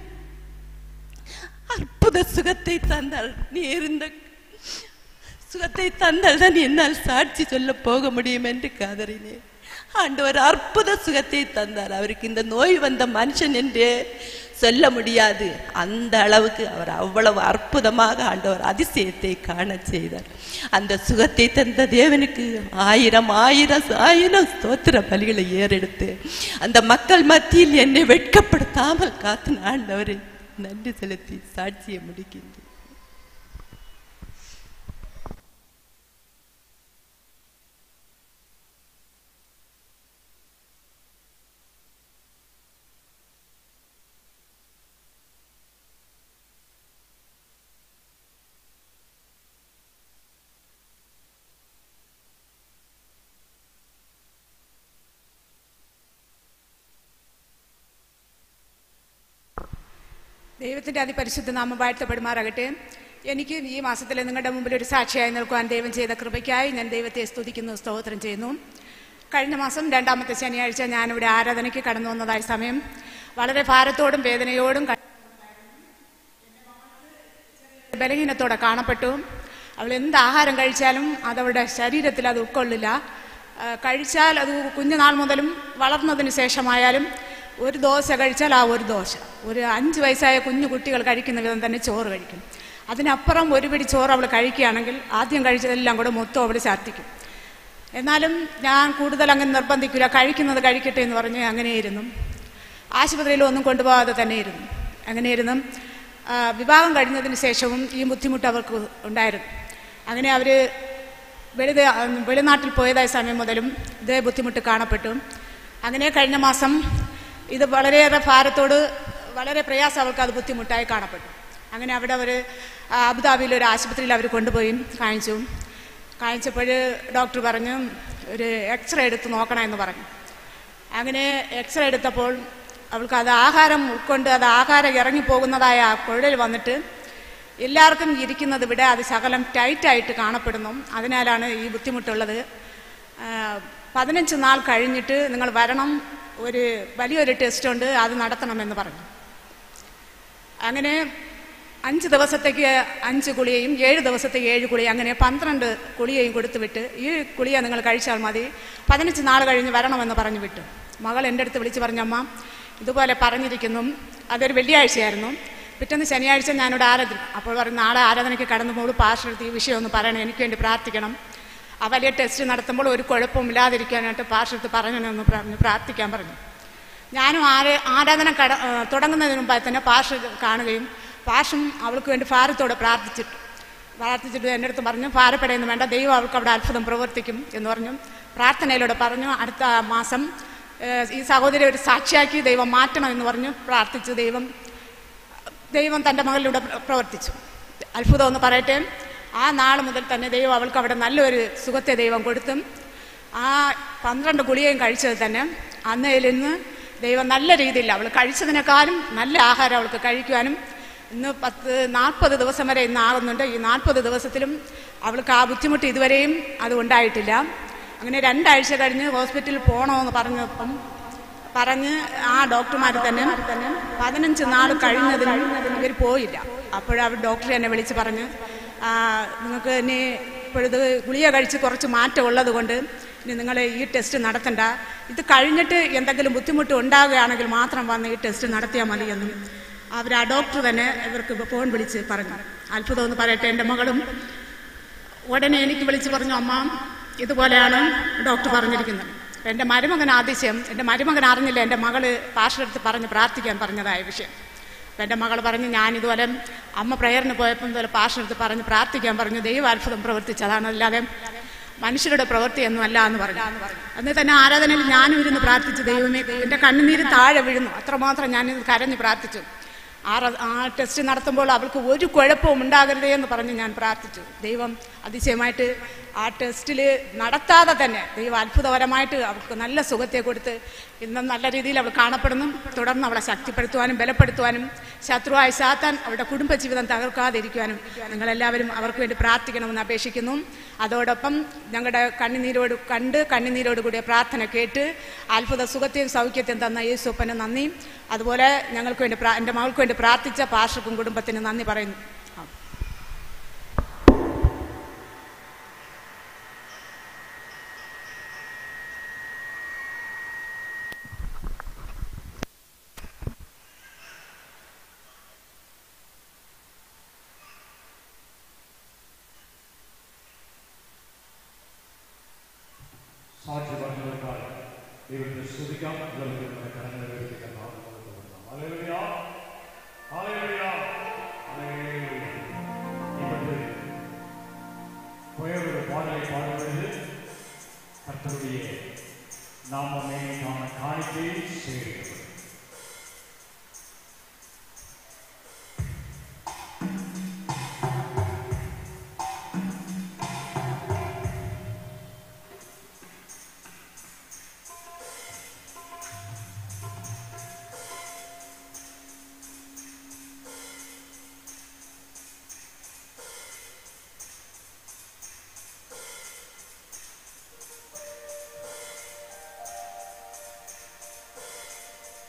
அற்புத சுகத்தை தந்தாள் நீ இருந்த சுகத்தை தந்தால் தான் என்னால் சாட்சி சொல்ல போக முடியும் என்று கதறினேன் ஆண்டவர் அற்புத சுகத்தை தந்தார் அவருக்கு இந்த நோய் வந்த மனுஷன் என்றே சொல்ல முடியாது அந்த அளவுக்கு அவர் அவ்வளவு அற்புதமாக ஆண்டவர் அதிசயத்தை காண செய்தார் அந்த சுகத்தை தந்த தேவனுக்கு ஆயிரம் ஆயிரம் ஆயிரம் ஸ்தோத்திர பலிகளை ஏறெடுத்து அந்த மக்கள் மத்தியில் என்னை வெட்கப்படுத்தாமல் காத்து ஆண்டவரை நன்றி செலுத்தி சாட்சியை முடிக்கின்றேன் ദൈവത്തിന്റെ അതിപരിശുദ്ധ നാമം വാഴ്ത്തപ്പെടുമാറാകട്ടെ എനിക്ക് ഈ മാസത്തിൽ നിങ്ങളുടെ മുമ്പിൽ ഒരു സാക്ഷിയായി നിൽക്കുവാൻ ദൈവം ചെയ്ത കൃപയ്ക്കായി ഞാൻ ദൈവത്തെ സ്തുതിക്കുന്നു സ്തോത്രം ചെയ്യുന്നു കഴിഞ്ഞ മാസം രണ്ടാമത്തെ ശനിയാഴ്ച ഞാനിവിടെ ആരാധനയ്ക്ക് കടന്നു വന്നതായ സമയം വളരെ ഭാരത്തോടും വേദനയോടും ക- ബലഹീനത്തോടെ കാണപ്പെട്ടു അവൾ എന്ത് ആഹാരം കഴിച്ചാലും അതവളുടെ ശരീരത്തിൽ അത് ഉൾക്കൊള്ളില്ല ആ, കഴിച്ചാൽ അത് കുഞ്ഞുനാൾ മുതലും വളർന്നതിന് ശേഷമായാലും ഒരു ദോശ കഴിച്ചാൽ ആ ഒരു ദോശ ഒരു അഞ്ച് വയസ്സായ കുഞ്ഞു കുട്ടികൾ കഴിക്കുന്ന വിധം തന്നെ ചോറ് കഴിക്കും അതിനപ്പുറം ഒരു പിടി ചോറ് അവൾ കഴിക്കുകയാണെങ്കിൽ ആദ്യം കഴിച്ചതെല്ലാം കൂടെ മൊത്തം അവൾ ഛർദ്ദിക്കും എന്നാലും ഞാൻ കൂടുതൽ അങ്ങനെ നിർബന്ധിക്കില്ല കഴിക്കുന്നത് കഴിക്കട്ടെ എന്ന് പറഞ്ഞ് അങ്ങനെയിരുന്നു ആശുപത്രിയിൽ ഒന്നും കൊണ്ടുപോകാതെ തന്നെ ഇരുന്നു അങ്ങനെയിരുന്നു ആ, വിവാഹം കഴിഞ്ഞതിന് ശേഷവും ഈ ബുദ്ധിമുട്ട് അവർക്ക് ഉണ്ടായിരുന്നു അങ്ങനെ അവർ വെളിത വെളിനാട്ടിൽ പോയതായ സമയം മുതലും ഇതേ ബുദ്ധിമുട്ട് കാണപ്പെട്ടു അങ്ങനെ കഴിഞ്ഞ മാസം ഇത് വളരെയേറെ ഭാരത്തോട് വളരെ പ്രയാസം അവർക്ക് അത് ബുദ്ധിമുട്ടായി കാണപ്പെട്ടു അങ്ങനെ അവിടെ അവർ അബുദാബിയിൽ ഒരു ആശുപത്രിയിൽ അവർ കൊണ്ടുപോയി കാണിച്ചു കാണിച്ചപ്പോൾ ഡോക്ടർ പറഞ്ഞു ഒരു എക്സ്റേ എടുത്ത് നോക്കണമെന്ന് പറഞ്ഞു അങ്ങനെ എക്സ്റേ എടുത്തപ്പോൾ അവൾക്ക് അത് ആഹാരം ഉൾക്കൊണ്ട് അത് ആഹാരം ഇറങ്ങിപ്പോകുന്നതായ ആ കുഴൽ വന്നിട്ട് എല്ലാവർക്കും ഇരിക്കുന്നത് ഇവിടെ അത് ശകലം ടൈറ്റായിട്ട് കാണപ്പെടുന്നു അതിനാലാണ് ഈ ബുദ്ധിമുട്ടുള്ളത് ആ, പതിനഞ്ച് നാൾ കഴിഞ്ഞിട്ട് നിങ്ങൾ വരണം ഒരു വലിയൊരു ടെസ്റ്റ് ഉണ്ട് അത് നടത്തണമെന്ന് പറഞ്ഞു അങ്ങനെ അഞ്ച് ദിവസത്തേക്ക് അഞ്ച് കുളിയയും ഏഴ് ദിവസത്തേക്ക് ഏഴ് കുളിയും അങ്ങനെ പന്ത്രണ്ട് കുളിയയും കൊടുത്തു വിട്ട് ഈ കുളിയ നിങ്ങൾ കഴിച്ചാൽ മതി പതിനഞ്ച് നാൾ കഴിഞ്ഞ് വരണമെന്ന് പറഞ്ഞു വിട്ടു മകൾ എൻ്റെ അടുത്ത് വിളിച്ച് പറഞ്ഞമ്മ ഇതുപോലെ പറഞ്ഞിരിക്കുന്നു അതൊരു വെള്ളിയാഴ്ചയായിരുന്നു പിറ്റേന്ന് ശനിയാഴ്ച ഞാനിവിടെ ആരാധന അപ്പോൾ പറഞ്ഞു നാളെ ആരാധനയ്ക്ക് കടന്നു മോള് പാർശ്വടുത്ത് ഈ വിഷയം ഒന്ന് പറയണം എനിക്ക് വേണ്ടി പ്രാർത്ഥിക്കണം ആ വലിയ ടെസ്റ്റ് നടത്തുമ്പോൾ ഒരു കുഴപ്പവും ഇല്ലാതിരിക്കാനായിട്ട് പാർശ്വടുത്ത് പറഞ്ഞെന്ന് പറഞ്ഞു പ്രാർത്ഥിക്കാൻ പറഞ്ഞു ഞാനും ആര് ആരാധന കട ആ, തുടങ്ങുന്നതിന് മുമ്പായി തന്നെ പാഷ കാണുകയും പാഷും അവൾക്ക് വേണ്ടി ഭാരത്തോടെ പ്രാർത്ഥിച്ചിട്ട് പ്രാർത്ഥിച്ചിട്ട് എൻ്റെ അടുത്ത് പറഞ്ഞു ഭാരപ്പെടയൊന്നും വേണ്ട ദൈവം അവൾക്ക് അവിടെ അത്ഭുതം പ്രവർത്തിക്കും എന്ന് പറഞ്ഞു പ്രാർത്ഥനയിലൂടെ പറഞ്ഞു അടുത്ത മാസം ഏ, ഈ സഹോദരി ഒരു സാക്ഷിയാക്കി ദൈവം മാറ്റണം എന്ന് പറഞ്ഞു പ്രാർത്ഥിച്ചു ദൈവം ദൈവം തൻ്റെ മകളിലൂടെ പ്ര- പ്രവർത്തിച്ചു അത്ഭുതം എന്ന് പറയട്ടെ ആ നാൾ മുതൽ തന്നെ ദൈവം അവൾക്ക് അവിടെ നല്ലൊരു സുഖത്തെ ദൈവം കൊടുത്തും ആ പന്ത്രണ്ട് ഗുളികയും കഴിച്ചത് തന്നെ അന്നയിൽ നിന്ന് ദൈവം നല്ല രീതിയിൽ അവൾ കഴിച്ചതിനേക്കാളും നല്ല ആഹാരം അവൾക്ക് കഴിക്കുവാനും ഇന്ന് പത്ത് നാൽപ്പത് ദിവസം വരെ ഇന്ന് ആകുന്നുണ്ട് ഈ നാൽപ്പത് ദിവസത്തിലും അവൾക്ക് ആ ബുദ്ധിമുട്ട് ഇതുവരെയും അത് ഉണ്ടായിട്ടില്ല അങ്ങനെ രണ്ടാഴ്ച കഴിഞ്ഞ് ഹോസ്പിറ്റലിൽ പോകണമെന്ന് പറഞ്ഞപ്പം പറഞ്ഞ് ആ ഡോക്ടർമാർ തന്നെ പതിനഞ്ച് നാൾ കഴിഞ്ഞതിന് ഇവർ പോയില്ല അപ്പോഴവർ ഡോക്ടർ എന്നെ വിളിച്ച് പറഞ്ഞ് "ആ, നിങ്ങൾക്ക് ഇനി ഇപ്പോഴത് ഗുളിക കഴിച്ച് കുറച്ച് മാറ്റം ഉള്ളത് കൊണ്ട് ഇനി നിങ്ങൾ ഈ ടെസ്റ്റ് നടത്തണ്ട ഇത് കഴിഞ്ഞിട്ട് എന്തെങ്കിലും ബുദ്ധിമുട്ട് ഉണ്ടാകുകയാണെങ്കിൽ മാത്രം വന്ന് ഈ ടെസ്റ്റ് നടത്തിയാൽ മതിയെന്നും അവർ ആ ഡോക്ടർ തന്നെ ഇവർക്ക് ഫോൺ വിളിച്ച് പറഞ്ഞു അത്ഭുതം എന്ന് പറയട്ടെ എൻ്റെ മകളും ഉടനെ എനിക്ക് വിളിച്ച് പറഞ്ഞു അമ്മ ഇതുപോലെയാണ് ഡോക്ടർ പറഞ്ഞിരിക്കുന്നത് എൻ്റെ മരുമകൻ ആദിശ്യം എൻ്റെ മരുമകൻ അറിഞ്ഞില്ല എൻ്റെ മകള് പാഷടുത്ത് പറഞ്ഞ് പ്രാർത്ഥിക്കാൻ പറഞ്ഞതായ വിഷയം അപ്പം എൻ്റെ മകൾ പറഞ്ഞു ഞാൻ ഇതുപോലെ അമ്മ പ്രയറിന് പോയപ്പോൾ ഇതുപോലെ പാഷടുത്ത് പറഞ്ഞ് പ്രാർത്ഥിക്കാൻ പറഞ്ഞു ദൈവ അത്ഭുതം പ്രവർത്തിച്ചതാണ് അല്ലാതെ മനുഷ്യരുടെ പ്രവൃത്തിയൊന്നും അല്ല എന്ന് പറഞ്ഞു അന്ന് തന്നെ ആരാധനയിൽ ഞാനും ഇരുന്ന് പ്രാർത്ഥിച്ചു ദൈവമേ എൻ്റെ കണ്ണുനീര് താഴെ വീഴുന്നു അത്രമാത്രം ഞാനിത് കരഞ്ഞ് പ്രാർത്ഥിച്ചു ആ റ- ആ ടെസ്റ്റ് നടത്തുമ്പോൾ അവൾക്ക് ഒരു കുഴപ്പവും ഉണ്ടാകരുതേ എന്ന് പറഞ്ഞ് ഞാൻ പ്രാർത്ഥിച്ചു ദൈവം അതിശയമായിട്ട് ആ ടെസ്റ്റിൽ നടത്താതെ തന്നെ ദൈവം അത്ഭുതപരമായിട്ട് അവൾക്ക് നല്ല സുഖത്തെ കൊടുത്ത് ഇന്നും നല്ല രീതിയിൽ അവൾ കാണപ്പെടുന്നു തുടർന്ന് അവളെ ശക്തിപ്പെടുത്തുവാനും ബലപ്പെടുത്തുവാനും ശത്രുവായ സാത്താൻ അവളുടെ കുടുംബജീവിതം തകർക്കാതിരിക്കുവാനും നിങ്ങളെല്ലാവരും അവർക്ക് വേണ്ടി പ്രാർത്ഥിക്കണമെന്ന് അപേക്ഷിക്കുന്നു അതോടൊപ്പം ഞങ്ങളുടെ കണ്ണുനീരോട് കണ്ട് കണ്ണുനീരോട് കൂടിയ പ്രാർത്ഥന കേട്ട് അത്ഭുത സുഖത്തെയും സൗഖ്യത്തെയും തന്ന യേശുപ്പന് നന്ദി അതുപോലെ ഞങ്ങൾക്ക് വേണ്ടി പ്രാ- എൻ്റെ മകൾക്ക് വേണ്ടി പ്രാർത്ഥിച്ച പാർഷക്കും കുടുംബത്തിന് നന്ദി പറയുന്നു സാക്ഷി പറഞ്ഞവർക്കായി ദൈവത്തെ സ്തുതിക്കാം ദൈവത്തിന്റെ കരങ്ങളെ ഉയർത്തിക്കാം. ഹല്ലേലൂയ. ഹല്ലേലൂയ. ഹല്ലേലൂയ. இப்பொழுது போயொரு பாடலை பாடுவது கர்த்தருடைய நாமமே நாம காணிக்கை செய்கிறது യേശുവേ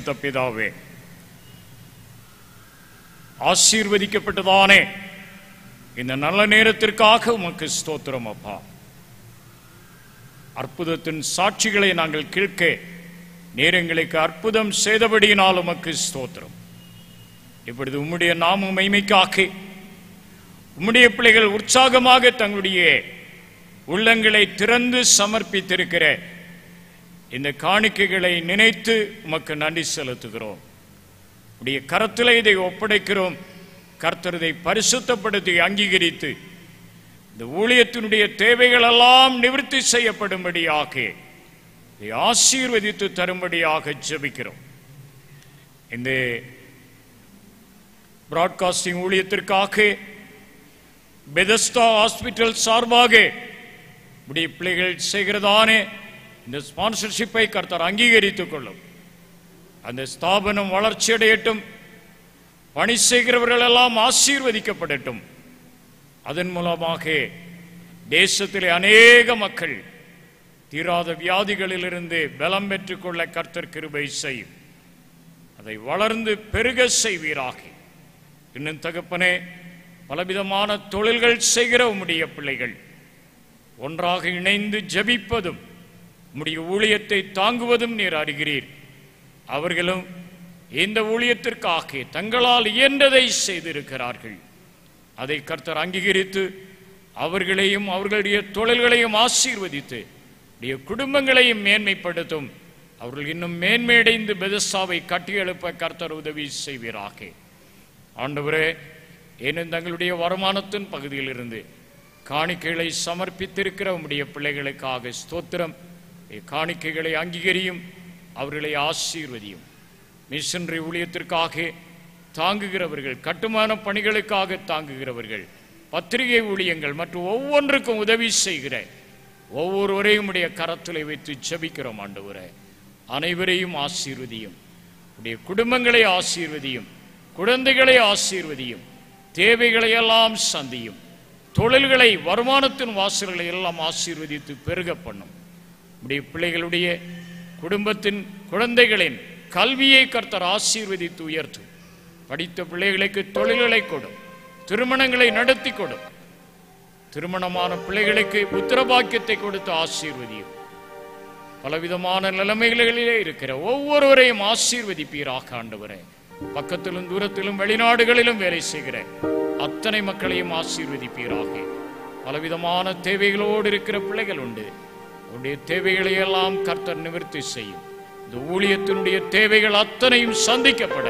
பரிசுத்த பிதாவே ஆசீர்வதிக்கப்பட்டதானே இந்த நல்ல நேரத்திற்காக உமக்கு ஸ்தோத்திரம் அப்பா அற்புதத்தின் சாட்சிகளை நாங்கள் கேட்க நேரங்களுக்கு அற்புதம் செய்தபடியினால் உமக்கு ஸ்தோத்திரம் இப்பொழுது உம்முடைய நாம மைமைக்காக உம்முடைய பிள்ளைகள் உற்சாகமாக தங்களுடைய உள்ளங்களை திறந்து சமர்ப்பித்திருக்கிற இந்த காணிக்கைகளை நினைத்து உமக்கு நன்றி செலுத்துகிறோம் உடைய கரத்தில் இதை ஒப்படைக்கிறோம் கர்த்தர் இதை பரிசுத்தப்படுத்தி அங்கீகரித்து இந்த ஊழியத்தினுடைய தேவைகள் எல்லாம் நிவர்த்தி செய்யப்படும்படியாக இதை ஆசீர்வதித்து தரும்படியாக ஜெபிக்கிறோம் இந்த பிராட்காஸ்டிங் ஊழியத்திற்காக பெதஸ்டா ஹாஸ்பிட்டல் சார்பாக உடைய பிள்ளைகள் செய்கிறதானே இந்த ஸ்பான்சர்ஷிப்பை கர்த்தர் அங்கீகரித்துக் கொள்ளும் அந்த ஸ்தாபனம் வளர்ச்சியடையட்டும் பணி செய்கிறவர்கள் எல்லாம் ஆசீர்வதிக்கப்படட்டும் அதன் மூலமாக தேசத்திலே அநேக மக்கள் தீராத வியாதிகளிலிருந்து பலம் பெற்றுக்கொள்ள கர்த்தர் கிருபை செய்யும் அதை வளர்ந்து பெருக செய்வீராக இன்னும் தகப்பனே பலவிதமான தொழில்கள் செய்கிற உம்முடைய பிள்ளைகள் ஒன்றாக இணைந்து ஜெபிப்பதும் உம்முடைய ஊழியத்தை தாங்குவதும் நீர் அறிகிறீர் அவர்களும் இந்த ஊழியத்திற்காக தங்களால் இயன்றதை செய்திருக்கிறார்கள் அதை கர்த்தர் அங்கீகரித்து அவர்களையும் அவர்களுடைய தொழில்களையும் ஆசீர்வதித்து உடைய குடும்பங்களையும் மேன்மைப்படுத்தும் அவர்கள் இன்னும் மேன்மையடைந்து பெதஸ்தாவை கட்டியெழுப்ப கர்த்தர் உதவி செய்வீராக ஆண்டவரே ஏனும் தங்களுடைய வருமானத்தின் பகுதியிலிருந்து காணிக்கைகளை சமர்ப்பித்திருக்கிற உம்முடைய பிள்ளைகளுக்காக ஸ்தோத்திரம் காணிக்கைகளை அங்கீகரியும் அவர்களை ஆசீர்வதியும் மிஷனரி ஊழியத்திற்காக தாங்குகிறவர்கள் கட்டுமான பணிகளுக்காக தாங்குகிறவர்கள் பத்திரிகை ஊழியங்கள் மற்றும் ஒவ்வொன்றுக்கும் உதவி செய்கிற ஒவ்வொருவரையும் உடைய கரத்திலே வைத்து ஜெபிக்கிறோம் ஆண்டவரே அனைவரையும் ஆசீர்வதியும் உடைய குடும்பங்களை ஆசீர்வதியும் குழந்தைகளை ஆசீர்வதியும் தேவைகளை எல்லாம் சந்தியும் தொழில்களை வருமானத்தின் வாசல்களை எல்லாம் ஆசீர்வதித்து பெருக பண்ணும் உடைய பிள்ளைகளுடைய குடும்பத்தின் குழந்தைகளின் கல்வியை கர்த்தர் ஆசீர்வதித்து உயர்த்தும் படித்த பிள்ளைகளுக்கு தொழில்களை கொடும் திருமணங்களை நடத்தி கொடும் திருமணமான பிள்ளைகளுக்கு உத்தரபாக்கியத்தை கொடுத்து ஆசீர்வதியும் பலவிதமான நிலைமைகளிலே இருக்கிற ஒவ்வொருவரையும் ஆசீர்வதிப்பீராக ஆண்டவரே பக்கத்திலும் தூரத்திலும் வெளிநாடுகளிலும் வேலை செய்கிற அத்தனை மக்களையும் ஆசீர்வதிப்பீராக பலவிதமான தேவைகளோடு இருக்கிற பிள்ளைகள் உண்டு உடைய தேவைகளை எல்லாம் கர்த்தர் நிவர்த்தி செய்யும் இந்த ஊழியத்தினுடைய தேவைகள் அத்தனையும் சந்திக்கப்பட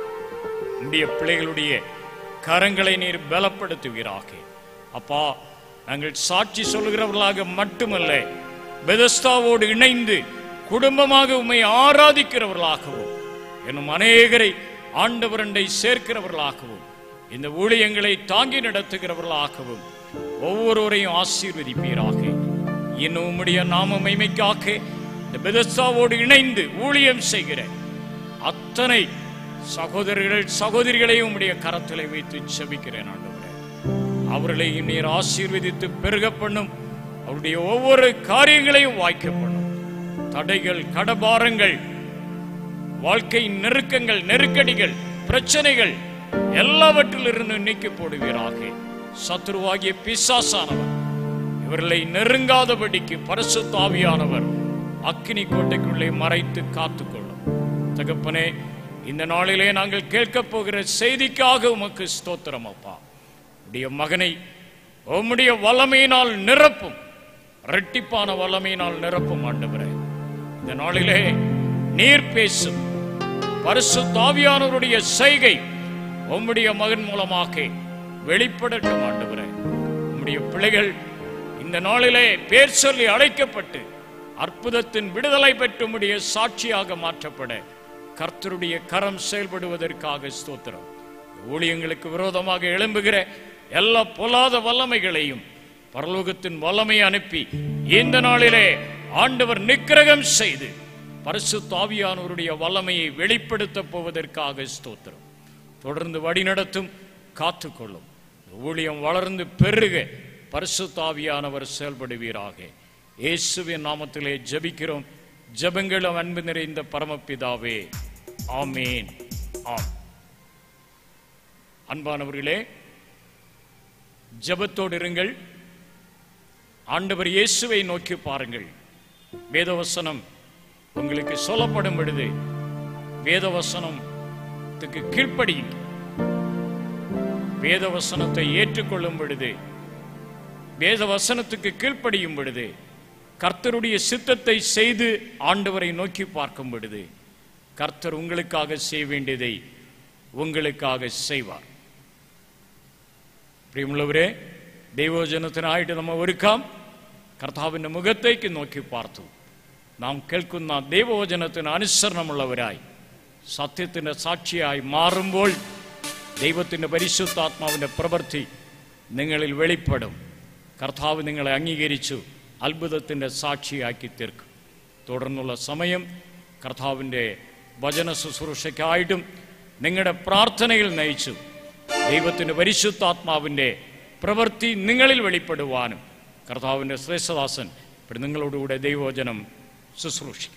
உடைய பிள்ளைகளுடைய கரங்களை நீர் பலப்படுத்துவீராக அப்பா நாங்கள் சாட்சி சொல்லுகிறவர்களாக மட்டுமல்ல பெதஸ்தாவோடு இணைந்து குடும்பமாக உம்மை ஆராதிக்கிறவர்களாகவும் என்னும் அநேகரை ஆண்டவரண்டை சேர்க்கிறவர்களாகவும் இந்த ஊழியங்களை தாங்கி நடத்துகிறவர்களாகவும் ஒவ்வொருவரையும் ஆசீர்வதிப்பீராக இன்னும் உம்முடைய நாம மைமைக்காக இந்த பெதஸ்தாவோடு இணைந்து ஊழியம் செய்கிற அத்தனை சகோதரர்கள் சகோதரிகளையும் உம்முடைய கரத்திலே வைத்து செபிக்கிறேன் ஆண்டவரே அவர்களையும் நீர் ஆசீர்வதித்து பெருக பண்ணும் அவருடைய ஒவ்வொரு காரியங்களையும் வாய்க்க பண்ணும் தடைகள் கடபாரங்கள் வாழ்க்கை நெருக்கங்கள் நெருக்கடிகள் பிரச்சனைகள் எல்லாவற்றிலிருந்து நீக்கி போடுவீராக சத்ருவாகிய பிசாசானவர் இவர்களை நெருங்காதபடிக்கு பரிசுத்தாவியானவர் அக்கினி கோட்டைக்குள்ளே மறைத்து காத்துக்கொள்ளும் தகப்பனே இந்த நாளிலே நாங்கள் கேட்கப் போகிற செய்திக்காக உமக்கு ஸ்தோத்திரம் அப்பா உடைய மகனை உம்முடைய வல்லமையினால் நிரப்பும் இரட்டிப்பான வல்லமையினால் நிரப்பும் ஆண்டவரே இந்த நாளிலே நீர் பேசும் பரிசுத்தாவியானவருடைய செய்கை உம்முடைய மகன் மூலமாக வெளிப்படட்டும் ஆண்டவரே உம்முடைய பிள்ளைகள் இந்த நாளிலே பேர் சொல்லி அழைக்கப்பட்டு அற்புதத்தின் விடுதலை பெற்று உம்முடைய சாட்சியாக மாற்றப்பட கர்த்தருடைய கரம் செயல்படுவதற்காக ஸ்தோத்திரம் ஊழியங்களுக்கு விரோதமாக எழும்புகிற எல்லா பொல்லாத வல்லமைகளையும் பரலோகத்தின் வல்லமை அனுப்பி இந்த நாளிலே ஆண்டவர் நிக்கிரகம் செய்து பரிசுத்த ஆவியானவருடைய வல்லமையை வெளிப்படுத்தப் போவதற்காக ஸ்தோத்திரம் தொடர்ந்து வழிநடத்தும் காத்துக்கொள்ளும் ஊழியம் வளர்ந்து பெருக பரிசுத்த ஆவியானவர் செயல்படுவீராக இயேசுவின் நாமத்திலே ஜெபிக்கிறோம் ஜெபங்களும் அன்பு நிறைந்த பரமபிதாவே ஆமேன் ஆம் அன்பானவர்களே ஜெபத்தோடு இருங்கள் ஆண்டவர் இயேசுவை நோக்கி பாருங்கள் வேதவசனம் உங்களுக்கு சொல்லப்படும் பொழுது வேதவசனத்துக்கு கீழ்ப்படியுங்கள் வேதவசனத்தை ஏற்றுக்கொள்ளும் பொழுது வேதவசனத்துக்கு கீழ்ப்படியும் பொழுது கர்த்தருடைய சித்தத்தை செய்து ஆண்டவரை நோக்கி பார்க்கும் பொழுது கர்த்தர் உங்களுக்காக செய்ய வேண்டியதை உங்களுக்காக செய்வார் പ്രിയമുള്ളവരെ ദൈവജനത്തിനായിട്ട് നമ്മൾ ഒരുക്കാം കർത്താവിൻ്റെ മുഖത്തേക്ക് നോക്കി പാർത്തു നാം കേൾക്കുന്ന ദൈവവചനത്തിന് അനുസരണമുള്ളവരായി സത്യത്തിൻ്റെ സാക്ഷിയായി മാറുമ്പോൾ ദൈവത്തിൻ്റെ പരിശുദ്ധാത്മാവിൻ്റെ പ്രവൃത്തി നിങ്ങളിൽ വെളിപ്പെടും കർത്താവ് നിങ്ങളെ അംഗീകരിച്ചു അത്ഭുതത്തിൻ്റെ സാക്ഷിയാക്കി തീർക്കും തുടർന്നുള്ള സമയം കർത്താവിൻ്റെ വചന ശുശ്രൂഷയ്ക്കായിട്ടും നിങ്ങളുടെ പ്രാർത്ഥനയിൽ നയിച്ചു ദൈവത്തിൻ്റെ പരിശുദ്ധാത്മാവിൻ്റെ പ്രവൃത്തി നിങ്ങളിൽ വെളിപ്പെടുവാനും കർത്താവിൻ്റെ ശ്രേഷ്ഠദാസൻ ഇപ്പോൾ നിങ്ങളോടുകൂടെ ദൈവവചനം ശുശ്രൂഷിക്കും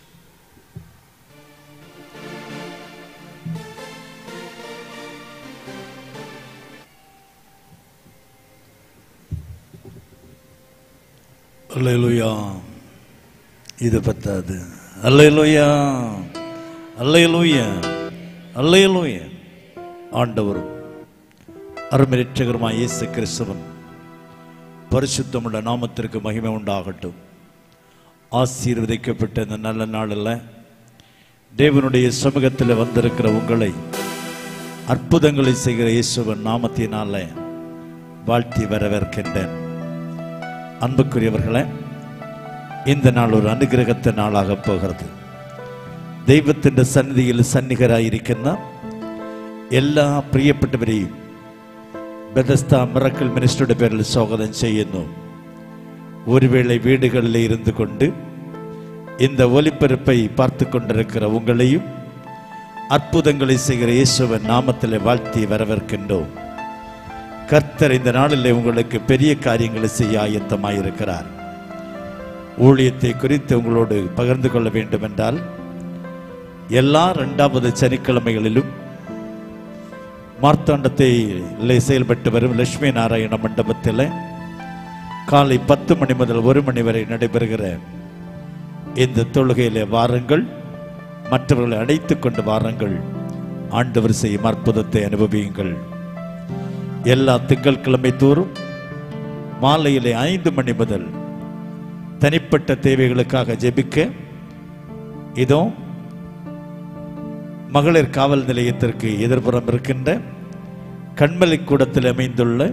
அல்லேலூயா இது பத்தாது அல்லேலூயா அல்லேலூயா அல்லேலூயா ஆண்டவரும் அருமரிச்சகருமாய் இயேசு கிறிஸ்தவன் பரிசுத்தமுள்ள நாமத்திற்கு மகிமை உண்டாகட்டும் ஆசீர்வதிக்கப்பட்ட இந்த நல்ல நாளில் தேவனுடைய சமூகத்தில் வந்திருக்கிற உங்களை அற்புதங்களை செய்கிற இயேசுவன் நாமத்தினால வாழ்த்தி வரவேற்கின்றேன் அன்புக்குரியவர்களே இந்த நாள் ஒரு അനുഗ്രഹത്തെ നാളാക പോകരുത് ദൈവത്തിൻ്റെ സന്നിധിയിൽ സന്നിഹരായിരിക്കുന്ന എല്ലാ പ്രിയപ്പെട്ടവരെയും ബദസ്ത മിറക്കിൾ മിനിസ്റ്ററുടെ പേരിൽ സ്വാഗതം ചെയ്യുന്നു ஒரு வேளை வீடுகளில் இருந்து கொண்டு இந்த ஒலிபரப்பை பார்த்து கொண்டிருக்கிற உங்களையும் அற்புதங்களை செய்கிற இயேசுவன் நாமத்திலே வாழ்த்தி வரவேற்கின்றோம் கர்த்தர் இந்த நாளிலே உங்களுக்கு பெரிய காரியங்களை செய்ய ஆயத்தமாயிருக்கிறார் ஊழியத்தை குறித்து உங்களோடு பகிர்ந்து கொள்ள வேண்டும் என்றால் எல்லா இரண்டாவது சனிக்கிழமைகளிலும் மார்த்தாண்டத்தை செயல்பட்டு வரும் லட்சுமி நாராயண மண்டபத்தில் காலை பத்து மணி முதல் ஒரு மணி வரை நடைபெறுகிற இந்த தொழுகையிலே வாருங்கள் மற்றவர்களை அழைத்துக் கொண்டு வாருங்கள் ஆண்டவர் செய்யும் அற்புதத்தை அனுபவியுங்கள் எல்லா திங்கட்கிழமை தோறும் மாலையிலே ஐந்து மணி முதல் தனிப்பட்ட தேவைகளுக்காக ஜெபிக்க இதோ மகளிர் காவல் நிலையத்திற்கு எதிர்ப்புறம் இருக்கின்ற கண்மலை கூடத்தில் அமைந்துள்ள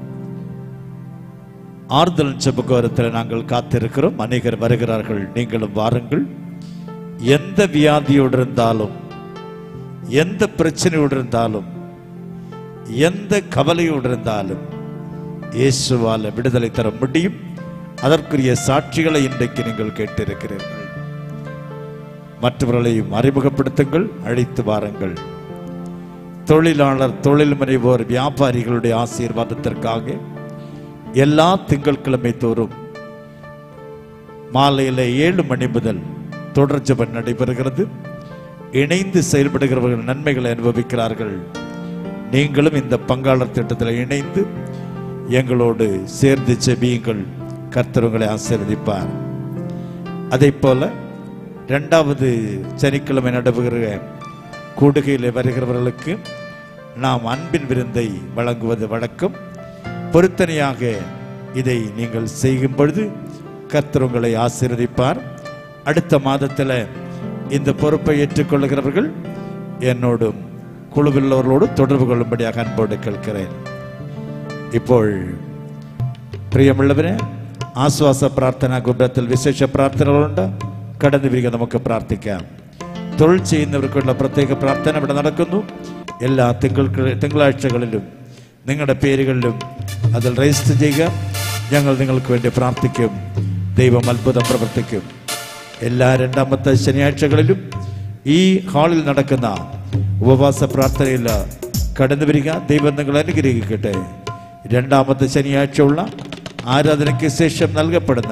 ஆறுதல் செபகோரத்தில் நாங்கள் காத்திருக்கிறோம் அநேகர் வருகிறார்கள் நீங்களும் வாருங்கள் எந்த வியாதியோடு இருந்தாலும் எந்த பிரச்சனையோடு இருந்தாலும் எந்த கவலையோடு இருந்தாலும் இயேசுவால விடுதலை தர முடியும் அதற்குரிய சாட்சிகளை இன்றைக்கு நீங்கள் கேட்டிருக்கிறீர்கள் மற்றவர்களையும் அறிமுகப்படுத்துங்கள் அழைத்து வாருங்கள் தொழிலாளர் தொழில் முனைவோர் வியாபாரிகளுடைய ஆசீர்வாதத்திற்காக எல்லா திங்கட்கிழமை தோறும் மாலையில் ஏழு மணி முதல் தொடர் ஜெபம் நடைபெறுகிறது இணைந்து செயல்படுகிறவர்கள் நன்மைகளை அனுபவிக்கிறார்கள் நீங்களும் இந்த பங்காளர் திட்டத்தில் இணைந்து எங்களோடு சேர்ந்து செபியுங்கள் கர்த்தர் உங்களை ஆசீர்வதிப்பார் அதே போல இரண்டாவது சனிக்கிழமை நடைபெறுகிற கூடுகையில் வருகிறவர்களுக்கு நாம் அன்பின் விருந்தை வழங்குவது வழக்கம் பொருத்தனையாக இதை நீங்கள் செய்யும் பொழுது கர்த்தர் உங்களை ஆசீர்வதிப்பார் அடுத்த மாதத்தில் இந்த பொறுப்பை ஏற்றுக்கொள்கிறவர்கள் என்னோடும் குழுவில்லவர்களோடு தொடர்பு கொள்ளும்படியாக அன்போடு கேட்கிறேன் ഇപ്പോൾ പ്രിയമുള്ളവരെ ആശ്വാസ പ്രാർത്ഥന ഗുബ്രത്തിൽ വിശേഷ പ്രാർത്ഥനകളുണ്ട് കടന്നു വരിക നമുക്ക് പ്രാർത്ഥിക്കാം തൊഴിൽ ചെയ്യുന്നവർക്കുള്ള പ്രത്യേക പ്രാർത്ഥന ഇവിടെ നടക്കുന്നു എല്ലാ തിങ്കൾ തിങ്കളാഴ്ചകളിലും നിങ്ങളുടെ പേരുകളിലും അതിൽ രജിസ്റ്റർ ചെയ്യുക ഞങ്ങൾ നിങ്ങൾക്ക് വേണ്ടി പ്രാർത്ഥിക്കും ദൈവം അത്ഭുതം പ്രവർത്തിക്കും എല്ലാ രണ്ടാമത്തെ ശനിയാഴ്ചകളിലും ഈ ഹാളിൽ നടക്കുന്ന ഉപവാസ പ്രാർത്ഥനയിൽ കടന്നു വരിക ദൈവം നിങ്ങൾ അനുഗ്രഹിക്കട്ടെ രണ്ടാമത്തെ ശനിയാഴ്ച ഉള്ള ആരാധനയ്ക്ക് ശേഷം നൽകപ്പെടുന്ന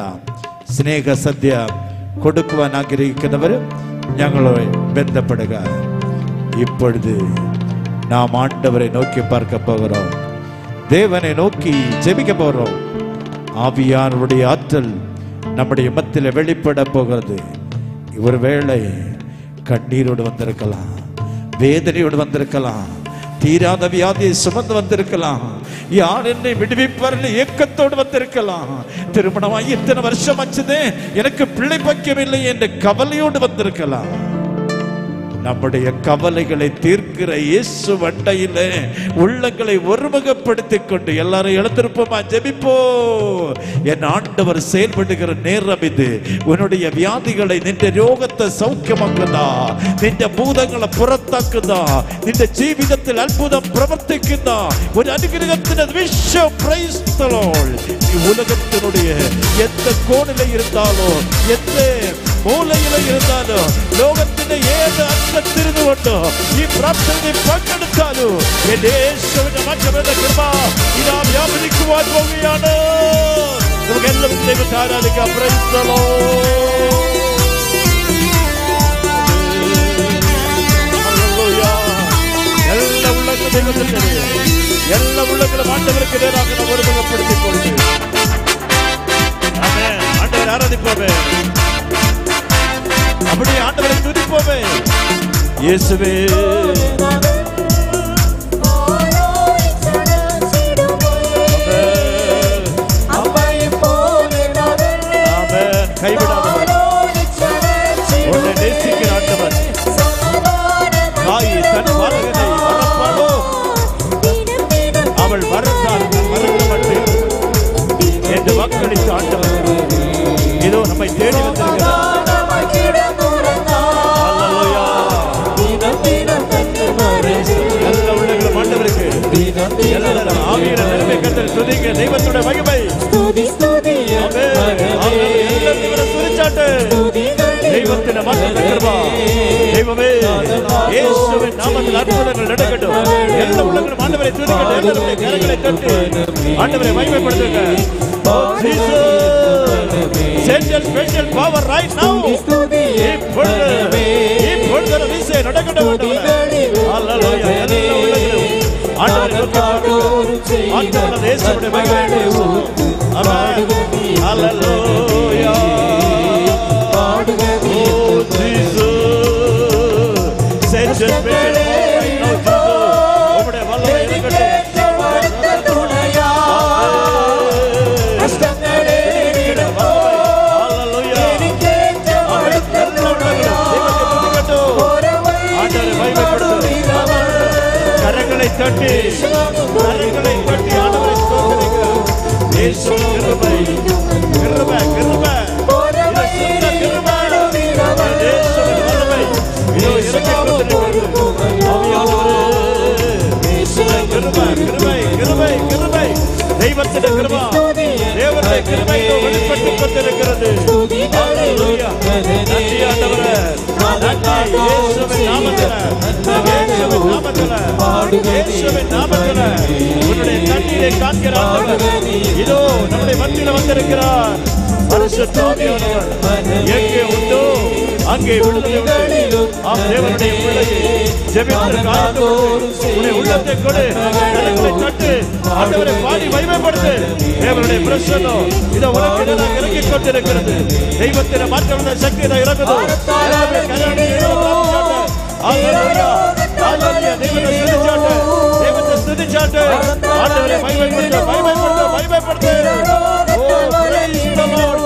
സ്നേഹസദ്യ കൊടുക്കുവാൻ ആഗ്രഹിക്കുന്നവർ ഞങ്ങളെ ബന്ധപ്പെടുക இப்பொழுது நாம் ஆண்டவரை நோக்கி பார்க்க போகிறோம் தேவனை நோக்கி ஜெபிக்க போகிறோம் ஆவியானவருடைய ஆற்றல் நம்முடைய மத்தியில் வெளிப்பட போகிறது ஒருவேளை கண்ணீரோடு வந்திருக்கலாம் வேதனையோடு வந்திருக்கலாம் தீராத வியாதியை சுமந்து வந்திருக்கலாம் யார் என்னை விடுவிப்பார் ஏக்கத்தோடு வந்திருக்கலாம் திருமணமாகி இத்தனை வருஷம் ஆச்சுதே எனக்கு பிள்ளை பக்கியம் இல்லை என்ற கவலையோடு வந்திருக்கலாம் நம்முடைய கவலைகளை தீர்க்கிற இயேசு வண்டையில உள்ளங்களை ஒருமுகப்படுத்திக் கொண்டு எல்லாரும் எழுந்திருப்போமா ஜெபிப்போ என் ஆண்டவர் செயல்படுகிற நேரம் இது உன்னுடைய வியாதிகளை நின்ற ரோகத்தை சௌக்கியமாக்குதா நின்ற பூதங்களை புறத்தாக்குதா நின்ற ஜீவிதத்தில் அற்புதம் பிரவர்த்திக்குதா ஒரு அனுகிரகத்தின விஷயம் பிரைஸ் நீ உலகத்தினுடைய எந்த கோணில இருந்தாலும் எந்த மூலையில இருந்தாலும் ലോകത്തിന്റെ ഏത് അറ്റത്തിരുന്നു കൊണ്ട് ഈ പ്രാർത്ഥനയിൽ പങ്കെടുത്താലും എന്റെ യേശുവിന്റെ മാറ്റമെന്ന കൃപ ഇതാ വ്യാപരിക്കുവാൻ പോവുകയാണ് നമുക്ക് എല്ലാവരും ദൈവത്തെ ആരാധിക്കാം Praise the Lord. Hallelujah. എല്ലാ ഉള്ളങ്ങളും ദൈവത്തിന്റെ എല്ലാ ഉള്ളങ്ങളും ആണ്ടവർക്ക് നേരാக நாம் ஒருமுகப்படுத்திக் கொண்டு ஆமென். ஆண்டவரை ஆராதிப்போமே அப்படியே ஆண்டவரை துதிப்போமே இயேசுவே ஆமென். கைவிடாதவர் உன்னை நேசிக்கிற ஆண்டவர் தாய் தன் பாலகனை மறப்பாளோ அவள் மறந்தால் மறக்க மாட்டேன் என்று வாக்களித்த ஆண்டவர் இதோ நம்மை தேடி வந்திருக்கிறார் Hallelujah. எல்லா உள்ளங்களும் ஆண்டவருக்கு எல்லாரும் ஆவியில நிலைமை கத்தல் துதிங்க தெய்வத்துடைய மகிமை ஆமென். ஆமென். எல்லாரும் இவரை துதிச்சாட்டு. தெய்வத்தின் மாற்றத்தை கிருபா. தெய்வமே இயேசுவின் நாமத்தில் அற்புதங்கள் நடக்கட்டும் எல்லா உள்ளங்களும் ஆண்டவரை துதிக்கட்டும் எல்லாருடைய கரங்களை தட்டி ஆண்டவரை மகிமைப்படுத்துங்க Oh, Jesus. Send your special power right now. இப்பொழுது இப்பொழுது ஒரு விசை நடக்கட்டும் ஆண்டவரே. Hallelujah. எல்லா உள்ளங்களும் ஆண்டவரை நோக்கி பாருங்கள். ஆண்டவர் இயேசுவுடைய மகிமை. ஆமென். Hallelujah. Oh, Jesus. Send your special power right now, Jesus. உம்முடைய வல்லமை இறங்கட்டும். கரங்களை தட்டி கரங்களை தட்டி ஆண்டவரை ஸ்தோத்திரிக்கிறோம். இயேசுவின் கிருபை கிருபை கிருபை இது சுத்த கிருபை. இயேசுவின் வல்லமை இதோ இறங்கிக் கொண்டிருக்கிறது. ஆவியானவரே, கிருபை கிருபை கிருபை கிருபை தெய்வத்தின் கிருபா தேவனுடைய கிருபை இதோ வெளிப்பட்டுக் கொண்டிருக்கிறது ஹalleluya. நன்றி ஆண்டவரே நன்றி இயேசுவின் நாமத்திலே இயேசுவின் நாமத்திலே இயேசுவின் நாமத்திலே உன்னுடைய கண்ணீரை காண்கிற ஆண்டவர் இதோ நம்முடைய மத்தியில் வந்திருக்கிறார் பரிசுத்த ஆவியானவர் எங்கே உண்டோ அங்கே விடுதலை உண்டு ஆம் தேவனுடைய பிள்ளையை ஜெபிப்பதற்கு ஆயத்தப்பட்டு உன்னை உள்ளத்தை கொடு கரங்களை தட்டு ஆண்டவரை பாடி மகிமைப்படுத்து தேவனுடைய பிரசன்னம் இதோ உனக்கு எதிராக இறங்கிக் கொண்டிருக்கிறது தெய்வத்தின மாற்றம் சக்தி இதை இறங்குதோ எல்லாமே கரங்களை இறங்க Hallelujah. Hallelujah. தெய்வத்தை துதிச்சாட்டு. தெய்வத்தை துதிச்சாட்டு. ஆண்டவரை மகிமைப்படுத்து, மகிமைப்படுத்து, மகிமைப்படுத்து. Oh, praise the Lord.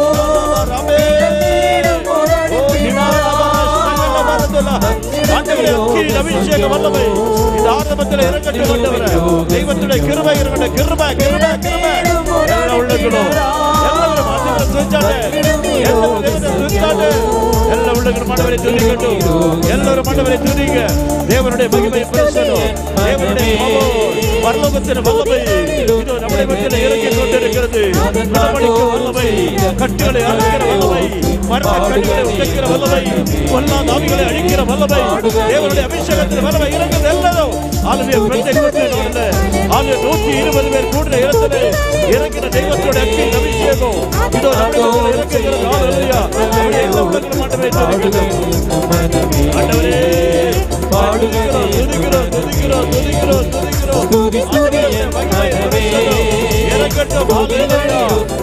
Amen. Oh, நிவாரணமாக மறந்துள்ள ஆண்டவரே, அக்கினி அபிஷேக வல்லமை இந்த ஆரம்பத்தில் இறங்கட்டும் ஆண்டவரே. தெய்வத்துடைய கிருபை இறங்கட்டும். கிருபை, கிருபை, கிருபை. எல்லா உள்ளங்களும் எல்லாரும் ஆண்டவரை துதிச்சாட்டு. எல்லாரும் தெய்வத்தை துதிச்சாட்டு. எல்லா உள்ளங்களும் ஆண்டவரை துதிக்கட்டும். எல்லாரும் ஆண்டவரை துதிங்க. தேவனுடைய மகிமை பிரசனம். தேவனுடைய மகன். பரலோகத்தின் வல்லமை இதோ நம்முடைய மத்தியில் இறங்கிக் கொண்டிருக்கிறது குணமளிக்கும் வல்லமை கட்டுகளை அழிக்கிற வல்லமை மரண கட்டுகளை உடைக்கிற வல்லமை பொல்லாத ஆவிகளை அழிக்கிற வல்லமை தேவனுடைய அபிஷேகத்தின் வல்லமை இறங்குது எல்லாரும் ஆளுநர் பெண்ணை கொண்டு ஆளு நூற்றி இருபது பேர் கூடுற இடத்துல இறங்கின தெய்வத்தோட அக்கின் அபிஷேகம் இதோ நம்முடைய மத்தியில் இறங்குகிறது ஹalleluya நம்முடைய எல்லா உலகிலும் ஆண்டவரை துதிக்கட்டும் ஆண்டவரே பாடுகிறோம் துதிக்கிறோம் துதிக்கிறோம் துதிக்கிறோம் துதிக்கிறோம் துதி துதி என் மகனவே இறக்கட்டும் ஹalleluya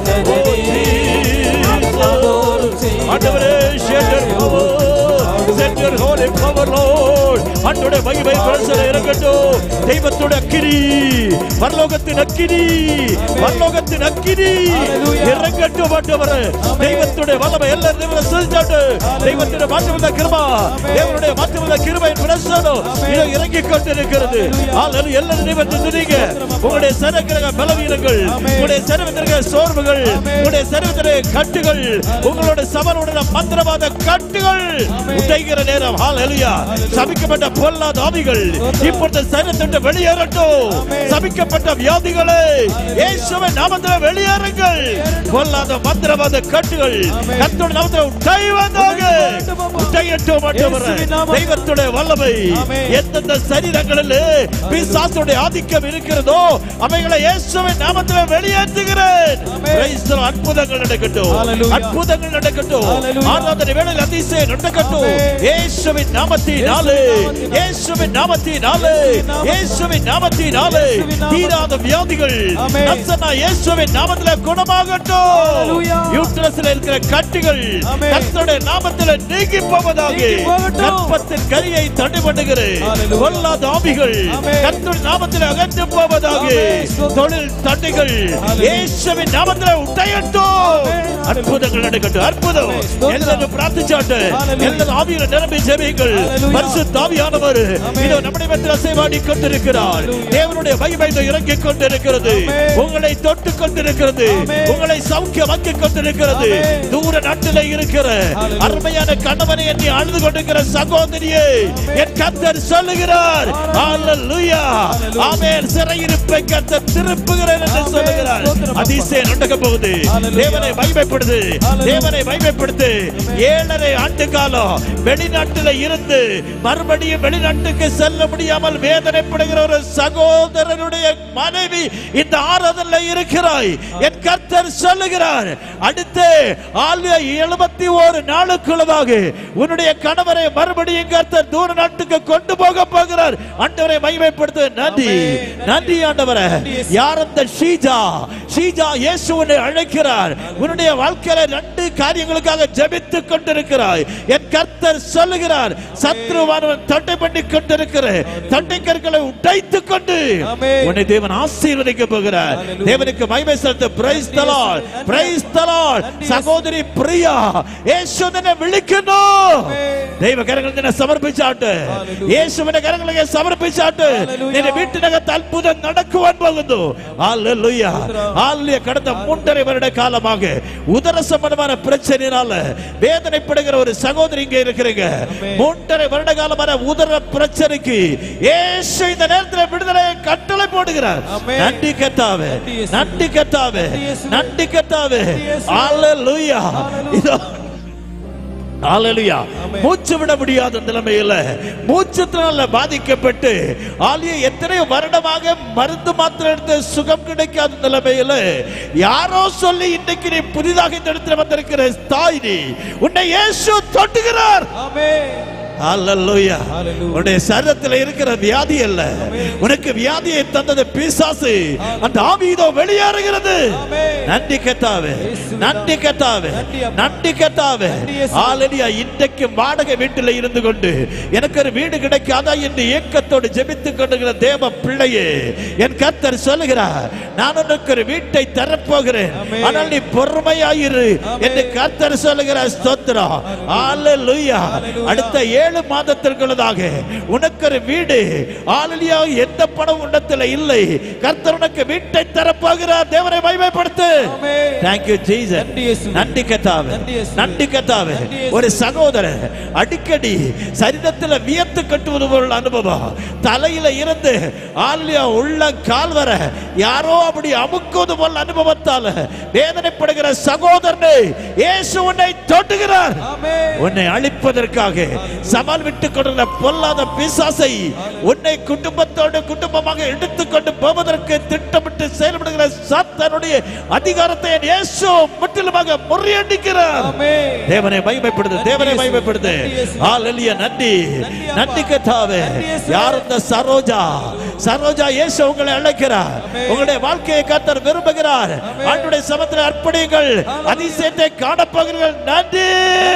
ஆண்டவரே shatter power centre holy power lord ஆண்டவரே மகிமை பிரசன இறங்கட்டும் தெய்வத்துடைய அக்கினி பரலோகத்தின் அக்கினி பரலோகத்தின் அக்கினி இறங்கட்டும் ஆண்டவரே தெய்வத்துடைய வல்லமை எல்லாரும் தேவனை செஞ்சாட்டு தெய்வத்துடைய மாற்றமுள்ள கிருபா தேவனுடைய மாற்றமுள்ள கிருபையின் பிரசனம் இதோ இறங்கி கொண்டிருக்கிறது ஆளுநர் எல்லாரும் தெய்வத்தை துதிங்க உங்களுடைய சரக்கிரக பலவீனங்கள் உங்களுடைய சரவத்திற்கு சோர்வுகள் உங்களுடைய சரவத்திற்கு கட்டுகள் உங்களோட சமனுடைய மந்திரவாத கட்டுகள் உடைகிற நேரம் ஹalleluya சபிக்கப்பட்ட பொல்லாத ஆவிகள் இப்பொழுது சரீரத்தை வெளியேறட்டும் சபிக்கப்பட்ட வியாதிகளே இயேசுவின் நாமத்தில் வெளியேறுங்கள் பொல்லாத மந்திரவாத கட்டுகள் கர்த்தருடைய நாமத்தில் உடைவதாக உடையட்டும் ஆண்டவரே தெய்வத்துடைய வல்லமை எந்தெந்த சரீரங்களில் பிசாசுடைய ஆதிக்கம் இருக்கிறதோ அவைகளை இயேசுவின் நாமத்தில் வெளியேற்றுகிறேன் Praise the Lord. அற்புதங்கள் நடக்கட்டும் அற்புதங்கள் நடக்கட்டும் ஆராதனை வேளையில் அதிசயம் நடக்கட்டும் இயேசுவின் நாமத்தினாலே இயேசுவின் நாமத்தினாலே இயேசுவின் நாமத்தினாலே தீராத வியாதிகள் நசனா இயேசுவின் நாமத்தில் குணமாகட்டும் யூட்ரஸ்ல இருக்கிற கட்டுகள் கர்த்தருடைய நாமத்தில் நீங்கி போவதாக கற்பத்தின் கரியை தடை பண்ணுகிறேன் கொல்லாத ஆவிகள் கர்த்தருடைய நாமத்தில் அகன்று போவதாக தொழில் தடைகள் இயேசுவின் நாமத்தில் உடையட்டும் அற்புதங்கள் நடக்கட்டும் அற்புதம் எல்லாரும் பிரார்த்திச்சாட்டு எல்லாரும் ஆவியில நிரம்பி ஜெபிங்கள் பரிசுத்த ஆவியானவர் இதோ நம்முடைய மத்தியில் அசைவாடி கொண்டிருக்கிறார் தேவனுடைய மகிமை இதோ இறங்கிக் கொண்டிருக்கிறது உங்களை தொட்டு கொண்டிருக்கிறது உங்களை சௌக்கியமாக்கி கொண்டிருக்கிறது தூர நாட்டிலே இருக்கிற அருமையான கணவனை எண்ணி அழுது கொண்டிருக்கிற சகோதரியே என் கர்த்தர் சொல்லுகிறார் ஹalleluya ஆமென் சிறையிருப்பை கர்த்தர் திருப்புகிறேன் என்று சொல்லுகிறார் அதிசயம் நடக்க போகுது தேவனை மகிமைப்படுது தேவனை மகிமைப்படுத்து ஏழரை ஆண்டு காலம் வெளிநாட்டில இருந்து மறுபடியும் வெளிநாட்டுக்கு செல்ல முடியாமல் வேதனைப்படுகிற ஒரு சகோதரனுடைய மனைவி இந்த ஆறுதல்ல இருக்கிறாய் என் கர்த்தர் சொல்லுகிறார் அடுத்து ஆலய எழுபத்தி ஒரு நாளுக்குள்ளதாக உன்னுடைய கணவரை மறுபடியும் கர்த்தர் தூர நாட்டுக்கு கொண்டு போக போகிறார் ஆண்டவரை மகிமைப்படுத்து நன்றி நன்றி ஆண்டவரே யார் அந்த ஷீஜா ஷீஜா இயேசுவை அழைக்கிறார் உன்னுடைய வாழ்க்கையில ரெண்டு காரியங்களுக்காக ஜெபித்துக் கொண்டிருக்கிறாய் என் கர்த்தர் சொல்லுகிறார் சத்ருவானவன் தட்டை பண்ணி கொண்டிருக்கிற தட்டை கற்களை உடைத்துக் கொண்டு உன்னை தேவன் ஆசீர்வதிக்க போகிறார் தேவனுக்கு மகிமை செலுத்த பிரைஸ் தலால் பிரைஸ் தலால் சகோதரி பிரியா இயேசுவினை விழிக்கணும் ദൈവ കരങ്ങൾ നിന്നെ സമർപ്പിച്ചാട്ട് യേശുവിന്റെ കരങ്ങളിലേക്ക് സമർപ്പിച്ചാട്ട് നിന്റെ വീട്ടിനകത്ത് അത്ഭുതം നടക്കുവാൻ പോകുന്നു ഹല്ലേലൂയ. ഹല്ലേലൂയ. கடந்த மூன்றரை வருட காலமாக உதர சம்பந்தமான பிரச்சனையினால வேதனைப்படுகிற ஒரு சகோதரி இங்க இருக்கிறீங்க மூன்றரை வருட காலமான உதர பிரச்சனைக்கு இயேசு இந்த நேரத்தில் விடுதலை கட்டளை போடுகிறார் நன்றி கத்தாவே நன்றி கத்தாவே நன்றி கத்தாவே ஹalleluya இதோ ஹalleluya மூச்சு விட முடியாத நிலைமையில மூச்சத்தினால பாதிக்கப்பட்டு ஆலிய எத்தனை வருடமாக மருந்து மாத்திரை எடுத்து சுகம் கிடைக்காத நிலைமையில யாரோ சொல்லி இன்னைக்கு நீ புதிதாக இந்த இடத்துல வந்திருக்கிற தாய் நீ உன்னை இயேசு தொட்டுகிறார் ஹalleluya உன்னுடைய சரீரத்தில் இருக்கிற வியாதி அல்ல உனக்கு வியாதியை தந்தது பிசாசு அந்த ஆவி இதோ வெளியேறுகிறது நன்றி கத்தாவே நன்றி கத்தாவே நன்றி கத்தாவே ஹalleluya இன்றைக்கு வாடகை வீட்டில் இருந்து கொண்டு எனக்கு ஒரு வீடு கிடைக்காதா என்று ஏக்கத்தோடு ஜெபித்துக் கொண்டிருக்கிற தேவ பிள்ளையே என் கர்த்தர் சொல்லுகிறார் நான் உனக்கு ஒரு வீட்டை தரப்போகிறேன் ஆனால் நீ பொறுமையாயிரு என்று கர்த்தர் சொல்லுகிறார் ஸ்தோத்திரம் ஹalleluya அடுத்த ஏழு மாதத்திற்குள்ளதாக உனக்கு ஒரு வீடு ஆளுலியா எந்த பணம் உன்னத்தில் இல்லை கர்த்தர் உனக்கு வீட்டை தரப்போகிறார் தேவனை மகிமைப்படுத்து தேங்க் யூ ஜீசஸ் நன்றி கத்தாவே நன்றி கத்தாவே ஒரு சகோதரர் அடிக்கடி சரீரத்தில் வியத்து கட்டுவது போல் அனுபவம் தலையில இருந்து ஆளுலியா உள்ள கால் வர யாரோ அப்படி அமுக்குவது போல் அனுபவத்தால் வேதனைப்படுகிற சகோதரனை இயேசு உன்னை தொட்டுகிறார் உன்னை அழிப்பதற்காக சவால் விட்டுக் கொண்ட பொல்லாத பிசாசை உன்னை குடும்பத்தோடு குடும்பமாக எடுத்துக்கொண்டு போவதற்கு திட்டமிட்டு செயல்படுகிற சாத்தானுடைய சாத்தானுடைய அதிகாரத்தை என் இயேசு முற்றிலுமாக முறியடிக்கிறார் தேவனை மகிமைப்படுது தேவனை மகிமைப்படுது ஹalleluya நன்றி நன்றி கர்த்தாவே யார் இந்த சரோஜா சரோஜா இயேசு உங்களை அழைக்கிறார் உங்களுடைய வாழ்க்கையை கர்த்தர் விரும்புகிறார் ஆண்டுடைய சமத்தில் அர்ப்பணியுங்கள் அதிசயத்தை காணப்போகிறீர்கள் நன்றி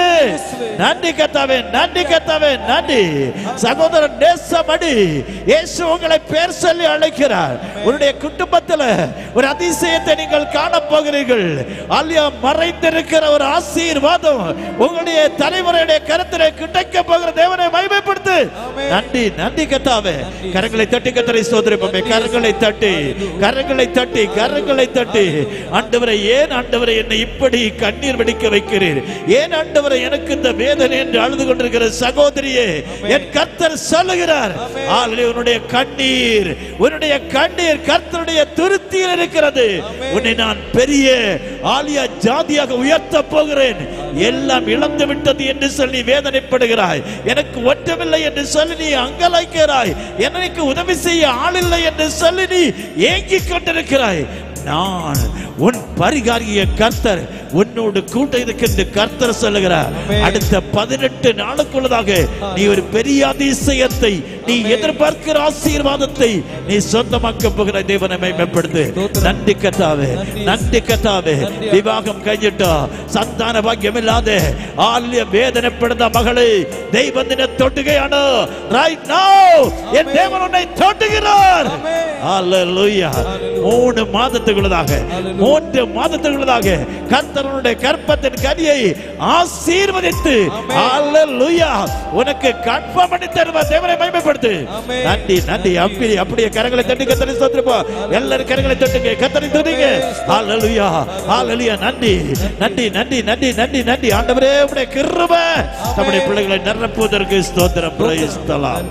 நன்றி கர்த்தாவே நன்றி கர்த்தாவே நன்றி சகோதரன் நேசமடி இயேசு உங்களை பேர் சொல்லி அழைக்கிறார் உன்னுடைய குடும்பத்தில் ஒரு அதிசயத்தை நீங்கள் காணப்போகிறீர்கள் அல்லையா மறைந்திருக்கிற ஒரு ஆசீர்வாதம் உங்களுடைய தலைவருடைய கருத்திலே கிடைக்க போகிற தேவனை மகிமைப்படுத்து நன்றி நன்றி கத்தாவே கரங்களை தட்டி கத்தரை சோதரிப்போமே கரங்களை தட்டி கரங்களை தட்டி கரங்களை தட்டி ஆண்டவரை ஏன் ஆண்டவரை என்னை இப்படி கண்ணீர் வெடிக்க வைக்கிறீர் ஏன் ஆண்டவரை எனக்கு இந்த வேதனை என்று அழுது கொண்டிருக்கிற சகோதரியே என் கர்த்தர் சொல்லுகிறார் ஆல்ரெடி உன்னுடைய கண்ணீர் உன்னுடைய கண்ணீர் கர்த்தருடைய துருத்தியில் இருக்கிறது உன்னை நான் பெரிய ஆலியா ஜாதியாக உயர்த்த போகிறேன் எல்லாம் இழந்து விட்டது என்று சொல்லி வேதனைப்படுகிறாய் எனக்கு ஒற்றமில்லை என்று சொல்லி நீ அங்கலாய்க்கிறாய் எனக்கு உதவி செய்ய ஆளில்லை என்று சொல்லி நீ ஏங்கிக் கொண்டிருக்கிறாய் நான் உன் பரிகாரிய கர்த்தர் உன்னோடு கூட இருக்கின்ற கர்த்தர் சொல்லுகிறார் அடுத்த பதினெட்டு நாளுக்குள்ளதாக நீ ஒரு பெரிய அதிசயத்தை நீ எதிர்பார்க்கிற ஆசீர்வாதத்தை நீ சொந்தமாக்க போகிற தேவனை மேம்படுத்து நன்றி கத்தாவே நன்றி கத்தாவே விவாகம் കഴിഞ്ഞിട്ടോ സന്താന ഭാഗ്യമില്ലാതെ ആല്യ വേദനപ്പെടുന്ന മകളെ ദൈവം നിന്നെ തൊട്ടുകയാണ് Right now, എൻ ദേവൻ ഉന്നെ തൊട്ടുகிறார் Hallelujah. மூணு மாதத்துக்குள்ளதாக மூன்று மாதத்துக்குள்ளதாக கர்த்தருடைய கற்பத்தின் கனியை ஆசீர்வதித்து Hallelujah. உனக்கு கன்ஃபார்ம் பண்ணி தருவார் தேவனை மகிமைப்படுத்து நன்றி நன்றி அப்படி அப்படியே கரங்களை தட்டி கத்தரி சோத்திருப்போ எல்லாரும் கரங்களை தட்டுங்க கத்தரி துடிங்க ஹalleluya ஹalleluya நன்றி நன்றி நன்றி நன்றி நன்றி நன்றி ஆண்டவரே உடைய கிருபை நம்முடைய பிள்ளைகளை நிரப்புவதற்கு ஸ்தோத்திரம் praise the Lord.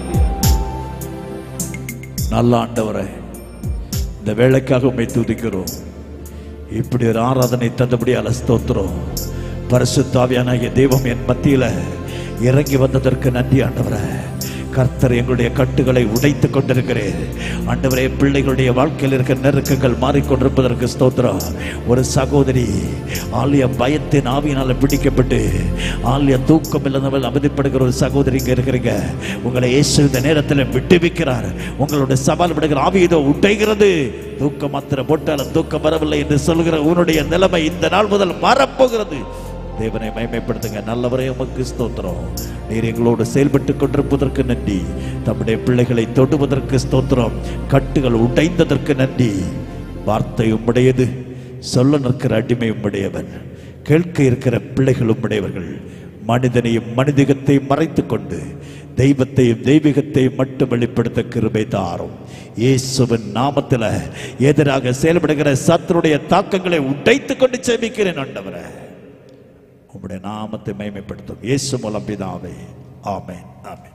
நல்ல ஆண்டவரே இந்த வேலைக்காக உண்மை துதிக்கிறோம் இப்படி ஒரு ஆராதனை தந்தபடியால ஸ்தோத்திரம் பரிசுத்தாவியானாகிய தெய்வம் என் மத்தியில இறங்கி வந்ததற்கு நன்றி ஆண்டவரே கர்த்தர் எங்களுடைய கட்டுகளை உடைத்து கொண்டிருக்கிறேன் ஆண்டவரே பிள்ளைகளுடைய வாழ்க்கையில் இருக்கிற நெருக்கங்கள் மாறிக்கொண்டிருப்பதற்கு ஸ்தோத்திரம் ஒரு சகோதரி ஆலய பயத்தின் ஆவியினால பிடிக்கப்பட்டு ஆலய தூக்கம் இல்லாதவள் அவதிப்படுகிற ஒரு சகோதரி இங்க இருக்கிறீங்க உங்களை இயேசு இந்த நேரத்தில் விட்டுவிக்கிறார் உங்களுடைய சவால் விடுகிற ஆவி இதோ உடைகிறது தூக்கம் மாத்திரம் போட்டாலும் தூக்கம் வரவில்லை என்று சொல்கிற உன்னுடைய நிலைமை இந்த நாள் முதல் மாறப்போகிறது தேவனை மகிமைப்படுத்துங்க நல்லவரே உமக்கு ஸ்தோத்திரம் நீர் எங்களோடு செயல்பட்டு கொண்டிருப்பதற்கு நன்றி தம்முடைய பிள்ளைகளை தொடுவதற்கு ஸ்தோத்திரம் கட்டுகள் உடைந்ததற்கு நன்றி வார்த்தை உம்முடையது சொல்ல நிற்கிற அடிமை உம்முடையவன் கேட்க இருக்கிற பிள்ளைகள் உம்முடையவர்கள் மனிதனையும் மனிதகத்தையும் மறைத்துக் கொண்டு தெய்வத்தையும் தெய்வீகத்தையும் மட்டும் வெளிப்படுத்த கிருபை தாரும் இயேசுவின் நாமத்தில் எதிராக செயல்படுகிற சத்துருடைய தாக்கங்களை உடைத்துக் கொண்டு செபிக்கிறேன் ஆண்டவரே உம்முடைய நாமத்தை மகிமைப்படுத்தும் இயேசு மூலம் பிதாவே ஆமென் ஆமென்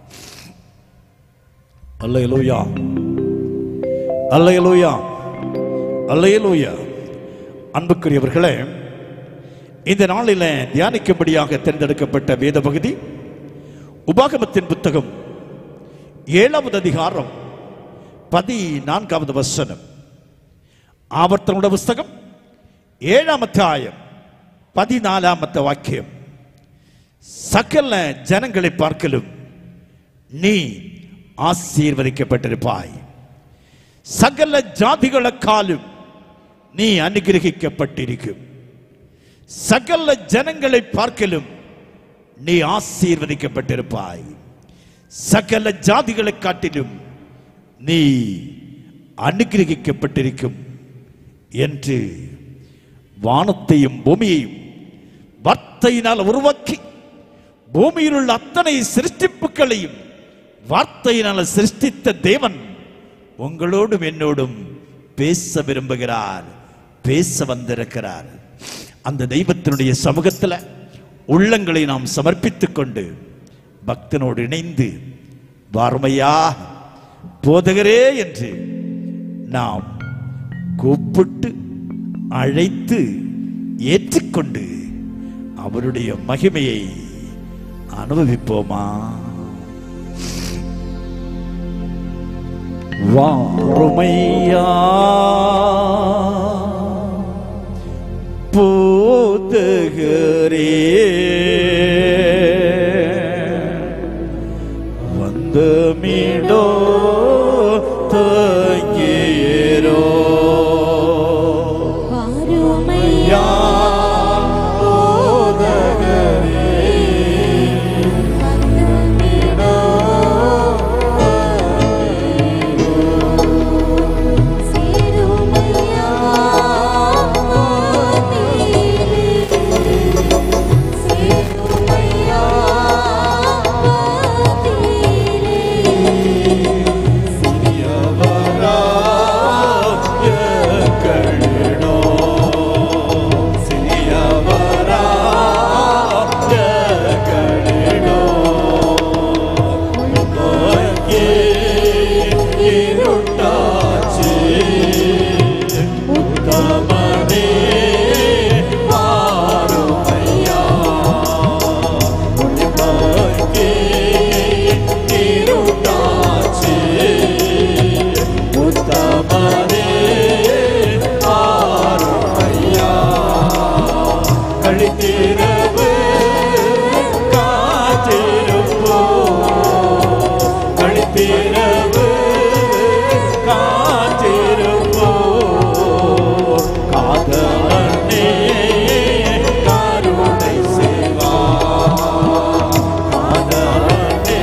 அல்லேலூயா அல்லேலூயா அல்லேலூயா அன்புக்குரியவர்களே இந்த நாளில் தியானிக்கும்படியாக தேர்ந்தெடுக்கப்பட்ட வேத பகுதி உபாகமத்தின் புத்தகம் ஏழாவது அதிகாரம் பதினான்காவது வசனம் ആവർത്തനങ്ങളുടെ പുസ്തകം ഏഴാം അധ്യായം പതിനാലാമത്തെ വാക്യം സകല ജനങ്ങളെ പാർക്കലും നീ ആശീർവദിക്കപ്പെട്ടിരുപ്പായി സകല ജാതികളെക്കാളും നീ അനുഗ്രഹിക്കപ്പെട്ടിരിക്കും സകല ജനങ്ങളെ പാർക്കലും നീ ആശീർവദിക്കപ്പെട്ടിരുപ്പായി സകല ജാതികളെ കാട്ടിലും നീ അനുഗ്രഹിക്കപ്പെട്ടിരിക്കും என்று வானத்தையும் பூமியையும் வார்த்தையினால் உருவாக்கி பூமியில் உள்ள அத்தனை சிருஷ்டிப்புகளையும் வார்த்தையினால் சிருஷ்டித்த தேவன் உங்களோடும் என்னோடும் பேச விரும்புகிறார் பேச வந்திருக்கிறார் அந்த தெய்வத்தினுடைய சமூகத்தில் உள்ளங்களை நாம் சமர்ப்பித்துக் கொண்டு பக்தனோடு இணைந்து வார்மையா போதகரே என்று நாம் கூப்பிட்டு அழைத்து ஏற்றுக்கொண்டு அவருடைய மகிமையை அனுபவிப்போமா வாருமையா வந்து மீடோ தங்கியரோ வாருமையா கழித்திரவு காத்திருப்போ கழித்திரவு காத்திருப்போ காதலனே கருணை செய்வா காதலனே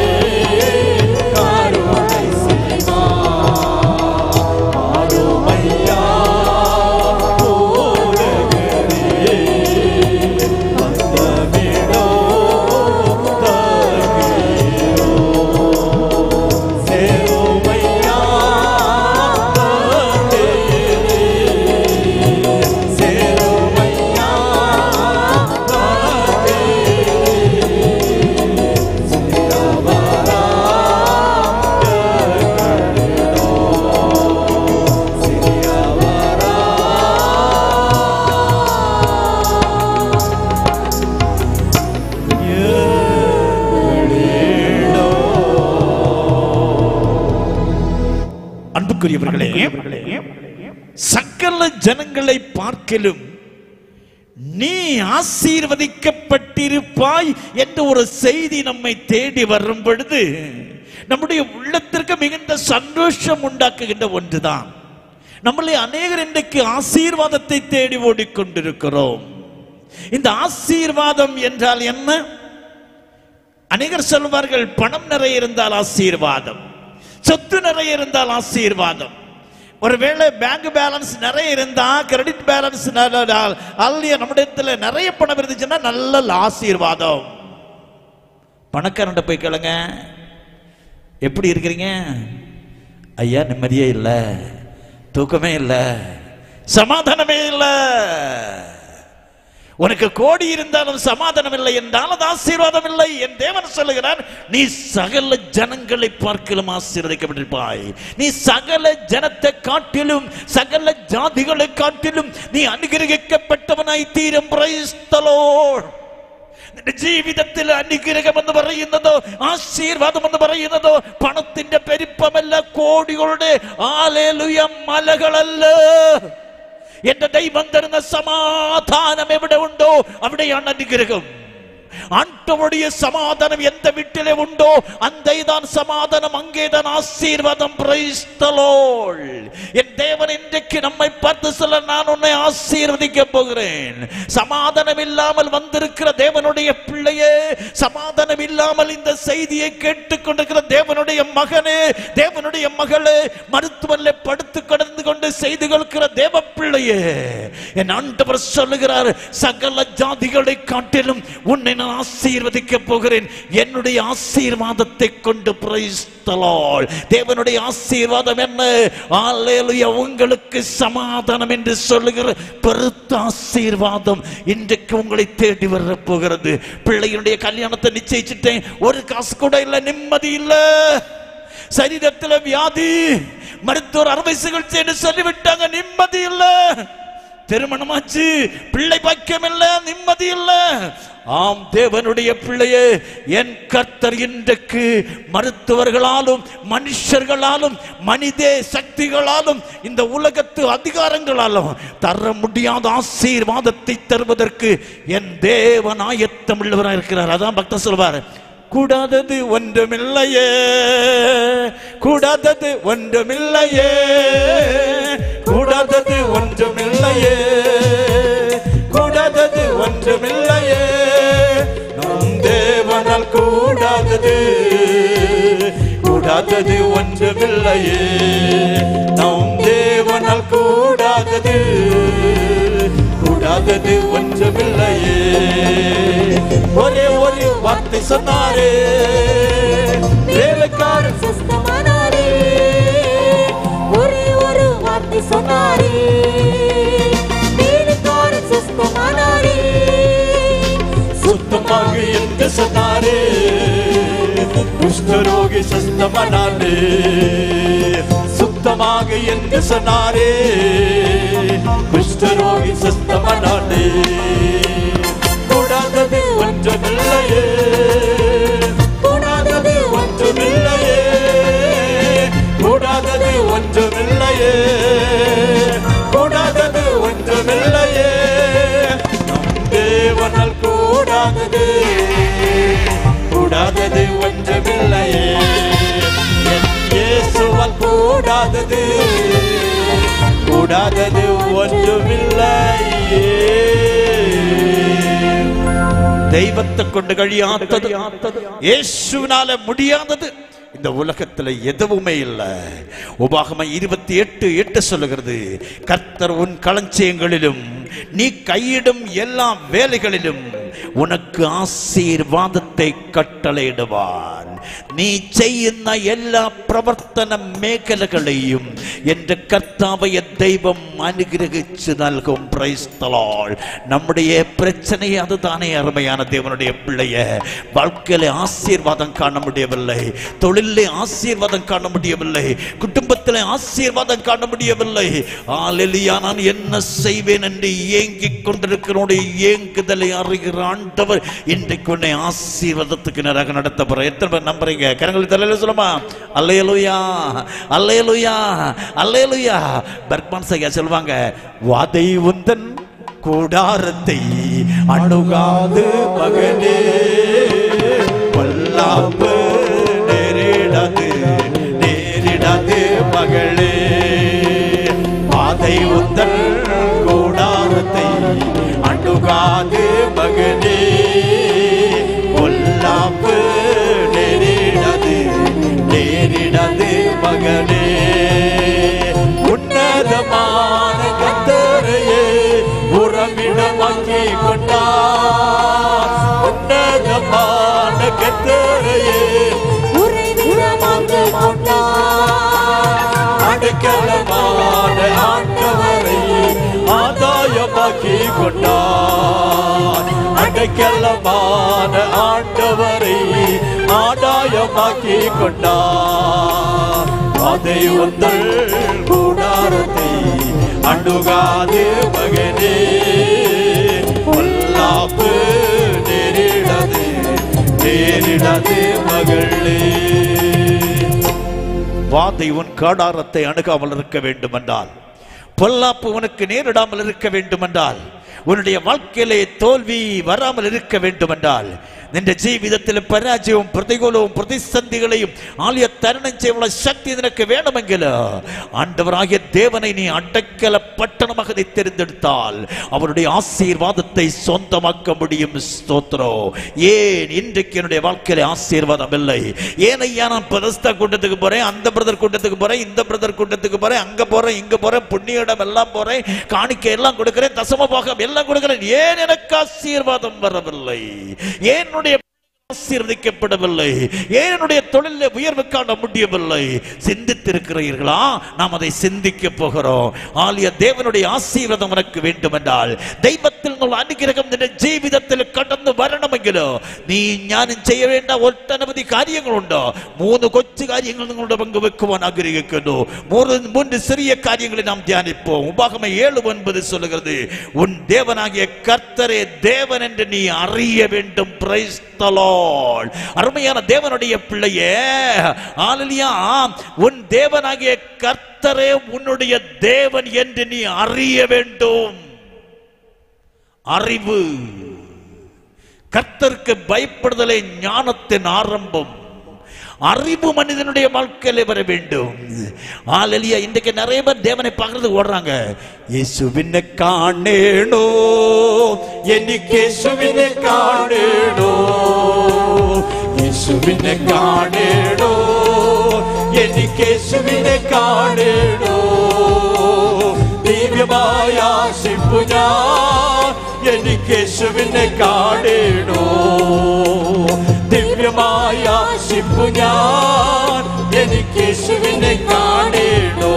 கருணை செய்வா ஆரோமையா போலகரே வந்தமிடோ தகிரோ சேரோமையா தந்தேரே சேரோமையா தந்தேரே சிரவரா தகடோ சிரவரா அன்புக்குரியவர்களே சகல ஜனங்களை பார்க்கலும் நீ ஆசீர்வதிக்கப்பட்டிருப்பாய் என்ற ஒரு செய்தி நம்மை தேடி வரும் பொழுது நம்முடைய உள்ளத்திற்கு மிகுந்த சந்தோஷம் உண்டாக்குகின்ற ஒன்றுதான் நம்மளை அநேகர் இன்றைக்கு ஆசீர்வாதத்தை தேடி ஓடிக்கொண்டிருக்கிறோம் இந்த ஆசீர்வாதம் என்றால் என்ன அநேகர் சொல்வார்கள் பணம் நிறைய இருந்தால் ஆசீர்வாதம் சொத்து நிறைய இருந்தால் ஆசீர்வாதம் ஒருவேளை பேங்க் பேலன்ஸ் நிறைய இருந்தா கிரெடிட் பேலன்ஸ் அல்லையா நம்மிடத்துல நிறைய பணம் இருந்துச்சுன்னா நல்ல ஆசீர்வாதம் பணக்காரன்ட்ட போய் கேளுங்க எப்படி இருக்கிறீங்க ஐயா நிம்மதியே இல்லை தூக்கமே இல்லை சமாதானமே இல்லை உனக்கு கோடி இருந்தாலும் சமாதானம் இல்லை என்றால் அது ஆசீர்வாதம் இல்லை என் தேவன் சொல்லுகிறார் நீ சகல ஜனங்களை பார்க்கலும் ஆசீர்வதிக்கப்பட்டிருப்பாய் நீ சகல ஜனத்தை காட்டிலும் சகல ஜாதிகளை காட்டிலும் நீ അനുഗ്രഹിക്കപ്പെട്ടവനായി തീരും Praise the Lord. നിന്റെ ജീവിതത്തിൽ അനുഗ്രഹം എന്ന് പറയുന്നതോ ആശീർവാദം എന്ന് പറയുന്നതോ പണത്തിന്റെ പെരുപ്പമല്ല കോടികളുടെ ആലേലുയ മലകളല്ല എന്റെ ദൈവം തരുന്ന സമാധാനം എവിടെ ഉണ്ടോ അവിടെയാണ് അനുഗ്രഹം ஆண்டவருடைய சமாதானம் எந்த வீட்டிலே உண்டோ அந்த தான் சமாதானம் அங்கேதான் ஆசீர்வாதம் praise the Lord. என் தேவன் இன்றைக்கு நம்மை பார்த்து சொல்ல நான் உன்னை ஆசீர்வதிக்க போகிறேன் சமாதானம் இல்லாமல் வந்திருக்கிற தேவனுடைய பிள்ளையே சமாதானம் இல்லாமல் இந்த செய்தியை கேட்டுக்கொண்டிருக்கிற தேவனுடைய மகனே தேவனுடைய மகளே மருத்துவல்ல படுத்து கடந்து கொண்டு செய்து கொள்கிற தேவ பிள்ளையே என் ஆண்டவர் சொல்லுகிறார் சகல ஜாதிகளை காட்டிலும் உன்னை நான் ஆசீர்வதிக்க போகிறேன் என்னுடைய ஆசீர்வாதத்தை கொண்டு praise the Lord. தேவனுடைய ஆசீர்வாதம் என்ன அல்லேலூயா உங்களுக்கு சமாதானம் என்று சொல்லுகிற பெருத்த ஆசீர்வாதம் இன்றைக்கு உங்களை தேடி வர போகிறது பிள்ளையினுடைய கல்யாணத்தை நிச்சயிச்சிட்டேன் ஒரு காசு கூட இல்ல நிம்மதி இல்ல சரீரத்துல வியாதி மருத்துவர் அறுவை சிகிச்சை என்று சொல்லிவிட்டாங்க நிம்மதி இல்ல திருமணமாச்சு பிள்ளை பாக்கியம் இல்ல நிம்மதி இல்ல ஆம் தேவனுடைய பிள்ளையே என் கர்த்தர் இன்றைக்கு மருத்துவர்களாலும் மனுஷர்களாலும் மனித சக்திகளாலும் இந்த உலகத்து அதிகாரங்களாலும் தர முடியாத ஆசீர்வாதத்தை தருவதற்கு என் தேவன் ஆயத்தம் உள்ளவராக இருக்கிறார் அதான் பக்தர் சொல்வார் கூடாதது ஒன்றுமில்லையே கூடாதது ஒன்றுமில்லையே கூடாதது ஒன்றுமில்லையே கூடாதது ஒன்றுமில்லையே நம் தேவனால் கூடாதது கூடாதது ஒன்றுமில்லையே நம் தேவனால் கூடாதது கூடாதது ஒன்றுமில்லையே ஒரே ஒரு வார்த்தை சொன்னாரே வேலைக்காரன் சுஸ்தமானாரே ஒரே ஒரு வார்த்தை சொன்னாரே வேலைக்காரன் சுஸ்தமானாரே சுத்தமாக என்று சொன்னாரே குஷ்டரோகி சுத்தமானாரே சுத்தமாக என்று சொன்னாரே குஷ்டரோகி சுத்தமானாரே கூடாதது ஒன்றுமில்லையே கூடாதது ஒன்றுமில்லையே கூடாதது ஒன்றுமில்லையே கூடாதது ஒன்றுமில்லையே நம் தேவனால் கூடாதது கூடாதது ஒன்றுமில்லையே என் இயேசுவால் கூடாதது கூடாதது ஒன்றுமில்லையே தெய்வத்தை கொண்டு കഴിയാത്തത് യേശുവിനാലെ முடியாதது இந்த உலகத்துல எதுவுமே இல்லை உபாகமம் இருபத்தி எட்டு எட்டு சொல்லுகிறது கர்த்தர் உன் களஞ்சியங்களிலும் நீ கையிடும் எல்லா வேலைகளிலும் உனக்கு ஆசீர்வாதத்தை കട്ടളയിടുവാൻ നീ ചെയ്യുന്ന എല്ലാ പ്രവർത്തന മേഖലകളെയും എൻ്റെ കർത്താവയ ദൈവം അനുഗ്രഹിച്ച് നൽകും പ്രൈസ്തലോൾ நம்முடைய பிரச்சனை அதுதானே அருமையான தேவனுடைய பிள்ளைய வாழ்க்கையில ஆசீர்வாதம் காண முடியவில்லை தொழிலே ஆசீர்வாதம் காண முடியவில்லை குடும்பத்தில் ஆசீர்வாதம் காண முடியவில்லை ஆலெலியா நான் என்ன செய்வேன் என்று ஏங்கிக் கொண்டிருக்கிறோட ஏங்குதலை அறிகிற ஆண்டவர் இன்றைக்கு உன்னை ஆசீர்வாதத்துக்கு நேராக நடத்த போற எத்தனை பேர் நம்புறீங்க கரங்கள் தலையில சொல்லுமா அல்லையலுயா அல்லையலுயா அல்லையலுயா பர்க்மான் சையா சொல்லுவாங்க வாதை உந்தன் கூடாரத்தை அணுகாது மகனே பொல்லாப்பு நேரிடாது நேரிடாது மகளே பாதை உந்தன் கூடாரத்தை அணுகாது மகனே பொல்லாப்பு நேரிடாது நேரிடாது மகனே உன்னதமான கத்தரையே உறவிடமாக்கி கொண்டார் உன்னதமான கத்தரையே உறைவிடமாக கொண்டார் அடைக்கலமான ஆண்டவரை ஆதாயமாக்கி கொண்டார் அடைக்கலமான ஆண்டவரை ஆதாயமாக்கி கொண்டார் அதை உந்தள் கூடாரத்தை அணுகாது மகனே பொல்லாப்பு நேரிடாது நேரிடாது மகளே வாதை உன் காடாரத்தை அணுகாமல் இருக்க வேண்டுமென்றால் பொல்லாப்பு உனக்கு நேரிடாமல் இருக்க வேண்டுமென்றால் உன்னுடைய வாழ்க்கையிலே தோல்வி வராமல் இருக்க வேண்டுமென்றால் നിന്റെ ജീവിതത്തിൽ പരാജയവും പ്രതികൂലവും പ്രതിസന്ധികളെയും ആലിയ തരണം ചെയ്യാനുള്ള ശക്തി നിനക്ക് വേണമെങ്കിൽ ஆண்டவராகிய தேவனை நீ அடைக்கல பட்டணமாக நீ தெரிந்தெடுத்தால் அவருடைய ஆசீர்வாதத்தை சொந்தமாக்க முடியும் ஸ்தோத்ரோ ஏன் இன்றைக்கு என்னுடைய வாழ்க்கையில ஆசீர்வாதம் இல்லை ஏன் ஐயா நான் பிரதஸ்தா கூட்டத்துக்கு போறேன் அந்த பிரதர் கூட்டத்துக்கு போறேன் இந்த பிரதர் கூட்டத்துக்கு போறேன் அங்க போறேன் இங்க போறேன் புண்ணிய இடம் எல்லாம் போறேன் காணிக்கை எல்லாம் கொடுக்கிறேன் தசம பாகம் எல்லாம் கொடுக்கிறேன் ஏன் எனக்கு ஆசீர்வாதம் வரவில்லை ஏன் என்னுடைய ஆசீர்வதிக்கப்படவில்லை ஏன் என்னுடைய தொழிலில் உயர்வு காண முடியவில்லை சிந்தித்திருக்கிறீர்களா நாம் அதை சிந்திக்க போகிறோம் ஆலிய தேவனுடைய ஆசீர்வாதம் உனக்கு வேண்டும் என்றால் ദൈവത്തിൽ നിന്നുള്ള അനുഗ്രഹം നിന്റെ ജീവിതത്തിൽ കടന്നു വരണമെങ്കിലോ നീ ഞാനും ചെയ്യ വേണ്ട ഒട്ടനവധി കാര്യങ്ങളുണ്ട് മൂന്ന് കൊച്ചു കാര്യങ്ങൾ നിങ്ങളുടെ പങ്കുവെക്കുവാൻ ആഗ്രഹിക്കുന്നു മൂന്ന് മൂന്ന് ചെറിയ കാര്യங்களை നാം ധ്യാനിப்போம் உபாகம ஏழு ஒன்பது சொல்லுகிறது உன் தேவனாகிய கர்த்தரே தேவன் என்று நீ அறிய வேண்டும் பிரைஸ் அருமையான தேவனுடைய பிள்ளையே ஆலலியா உன் தேவனாகிய கர்த்தரே உன்னுடைய தேவன் என்று நீ அறிய வேண்டும் அறிவு கர்த்தருக்கு பயப்படுதலே ஞானத்தின் ஆரம்பம் அறிவு மனிதனுடைய வாழ்க்கையில வர வேண்டும் ஆலலியா இன்றைக்கு நிறைய பேர் தேவனை பார்க்கறது ஓடுறாங்க യേശുവിനെ കാണേണോ എനിക്ക് യേശുവിനെ കാണേണോ യേശുവിനെ കാണേണോ എനിക്ക് യേശുവിനെ കാണേണോ ദിവ്യമായ ആശിപ്പു ഞാൻ എനിക്ക് യേശുവിനെ കാണേണോ ദിവ്യമായ ആശിപ്പു ഞാൻ എനിക്ക് യേശുവിനെ കാണേണോ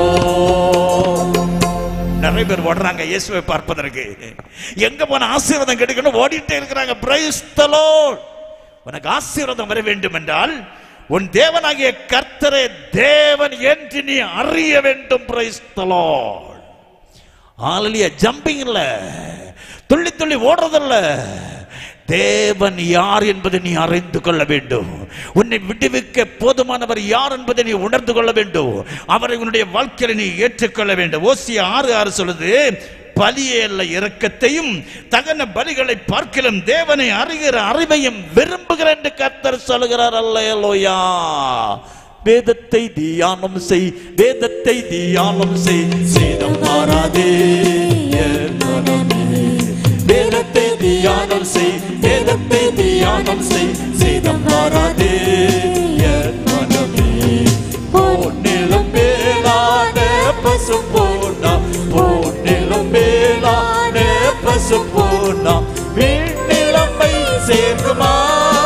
நிறைய பேர் ஓடுறாங்க இயேசுவை பார்ப்பதற்கு எங்க போன ஆசீர்வாதம் கிடைக்கணும் ஓடிட்டே இருக்கிறாங்க பிரைஸ் தி லார்ட் உனக்கு ஆசீர்வாதம் வர வேண்டும் என்றால் உன் தேவனாகிய கர்த்தரே தேவன் என்று நீ அறிய வேண்டும் பிரைஸ் தி லார்ட் ஆலலியா ஜம்பிங் இல்ல துள்ளி துள்ளி ஓடுறதில்ல தேவன் யார் என்பதை நீ அறிந்து கொள்ள வேண்டும் உன்னை விடுவிக்க போதுமானவர் யார் என்பதை நீ உணர்ந்து கொள்ள வேண்டும் அவரை உன்னுடைய வாழ்க்கையில நீ ஏற்றுக்கொள்ள வேண்டும் ஓசிய ஆறு ஆறு சொல்லுது பலியே அல்ல இரக்கத்தையும் தகன பலிகளை பார்க்கலும் தேவனை அறிகிற அறிவையும் விரும்புகிற என்று கர்த்தர் சொல்கிறார் அல்லையலோயா வேதத்தை தியானம் செய் வேதத்தை தியானம் செய் சேதம் மாறாதே என் மனமே. வேதத்தை தியானம் செய் வேதத்தை தியானம் செய் சேதம் மாறாதே என் மனமே பொன்னிலும் மேலான பசு போனா பொன்னிலும் மேலான பசு போனா வீட்டிலம்மை சேர்க்குமா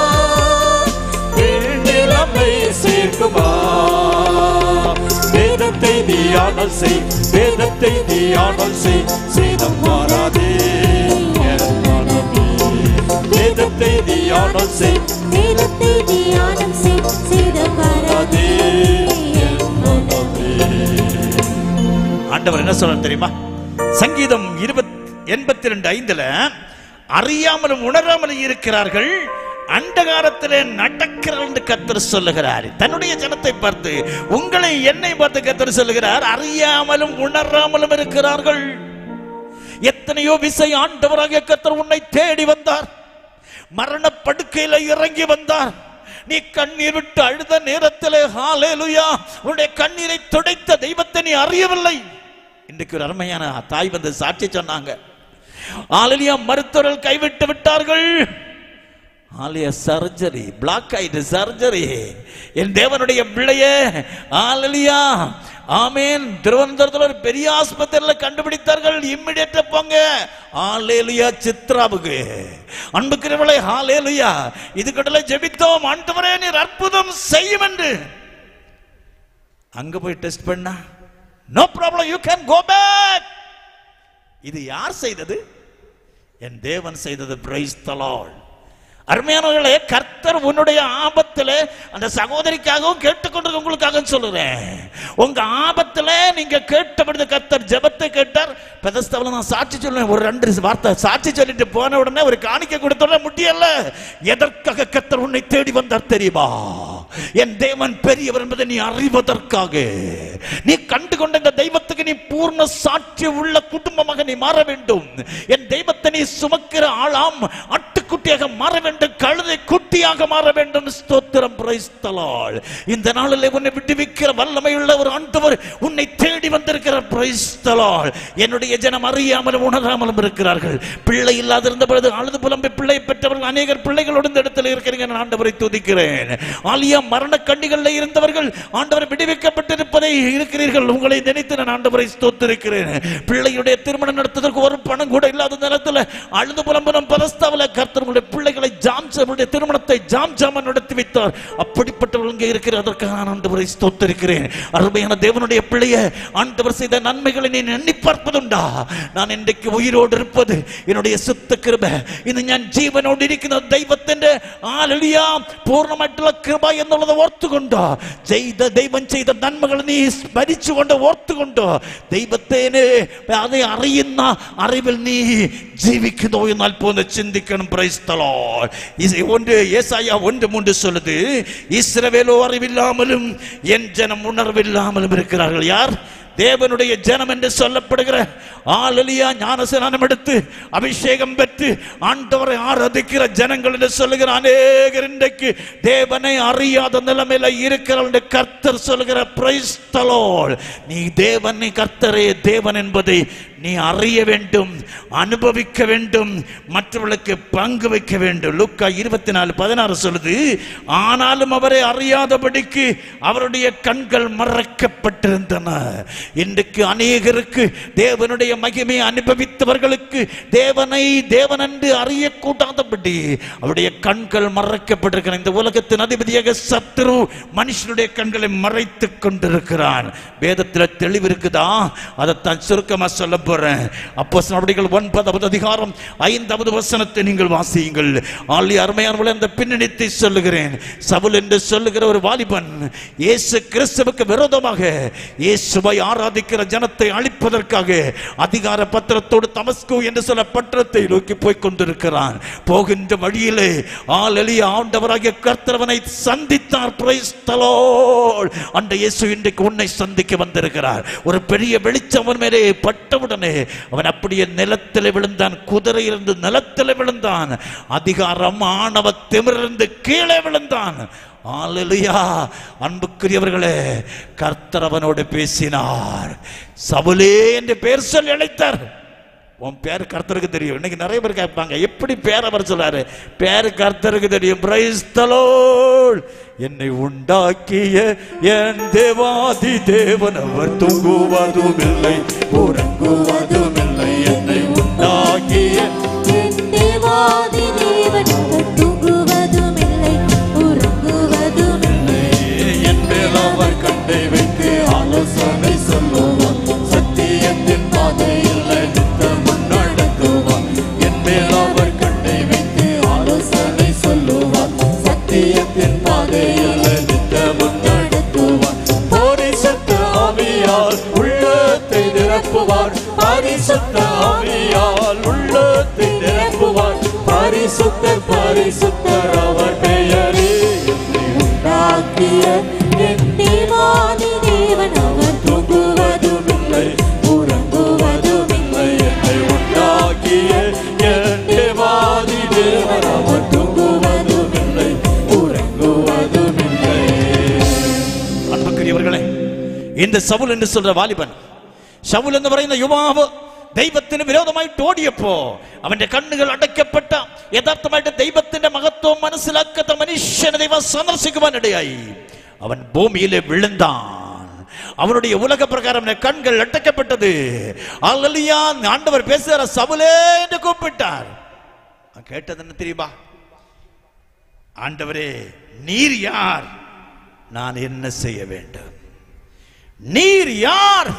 வீட்டிலம்மை சேர்க்குமா வேதத்தை தியானம் செய் வேதத்தை தியானம் செய் சேதம் மாறாதே என் மனமே. வேதத்தை தியானம் செய் வேதத்தை தியானம் செய் சேதம் மாறாதே என் மனமே. ஆண்டவர் என்ன சொல்றார் தெரியுமா சங்கீதம் இருபத் எண்பத்தி ரெண்டு ஐந்துல அறியாமலும் உணராமலும் இருக்கிறார்கள் அந்தகாரத்திலே நடக்கிறார் என்று கத்தர் சொல்லுகிறார் தன்னுடைய ஜனத்தை பார்த்து உங்களை என்னை பார்த்து கத்தர் சொல்லுகிறார் அறியாமலும் உணராமலும் இருக்கிறார்கள் எத்தனையோ விசை ஆண்டவராகிய கத்தர் உன்னை தேடி வந்தார் மரண படுக்கையில இறங்கி வந்தார் நீ கண்ணீர் விட்டு அழுத நேரத்திலே ஹalleluya உன்னுடைய கண்ணீரை துடைத்த தெய்வத்தை நீ அறியவில்லை இன்றைக்கு ஒரு அருமையான தாய் வந்து சாட்சி சொன்னாங்க ஆலலியா மருத்துவர்கள் கைவிட்டு விட்டார்கள் ஆலய சர்ஜரி பிளாக் ஆயிட்டு சர்ஜரி என் தேவனுடைய பிள்ளையே ஆலலியா ஆமேன் திருவனந்தபுரத்தில் ஒரு பெரிய ஆஸ்பத்திரியில கண்டுபிடித்தார்கள் இம்மிடியேட்டா போங்க ஆலேலுயா சித்ராவுக்கு அன்புக்கிறவளை ஆலேலுயா இது கடலை ஜெபித்தோம் ஆண்டவரே நீர் அற்புதம் செய்யும் என்று அங்க போய் டெஸ்ட் பண்ணா no problem you can go back இது யார் செய்தது என் தேவன் செய்தது பிரைஸ் தலால் அருமையானவர்களே கர்த்தர் உன்னுடைய ஆபத்துல அந்த சகோதரிக்காகவும் கேட்டுக்கொண்டு உங்களுக்காக சொல்லுறேன் உங்க ஆபத்துல நீங்க கேட்டபடி கர்த்தர் ஜெபத்தை கேட்டார் பெதஸ்தவல நான் சாட்சி சொல்லுவேன் ஒரு ரெண்டு வார்த்தை சாட்சி சொல்லிட்டு போன உடனே ஒரு காணிக்கை கொடுத்த உடனே முடியல எதற்காக கர்த்தர் உன்னை தேடி வந்தார் தெரியுமா என் தேவன் பெரியவர் என்பதை நீ அறிவதற்காக நீ கண்டு கொண்ட இந்த தெய்வத்துக்கு நீ பூர்ண சாட்சி உள்ள குடும்பமாக நீ மாற வேண்டும் என் தெய்வத்தை நீ சுமக்கிற ஆளாம் ஆட்டுக்குட்டியாக மாற வேண்டும் கழுதை குட்டியாக மாற வேண்டும் ஸ்தோத்திரம் பிரைஸ்தலால் இந்த நாளில் உன்னை விடுவிக்கிற வல்லமை உள்ள ஒரு ஆண்டவர் உன்னை தேடி வந்திருக்கிற பிரைஸ்தலால் என்னுடைய ஜனம் அறியாமலும் உணராமலும் இருக்கிறார்கள் பிள்ளை இல்லாதிருந்த பொழுது அழுது புலம்பி பிள்ளை பெற்றவர்கள் அநேகர் பிள்ளைகளோடு இந்த இடத்தில் இருக்கிறீங்க நான் ஆண்டவரை துதிக்கிறேன் ஆலியா மரண கண்ணிகளில் இருந்தவர்கள் ஆண்டவர் விடுவிக்கப்பட்டிருப்பதை இருக்கிறீர்கள் உங்களை நினைத்து நான் ஆண்டவரை ஸ்தோத்திருக்கிறேன் பிள்ளையுடைய திருமணம் நடத்துவதற்கு ஒரு பணம் கூட இல்லாத நேரத்தில் அழுது புலம்புறம் பரஸ்தாவில் கர்த்தர் உங்களுடைய தன்னுடைய பிள்ளைகளை ஜாம் அவருடைய திருமணத்தை ஜாம் ஜாம நடத்தி வைத்தார் அப்படிப்பட்டவர்கள் இங்கே இருக்கிற அதற்காக நான் ஆண்டவரை ஸ்தோத்தரிக்கிறேன் அருமையான தேவனுடைய பிள்ளைய ஆண்டவர் செய்த நன்மைகளை நீ எண்ணி பார்ப்பதுண்டா நான் இன்றைக்கு உயிரோடு இருப்பது என்னுடைய സുത്ത കൃപ ഇന്ന് ഞാൻ ജീവനോട് ഇരിക്കുന്ന ദൈവത്തിന്റെ ആലലിയ പൂർണ്ണമായിട്ടുള്ള കൃപ എന്നുള്ളത് ഓർത്തുകൊണ്ട് ചെയ്ത ദൈവം ചെയ്ത നന്മകൾ നീ സ്മരിച്ചുകൊണ്ട് ഓർത്തുകൊണ്ട് ദൈവത്തേനെ അത് അറിയുന്ന അറിവിൽ നീ ജീവിക്കുന്നോ എന്ന് അല്പം ഒന്ന് ചിന്തിക്കണം പ്രൈസ്തലോ ஒன்று ஏசாயா ஒன்று மூன்று சொல்லுது இஸ்ரவேலோ அறிவில்லாமலும் என் ஜனம் உணர்வில்லாமலும் இருக்கிறார்கள் யார் தேவனுடைய ஜனம் என்று சொல்லப்படுகிற ஆலலியா ஞானஸ்நானம் எடுத்து அபிஷேகம் பெற்று ஆண்டவரை ஆராதிக்கிற ஜனங்கள் என்று சொல்லுகிற அநேகர் இன்றைக்கு தேவனை அறியாத நிலைமையில இருக்கிற கர்த்தர் சொல்லுகிற பிரைஸ்தலோல் நீ தேவனை கர்த்தரே தேவன் என்பதை நீ அறிய வேண்டும் அனுபவிக்க வேண்டும் மற்றவர்களுக்கு பங்கு வைக்க வேண்டும் லுக்கா இருபத்தி நாலு பதினாறு சொல்லுது ஆனாலும் அவரை அறியாதபடிக்கு அவருடைய கண்கள் மறைக்கப்பட்டிருந்தன இன்றைக்கு அநேகருக்கு தேவனுடைய மகிமையை அனுபவித்தவர்களுக்கு தேவனை தேவன் என்று அறியக்கூடாதபடி அவருடைய கண்கள் மறைக்கப்பட்டிருக்கிற இந்த உலகத்தின் அதிபதியாக சத்ரு மனுஷனுடைய கண்களை மறைத்துக் கொண்டிருக்கிறான் வேதத்தில் தெளிவு இருக்குதா அதைத்தான் சுருக்கமா சொல்ல போறேன் அப்போ நடவடிக்கைகள் ஒன்பதாவது அதிகாரம் ஐந்தாவது வசனத்தை நீங்கள் வாசியுங்கள் ஆளி அருமையானவளை அந்த பின்னணித்தை சொல்லுகிறேன் சவுல் என்று சொல்லுகிற ஒரு வாலிபன் இயேசு கிறிஸ்துவுக்கு விரோதமாக இயேசுவை ஆராதிக்கிற ஜனத்தை அழிப்பதற்காக அதிகார பத்திரத்தோடு தமஸ்கு என்று சொல்ல பட்டணத்தை நோக்கி போய் கொண்டிருக்கிறான் போகின்ற வழியிலே ஆள் எளிய ஆண்டவராகிய கர்த்தரவனை சந்தித்தார் பிரைஸ் அந்த இயேசு இன்றைக்கு உன்னை சந்திக்க வந்திருக்கிறார் ஒரு பெரிய வெளிச்சம் அவன் மேலே பட்டவுடனே அவன் அப்படியே நிலத்தில் விழுந்தான் குதிரையிலிருந்து நிலத்தில் விழுந்தான் அதிகாரம் ஆணவ திமிரிலிருந்து கீழே விழுந்தான் ஆலலுயா அன்புக்குரியவர்களே கர்த்தர் அவனோடு பேசினார் சவுலே என்று பேர் சொல்லி அழைத்தார் உன் பேர் கர்த்தருக்கு தெரியும் இன்னைக்கு நிறைய பேர் கேட்பாங்க எப்படி பேர் அவர் சொல்றாரு பேர் கர்த்தருக்கு தெரியும் பிரைஸ் தலோல் என்னை உண்டாக்கிய என் தேவாதி தேவன் அவர் தூங்குவதும் இல்லை உறங்குவதும் இல்லை என்னை உண்டாக்கிய தேவாதி தேவன் அவர் தூங்குவதுமில்லை உறங்குவதுமில்லை என் மேல் அவர் கண்டை வைத்து ஆலோசனை சொல்லுவார் சத்தியத்தின் பாதையில் நித்தமும் நடத்துவார் என் மேல் அவர் கண்டை வைத்து ஆலோசனை சொல்லுவார் சத்தியத்தின் பாதையில் நித்தமும் நடத்துவார் பரிசுத்த ஆவியால் உள்ளத்தை நிரப்புவார் பரிசுத்த ஆவியால் உள்ளத்தை நிரப்புவார் பரிசுத்தர் பரிசுத்தர் அவர் பெயரே என்னை உண்டாக்கிய என் தேவாதி தேவன் அவர் தூங்குவதுமில்லை உறங்குவதுமில்லை என்னை உண்டாக்கிய என் தேவாதி தேவன் அவர் தூங்குவதுமில்லை உறங்குவதுமில்லை அன்புக்குரியவர்களே இந்த சவுல் என்று சொல்ற വാലിബൻ ശൗൽ എന്ന് പറയുന്ന യുവാവ് ദൈവത്തിന് വിരോധമായിട്ട് ഓടിയപ്പോ അവന്റെ കണ്ണുകൾ അടയ്ക്കപ്പെട്ട യഥാർത്ഥമായിട്ട് ദൈവത്തിന്റെ മഹത്വം മനസ്സിലാക്കാത്ത മനുഷ്യനെ ദൈവം സന്ദർശിക്കുവാനിടയായി അവൻ ഭൂമിയിലെ വിழுந்தான் அவனுடைய உலக பிரகாரம் கண்கள் அடைக்கப்பட்டது அல்லலியா ஆண்டவர் பேசுகிற சவுலே என்று கூப்பிட்டார் நான் கேட்டது என்ன தெரியுமா ஆண்டவரே நீர் யார் நான் என்ன செய்ய வேண்டும் நீர் யார்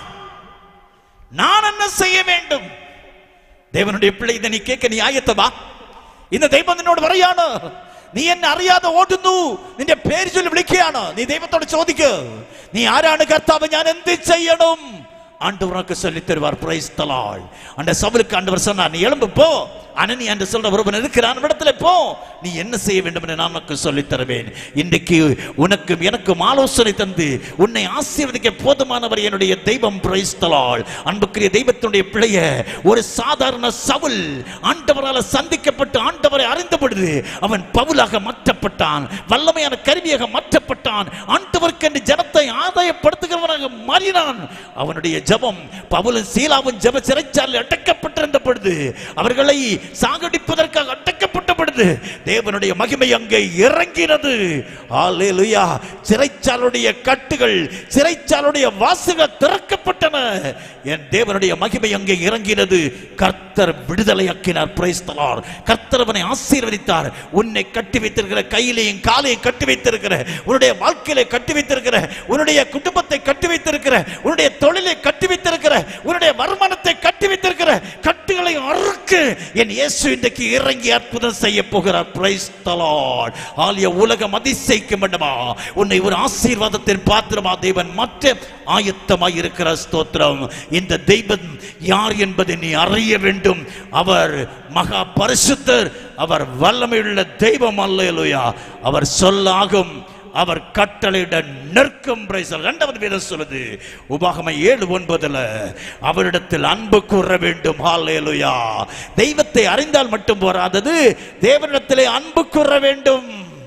நான் என்ன செய்ய வேண்டும் தேவனுடைய பிள்ளை இதை നീ കേൾക്ക നീ ആയത്തവാ ഇന്ന് ദൈവം നിന്നോട് പറയാണ് നീ എന്നെ അറിയാതെ ഓടുന്നു നിന്റെ പേര് ചൊല്ലി വിളിക്കുകയാണ് നീ ദൈവത്തോട് ചോദിക്ക് നീ ആരാണ് കർത്താവ് ഞാൻ എന്ത് ചെയ്യണം ஆண்டவர் உனக்கு சொல்லி தருவார் பிரைஸ் தலாள் அந்த சவுலுக்கு ஆண்டவர் சொன்னார் நீ எழும்பு போ அனனி என்று சொல்ற ஒருவன் இருக்கிறான் இடத்துல போ நீ என்ன செய்ய வேண்டும் என்று நான் உனக்கு சொல்லித் தருவேன் இன்றைக்கு உனக்கும் எனக்கும் ஆலோசனை தந்து உன்னை ஆசீர்வதிக்க போதுமானவர் என்னுடைய தெய்வம் பிரைஸ் தலாள் அன்புக்குரிய தெய்வத்தினுடைய பிள்ளைய ஒரு சாதாரண சவுல் ஆண்டவரால் சந்திக்கப்பட்டு ஆண்டவரை அறிந்த பொழுது அவன் பவுலாக மாற்றப்பட்டான் வல்லமையான கருவியாக மாற்றப்பட்டான் ஆண்டவருக்கு என்று ஜனத்தை ஆதாயப்படுத்துகிறவனாக மாறினான் அவனுடைய ஜெபம் பவுலும் சீலாவும் ஜெப சிறைச்சாலையில் அடக்கப்பட்டிருந்த பொழுது அவர்களை சாகடிப்பதற்காக அடக்கப்பட்ட பொழுது நடந்தது தேவனுடைய மகிமை அங்கே இறங்கினது ஹalleluya சிறைச்சாலுடைய கட்டுகள் சிறைச்சாலுடைய வாசல்கள் திறக்கப்பட்டன என் தேவனுடைய மகிமை அங்கே இறங்கினது கர்த்தர் விடுதலையாக்கினார் பிரைஸ் தி லார்ட் கர்த்தர் அவனை ஆசீர்வதித்தார் உன்னை கட்டி வைத்திருக்கிற கையிலையும் காலையும் கட்டி வைத்திருக்கிற உன்னுடைய வாழ்க்கையில கட்டி வைத்திருக்கிற உன்னுடைய குடும்பத்தை கட்டி வைத்திருக்கிற உன்னுடைய தொழிலை கட்டி வைத்திருக்கிற உன்னுடைய வருமானத்தை கட்டி வைத்திருக்கிற கட்டுகளை அறுக்கு என் இயேசு இன்றைக்கு இறங்கி அற்புதம் செய்ய போகிறார் பிரைஸ் தி லார்ட் ஆலிய உலகம் அதிசயிக்கும் வேண்டுமா உன்னை ஒரு ஆசீர்வாதத்தின் பாத்திரமா தேவன் மற்ற ஆயத்தமாய் இருக்கிற ஸ்தோத்திரம் இந்த தெய்வம் யார் என்பதை நீ அறிய வேண்டும் அவர் மகா பரிசுத்தர் அவர் வல்லமையுள்ள தெய்வம் அல்லேலூயா அவர் சொல்லாகும் அவர் கட்டளையிட நிற்கும் பிரைசல் இரண்டாவது வேதம் சொல்லுது உபாகம ஏழு ஒன்பதுல அவரிடத்தில் அன்பு கூற வேண்டும் ஹalleluya தெய்வத்தை அறிந்தால் மட்டும் போராதது தேவனிடத்திலே அன்பு கூற வேண்டும்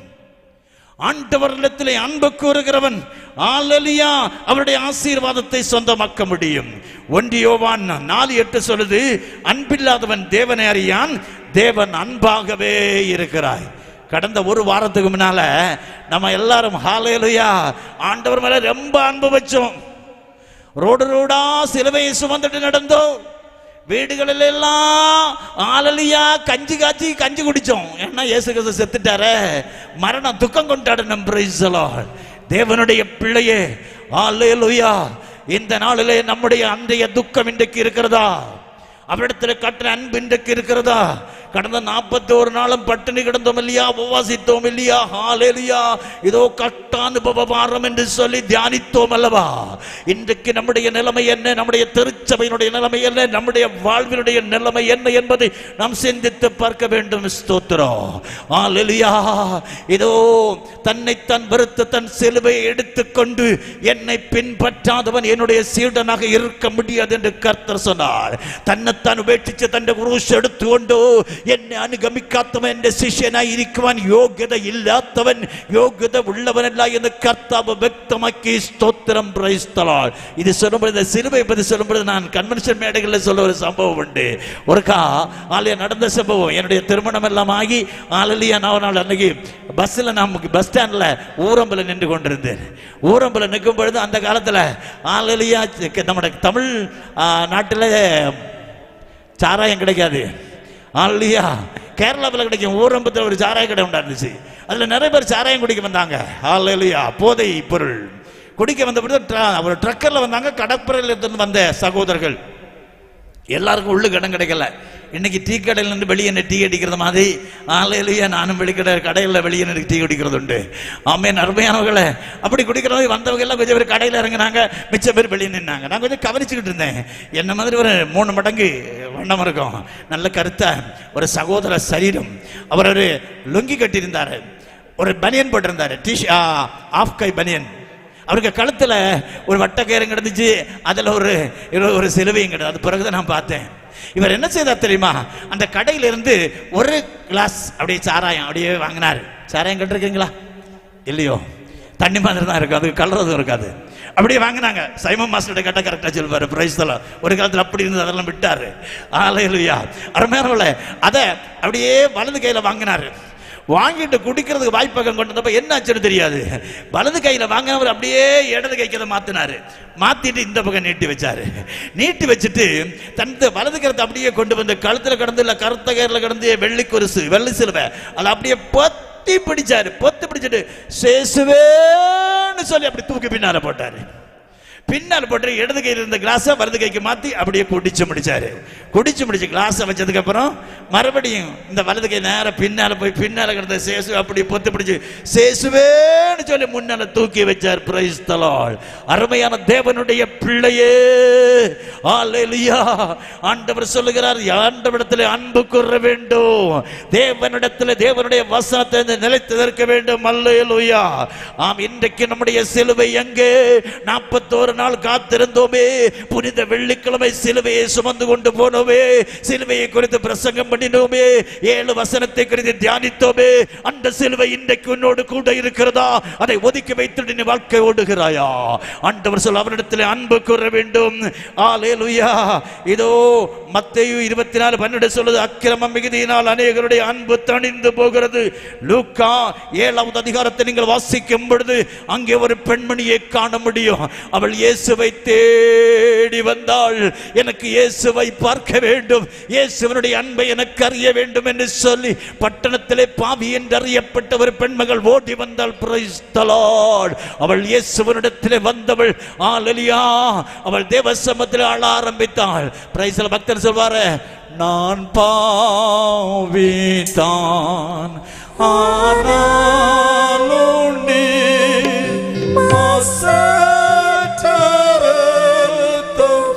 ஆண்டவரிடத்திலே அன்பு கூறுகிறவன் ஆலலியா அவருடைய ஆசீர்வாதத்தை சொந்தமாக்க முடியும் ஒன்றியோவான் நாலு எட்டு சொல்லுது அன்பில்லாதவன் தேவனை அறியான் தேவன் அன்பாகவே இருக்கிறாய் கடந்த ஒரு வாரத்துக்கு முன்னால நம்ம எல்லாரும் ஹாலேலுயா ஆண்டவர் மேல ரொம்ப அன்பு வச்சோம் ரோடு ரோடா சிலுவையை சுமந்துட்டு நடந்தோம் வீடுகளில் எல்லாம் ஆலலியா கஞ்சி காய்ச்சி கஞ்சி குடிச்சோம் ஏன்னா இயேசு கிறிஸ்து செத்துட்டாரே மரண துக்கம் கொண்டாடணும் praise the Lord. தேவனுடைய பிள்ளையே ஆலேலுயா இந்த நாளிலே நம்முடைய அன்றைய துக்கம் இன்றைக்கு இருக்கிறதா அவரிடத்தில் கட்டுற அன்பு இன்றைக்கு இருக்கிறதா கடந்த நாற்பத்தோரு நாளும் பட்டினி கிடந்தோம் இல்லையா உபவாசித்தோம் இல்லையா ஹாலேலியா இதோ கட்டானுபவ வாரம் என்று சொல்லி தியானித்தோம் அல்லவா இன்றைக்கு நம்முடைய நிலைமை என்ன நம்முடைய திருச்சபையினுடைய நிலைமை என்ன நம்முடைய வாழ்வினுடைய நிலைமை என்ன என்பதை நாம் சிந்தித்து பார்க்க வேண்டும் ஸ்தோத்திரம் ஹalleluya இதோ தன்னைத்தான் வெறுத்து தன் சிலுவையை எடுத்துக்கொண்டு என்னை பின்பற்றாதவன் என்னுடைய சீடனாக இருக்க முடியாது என்று கர்த்தர் சொன்னார் தன்னைத்தான் ഉപേക്ഷിച്ച് തന്റെ ക്രൂശ് എടുത്തുകൊണ്ട് എന്നെ അനുഗമിക്കാത്തവൻ എന്റെ ശിഷ്യനായി ഇരിക്കുവാൻ യോഗ്യത ഇല്ലാത്തവൻ യോഗ്യത ഉള്ളവനല്ല എന്ന് കർത്താവ് വ്യക്തമാക്കി ஸ்தோத்திரம் பிரைஸ்தலால் இது சொல்லும்பொழுது சிலுவை பற்றி சொல்லும்பொழுது நான் கன்வென்ஷன் மேடைகளில் சொல்ல ஒரு சம்பவம் உண்டு ஒருக்கா ஆலய நடந்த சம்பவம் என்னுடைய திருமணம் எல்லாம் ஆகி ஆலலியா நான் நாள் அன்னைக்கு பஸ்ஸில் நமக்கு பஸ் ஸ்டாண்டில் ஊரம்பில் நின்று கொண்டிருந்தேன் ஊரம்பில் நிற்கும் பொழுது அந்த காலத்தில் ஆலலியா நம்முடைய தமிழ் நாட்டில் சாராயம் கிடைக்காது ஆல்லையா கேரளாவில் கிடைக்கும் ஊரம்பத்தில் ஒரு சாராய கடை உண்டா இருந்துச்சு அதில் நிறைய பேர் சாராயம் குடிக்க வந்தாங்க ஆல்லையா போதை பொருள் குடிக்க வந்த பொழுது ட்ர- ஒரு ட்ரக்கரில் வந்தாங்க கடற்பரையில் இருந்து வந்த சகோதரர்கள் எல்லாருக்கும் உள்ளுக்கு இடம் கிடைக்கல இன்னைக்கு டீ கடையில் நின்று வெளியே நின்று டீ அடிக்கிறது மாதிரி ஆலையிலேயே நானும் வெளிக்கடை கடையில் வெளியே நின்று டீ குடிக்கிறது உண்டு ஆமேன் அருமையானவர்களே அப்படி குடிக்கிறவங்க வந்தவங்க எல்லாம் கொஞ்சம் பேர் கடையில் இறங்குனாங்க மிச்ச பேர் வெளியே நின்னாங்க நான் கொஞ்சம் கவனிச்சுக்கிட்டு இருந்தேன் என்ன மாதிரி ஒரு மூணு மடங்கு வண்ணம் இருக்கும் நல்ல கருத்த ஒரு சகோதர சரீரம் அவர் ஒரு லுங்கி கட்டியிருந்தார் ஒரு பனியன் போட்டிருந்தார் டி ஆஃப் கை பனியன் அவருக்கு கழுத்துல ஒரு வட்டக்கயிறு கிடந்துச்சு அதுல ஒரு ஒரு- ஒரு சிலுவையும் கிடது அது பிறகுதான் நான் பார்த்தேன் இவர் என்ன செய்தார் தெரியுமா அந்த கடையில இருந்து ஒரு கிளாஸ் அப்படியே சாராயம் அப்படியே வாங்கினார் சாராயம் கட்டிருக்கீங்களா இல்லையோ தண்ணி மாதிரி தான் இருக்கும் அது கலரதும் இருக்காது அப்படியே வாங்கினாங்க சைமன் மாஸ்டர் கேட்டால் கரெக்டாக சொல்வார் பிரைஸ் தலாம் ஒரு காலத்தில் அப்படி இருந்தது அதெல்லாம் விட்டாரு ஆலையிலுயா அருமையானவள அதை அப்படியே வலது கையில் வாங்கினாரு வாங்கிட்டு குடிக்கிறதுக்கு வாய்ப்பகம் கொண்டு வந்தப்ப என்ன ஆச்சுன்னு தெரியாது வலது கையில வாங்கினவர் அப்படியே இடது கைக்கு அதை மாத்தினாரு மாத்திட்டு இந்த பக்கம் நீட்டி வச்சாரு நீட்டி வச்சுட்டு தந்த வலது கரத்தை அப்படியே கொண்டு வந்து கழுத்துல கடந்து இல்ல கருத்த கயிறுல கடந்து வெள்ளி கொலுசு வெள்ளி சிலுவை அதை அப்படியே பொத்தி பிடிச்சாரு பொத்தி பிடிச்சிட்டு சேசுவேன்னு சொல்லி அப்படி தூக்கி பின்னால போட்டாரு பின்னால் போட்டு இடது கையில் இருந்த கிளாஸை வலது கைக்கு மாத்தி அப்படியே குடிச்சு முடிச்சாரு குடிச்சு முடிச்சு கிளாஸை வச்சதுக்கு அப்புறம் மறுபடியும் இந்த வலது கை நேரம் பின்னால போய் பின்னால கிடந்த சேசு அப்படி பொத்து பிடிச்சு சேசுவேன்னு சொல்லி முன்னால தூக்கி வச்சார் பிரைஸ் தலால் அருமையான தேவனுடைய பிள்ளையே ஆலேலியா ஆண்டவர் சொல்லுகிறார் ஆண்டவரிடத்தில் அன்பு கூற வேண்டும் தேவனிடத்தில் தேவனுடைய வசனத்தை நிலைத்து நிற்க வேண்டும் அல்லேலூயா ஆம் இன்றைக்கு நம்முடைய சிலுவை எங்கே நாற்பத்தோரு ஒவ்வொரு நாள் காத்திருந்தோமே புனித வெள்ளிக்கிழமை சிலுவையை சுமந்து கொண்டு போனோமே சிலுவையை குறித்து பிரசங்கம் பண்ணினோமே ஏழு வசனத்தை குறித்து தியானித்தோமே அந்த சிலுவை இன்றைக்கு உன்னோடு கூட இருக்கிறதா அதை ஒதுக்கி வைத்துட்டு நீ வாழ்க்கை ஓடுகிறாயா ஆண்டவர் சொல் அவரிடத்தில் அன்பு கூற வேண்டும் ஆலேலுயா இதோ மத்தேயு இருபத்தி நாலு பன்னெண்டு சொல்லுது அக்கிரமம் மிகுதியினால் அநேகருடைய அன்பு தணிந்து போகிறது லூக்கா ஏழாவது அதிகாரத்தை நீங்கள் வாசிக்கும் பொழுது அங்கே ஒரு பெண்மணியை காண முடியும் அவள் இயேசுவை தேடி வந்தாள் எனக்கு இயேசுவை பார்க்க வேண்டும் இயேசுவனுடைய அன்பை எனக்கு அறிய வேண்டும் என்று சொல்லி பட்டணத்திலே பாவி என்று அறியப்பட்ட ஒரு பெண்மகள் ஓடி வந்தாள் praise the Lord. அவள் இயேசுவனிடத்திலே வந்தவள் ஆலலியா அவள் தேவ சமத்தில் ஆள ஆரம்பித்தாள் பிரைஸ்ல பக்தர் சொல்வாரு நான் பாவித்தான் ஆனாலும் நீ மாசற்றறுத்தும்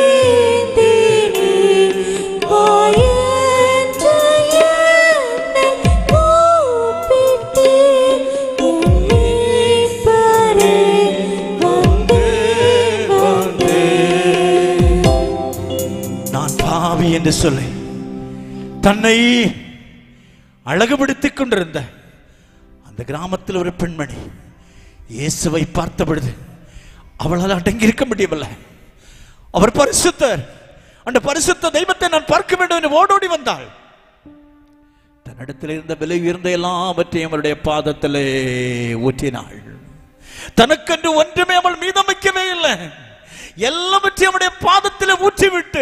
நான் பாவி என்று சொல்லி தன்னை அழகுபடுத்திக் கொண்டிருந்த அந்த கிராமத்தில் ஒரு பெண்மணி இயேசுவை பார்த்த பொழுது அவளால் அடங்கி இருக்க முடியவில்லை அவர் பரிசுத்தர் அந்த பரிசுத்த தெய்வத்தை நான் பார்க்க வேண்டும் என்று ஓடோடி வந்தாள் தன்னிடத்தில் இருந்த விலை உயர்ந்த எல்லாவற்றையும் அவருடைய பாதத்திலே ஊற்றினாள் தனக்கென்று ஒன்றுமே அவள் மீதம் வைக்கவே இல்லை எல்லாவற்றையும் அவருடைய பாதத்திலே ஊற்றிவிட்டு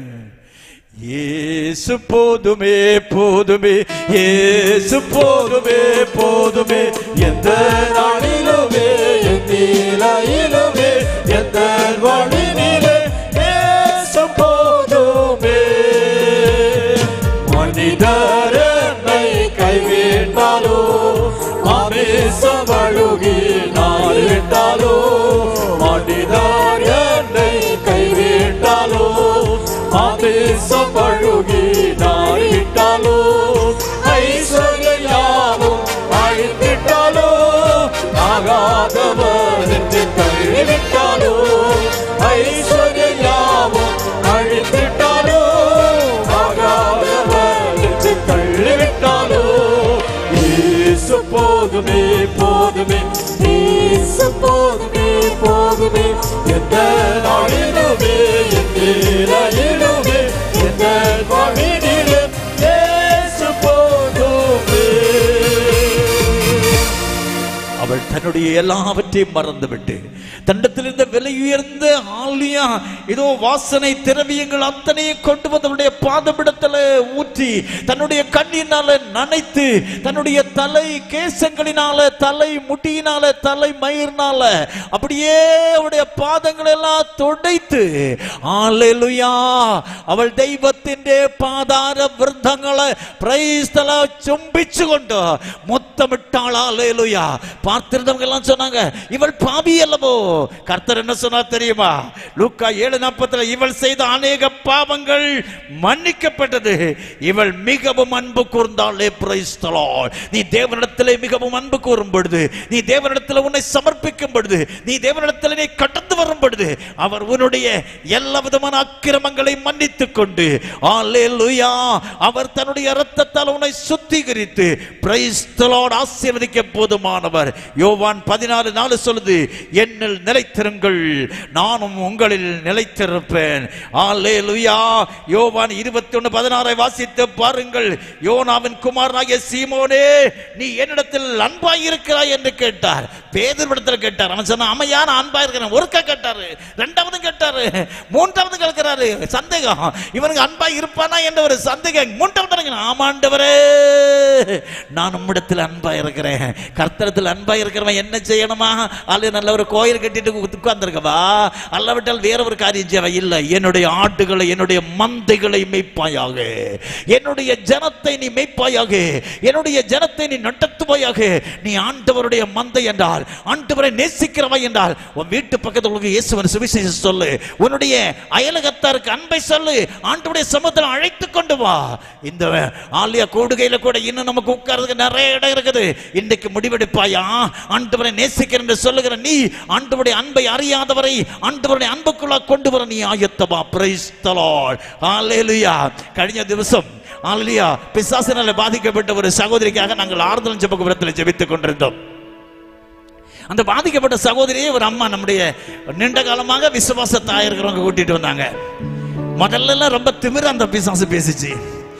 இயேசு போதுமே போதுமே இயேசு போதுமே போதுமே எந்த நாளிலுமே எந்த நிலையிலுமே எந்த வழியிலே இயேசு போதுமே மனிதர் என்னை கைவிட்டாலோ மாமேசமழுகி நான் விட்டாலோ மனிதர் என்னை கைவிட்டாலோ மாமேசம் பழுகி நான் விட்டாலோ ஐஸ்வர்யாவும் அழித்திட்டாலோ ஆகாதவர் என்று தள்ளிவிட்டாலோ ஐஸ்வர்யாவும் அழித்திட்டாலோ ஆகாதவர் என்று தள்ளிவிட்டாலோ இயேசு போதுமே போதுமே இயேசு போதுமே போதுமே எந்த நாளிலுமே எந்த நிலையிலுமே எந்த வழியிலும் இயேசு போதுமே அவள் தன்னுடைய எல்லாவற்றையும் மறந்துவிட்டு தண்டத்தில் இருந்த விலை உயர்ந்த ஆலியா இதோ வாசனை திரவியங்கள் அத்தனையும் கொண்டு வந்து அவளுடைய பாதமிடத்துல ஊற்றி தன்னுடைய கண்ணினால நனைத்து தன்னுடைய தலை கேசங்களினால தலை முடியினால தலை மயிர்னால அப்படியே அவளுடைய பாதங்கள் எல்லாம் துடைத்து ஆலேலுயா அவள் தெய்வத்தின் பாதார விருந்தங்களை பிரைஸ்தல சும்பிச்சு கொண்டு முத்தமிட்டாள் ஆலேலுயா பார்த்திருந்தவங்க எல்லாம் சொன்னாங்க இவள் பாவி அல்லவோ கர்த்தர் என்ன சொன்னார் தெரியுமா லூக்கா ஏழு நாற்பத்துல இவள் செய்த அநேக பாவங்கள் மன்னிக்கப்பட்டது இவள் மிகவும் அன்பு கூர்ந்தாளே praise the Lord. நீ தேவனிடத்திலே மிகவும் அன்பு கூறும் பொழுது நீ தேவனிடத்தில் உன்னை சமர்ப்பிக்கும் பொழுது நீ தேவனிடத்தில் நீ கடந்து வரும் பொழுது அவர் உன்னுடைய எல்லா விதமான அக்கிரமங்களை மன்னித்துக் கொண்டு அல்லேலூயா அவர் தன்னுடைய இரத்தத்தால் உன்னை சுத்திகரித்து பிரைஸ் the Lord ஆசீர்வதிக்க போதுமானவர் யோவான் பதினாலு நாலு சொல்லுது என்னில் நிலைத்திருங்கள் நானும் உங்களில் நிலைத்திருப்பேன் அல்லேலூயா யோவான் இருபத்தி ஒன்று பதினாறை வாசித்து பாருங்கள் யோனாவின் குமாரனாகிய சீமோனே நீ என்னிடத்தில் அன்பாய் இருக்கிறாய் என்று கேட்டார் பேதர்விடத்தில் கேட்டார் அவன் சொன்னான் ஆமா யார் அன்பா இருக்கிறேன் ஒருக்கா கேட்டாரு ரெண்டாவது கேட்டாரு மூன்றாவது கேட்கிறாரு சந்தேகம் இவனுக்கு அன்பா இருப்பானா என்ற ஒரு சந்தேகம் மூன்றாவது கேட்கிறான். ஆமாண்டவரே நான் உம்மிடத்தில் அன்பா இருக்கிறேன் கர்த்தரத்தில் அன்பா இருக்கிறவன் என்ன செய்யணுமா அல்ல நல்ல ஒரு கோயில் கட்டிட்டு உட்கார்ந்துருக்கவா அல்லாவிட்டால் வேற ஒரு காரியம் செய்வ இல்லை என்னுடைய ஆட்டுகளை என்னுடைய மந்தைகளை மெய்ப்பாயாக என்னுடைய ஜனத்தை நீ மெய்ப்பாயாக என்னுடைய ஜனத்தை நீ நடத்துவாயாக நீ ஆண்டவருடைய மந்தை என்றால் ஆண்டவரை நேசிக்கிறவா என்றால் உன் வீட்டு பக்கத்தில் உள்ள இயேசுவன் சுவிசேஷம் சொல்லு உன்னுடைய அயலகத்தாருக்கு அன்பை சொல்லு ஆண்டவருடைய சமூகத்தில் அழைத்து கொண்டு வா இந்த ஆலய கூடுகையில கூட இன்னும் நமக்கு உட்கார்றதுக்கு நிறைய இடம் இருக்குது இன்னைக்கு முடிவெடுப்பாயா ஆண்டவரை நேசிக்கிறேன் என்று சொல்லுகிற நீ ஆண்டவருடைய அன்பை அறியாத இல்லாதவரை ஆண்டவருடைய அன்புக்குள்ள கொண்டு வர நீ ஆயத்தமா பிரைஸ் ஹalleluya കഴിഞ്ഞ ദിവസം ஹalleluya பிசாசினால பாதிக்கப்பட்ட ஒரு சகோதரிக்காக நாங்கள் ஆறுதல் ஜெபகுரத்தில் ஜெபித்துக் கொண்டிருந்தோம் அந்த பாதிக்கப்பட்ட சகோதரியை ஒரு அம்மா நம்முடைய நீண்ட காலமாக விசுவாசத்தாய் இருக்கிறவங்க கூட்டிட்டு வந்தாங்க முதல்ல எல்லாம் ரொம்ப திமிர அந்த பிசாசு பேசிச்சு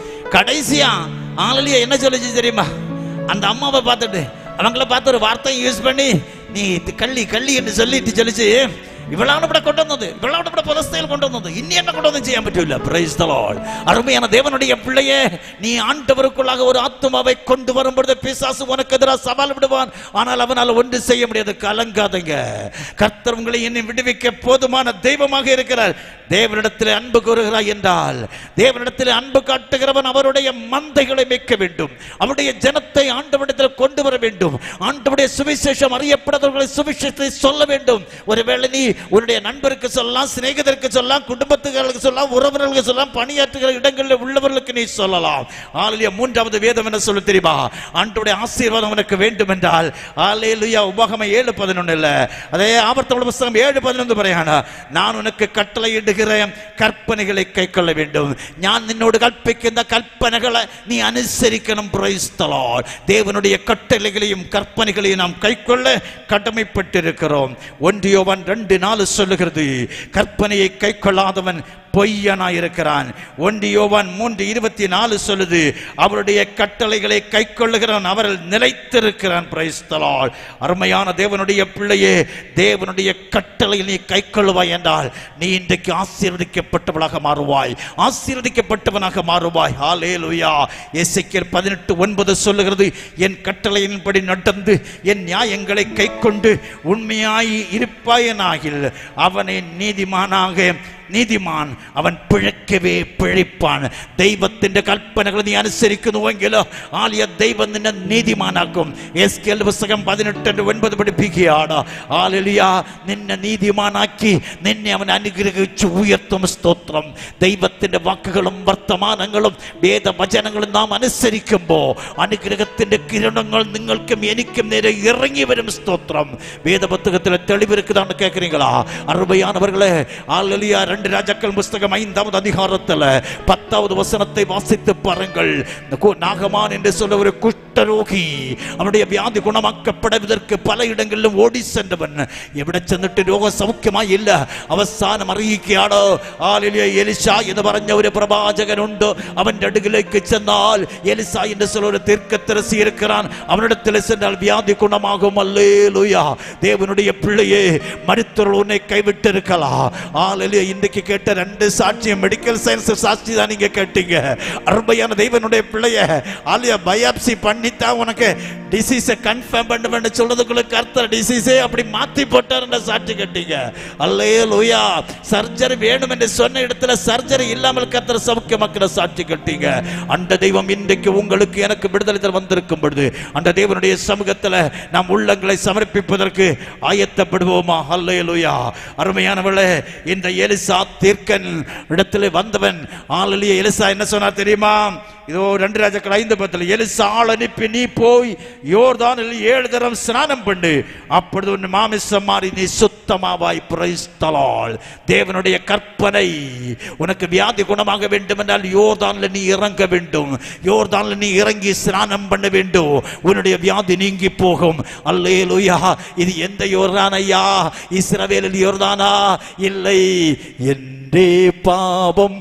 கடைசியா ஆளுலியா என்ன சொல்லுச்சு தெரியுமா அந்த அம்மாவை பார்த்துட்டு அவங்கள பார்த்து ஒரு வார்த்தையை யூஸ் பண்ணி நீ இது கள்ளி கள்ளி என்று சொல்லிட்டு சொல்லிச்சு ഇവളാണ് ഇവിടെ കൊണ്ടുവന്നത് ഇവളാണ് ഇവിടെ പുലസ്തയിൽ കൊണ്ടുവന്നത് ഇനി എന്നെ കൊണ്ടൊന്നും ചെയ്യാൻ പറ്റൂല പ്രൈസ് the Lord அருமையான தேவனுடைய பிள்ளையே நீ ஆண்டவருக்குள்ளாக ஒரு ஆத்மாவை கொண்டு வரும்பொழுது பிசாசு உனக்கு எதிராக சவால் விடுவான் ஆனால் அவனால் ஒன்று செய்ய முடியாது கலங்காதங்க கர்த்தர் உங்களை என்னை விடுவிக்க போதுமான தெய்வமாக இருக்கிறார் தேவனிடத்தில் அன்பு கூறுகிறாய் என்றால் தேவனிடத்தில் அன்பு காட்டுகிறவன் அவருடைய மந்தைகளை மேய்க்க வேண்டும் அவருடைய ஜனத்தை ஆண்டவரிடத்தில் கொண்டு வர வேண்டும் ஆண்டவருடைய சுவிசேஷம் அறியப்படாதவர்களை சுவிசேஷத்தை சொல்ல வேண்டும் ஒருவேளை நீ உன்னுடைய நண்பருக்கு சொல்லலாம் சிநேகிதருக்கு சொல்லலாம் குடும்பத்துகளுக்கு சொல்லலாம் உறவினர்களுக்கு சொல்லலாம் பணியாற்றுகிற இடங்களில் உள்ளவர்களுக்கு நீ சொல்லலாம் ஆலையா மூன்றாவது வேதம் என்ன சொல்ல தெரியுமா ஆண்டவருடைய ஆசீர்வாதம் உனக்கு வேண்டும் என்றால் ஆலையிலுயா உபகம ஏழு பதினொன்னு இல்ல அதே ஆபர்த்தோட புஸ்தகம் ஏழு பதினொன்று பரையான நான் உனக்கு கட்டளையிடுகிற கற்பனைகளை கை கொள்ள வேண்டும் ഞാൻ നിന്നോട് കൽപ്പിക്കുന്ന കൽപ്പനകളെ നീ അനുസരിക്കണം പ്രൈസ്തലോൾ தேவனுடைய கட்டளைகளையும் கற்பனைகளையும் நாம் கைக்கொள்ள கடமைப்பட்டிருக்கிறோம் ஒன்றியோவன் ரெண்டு நாள் சொல்லுகிறது கற்பனையை கைக்கொள்ளாதவன் பொய்யனாய் இருக்கிறான் ஒன்றியோவன் மூன்று இருபத்தி நாலு சொல்லுது அவருடைய கட்டளைகளை கைக்கொள்ளுகிறவன் அவர்கள் நிலைத்திருக்கிறான் பிரைஸ்தலால் அருமையான தேவனுடைய பிள்ளையே தேவனுடைய கட்டளை நீ கைக்கொள்ளுவாய் என்றால் நீ இன்றைக்கு ஆசீர்வதிக்கப்பட்டவளாக மாறுவாய் ஆசீர்வதிக்கப்பட்டவனாக மாறுவாய் ஹalleluya எசேக்கியேல் பதினெட்டு ஒன்பது சொல்லுகிறது என் கட்டளையின்படி நடந்து என் நியாயங்களை கைக்கொண்டு உண்மையாய் இருப்பாயனாகில் அவனை நீதிமானாக നീതിമാൻ അവൻ പിഴയ്ക്കവേ പിഴയ്പ്പാൻ ദൈവത്തിന്റെ കൽപ്പനകൾ നീ അനുസരിക്കുന്നുവെങ്കിലോ ആലിയ ദൈവം നിന്നെ നീതിമാനാക്കും എസ് കെൽ പുസ്തകം പതിനെട്ടിന്റെ ഒൻപത് പഠിപ്പിക്കുകയാണ് ആലിയ നിന്നെ നീതിമാനാക്കി നിന്നെ അവൻ അനുഗ്രഹിച്ചു ഉയർത്തും സ്തോത്രം ദൈവത്തിന്റെ വാക്കുകളും വർത്തമാനങ്ങളും വേദവചനങ്ങളും നാം അനുസരിക്കുമ്പോൾ അനുഗ്രഹത്തിന്റെ കിരണങ്ങൾ നിങ്ങൾക്കും എനിക്കും നേരെ ഇറങ്ങി വരും സ്തോത്രം വേദപുസ്തകത്തിലെ തെളിവിருக்குதான்னு கேட்குறீங்களா அருமையானவர்களே ஆலலியா ரெண்டு ராஜாக்கள் புஸ்தகம் ஐந்தாவது அதிகாரத்தில் பத்தாவது வசனத்தை வாசித்து பாருங்கள் இந்த கு- நாகமான் என்று சொல்ல ஒரு குஷ்டரோகி அவனுடைய வியாதி குணமாக்கப்படுவதற்கு பல இடங்களிலும் ஓடி சென்றவன் എവിടെ ചെന്നിട്ട് രോഗം സൗഖ്യമായി ഇല്ല അവസാനം അറിയിക്കുകയാണ് ആലിലെ എലിശ എന്ന് പറഞ്ഞ ഒരു പ്രവാചകനുണ്ട് അവന്റെ അടുക്കിലേക്ക് ചെന്നാൽ എലിസ എന്ന് சொல்ல ஒரு தீர்க்கதரிசி இருக்கிறான் அவனிடத்தில் சென்றால் வியாதி குணமாகும் அல்லேலூயா தேவனுடைய பிள்ளையே மருத்துவர் உன்னை கைவிட்டு இருக்கலாம் ஆலையிலே இன்னைக்கு கேட்ட ரெண்டு சாட்சியம் மெடிக்கல் சயின்ஸ் சாட்சி தான் நீங்க கேட்டீங்க அருமையான தெய்வனுடைய பிள்ளைய ஆலியா பயாப்சி பண்ணித்தான் உனக்கு டிசீஸை கன்ஃபார்ம் பண்ணுவேன்னு சொல்றதுக்குள்ள கர்த்தர் டிசீஸே அப்படி மாத்தி போட்டார் சாட்சி கேட்டீங்க அல்லே லூயா சர்ஜரி வேணும் என்று சொன்ன இடத்துல சர்ஜரி இல்லாமல் கர்த்தர் சௌக்கியமாக்கிற சாட்சி கேட்டீங்க அந்த தெய்வம் இன்றைக்கு உங்களுக்கு எனக்கு விடுதலை தர வந்திருக்கும் பொழுது அந்த தேவனுடைய சமூகத்துல நாம் உள்ளங்களை சமர்ப்பிப்பதற்கு ஆயத்தப்படுவோமா அல்லேலூயா அருமையானவளே இந்த எலிசா தீர்க்கன் இடத்துல வந்தவன் ஆளிலேயே எலிசா என்ன சொன்னார் தெரியுமா இதோ ரெண்டு ராஜாக்கள் ஐந்து பத்தில் எலிசா ஆள் அனுப்பி நீ போய் யோர்தானில் ஏழு தரம் ஸ்நானம் பண்ணு அப்பொழுது உன் மாமிசம் மாறி நீ சுத்தமாவாய் பிரைஸ்தலால் தேவனுடைய கற்பனை உனக்கு வியாதி குணமாக வேண்டும் என்றால் யோர்தான்ல நீ இறங்க வேண்டும் யோர்தான்ல நீ இறங்கி ஸ்நானம் பண்ண வேண்டும் உன்னுடைய வியாதி நீங்கி போகும் அல்லேலூயா இது எந்த யோர்தான் ஐயா இஸ்ரவேலில் யோர்தானா இல்லை എന്റെ പാപം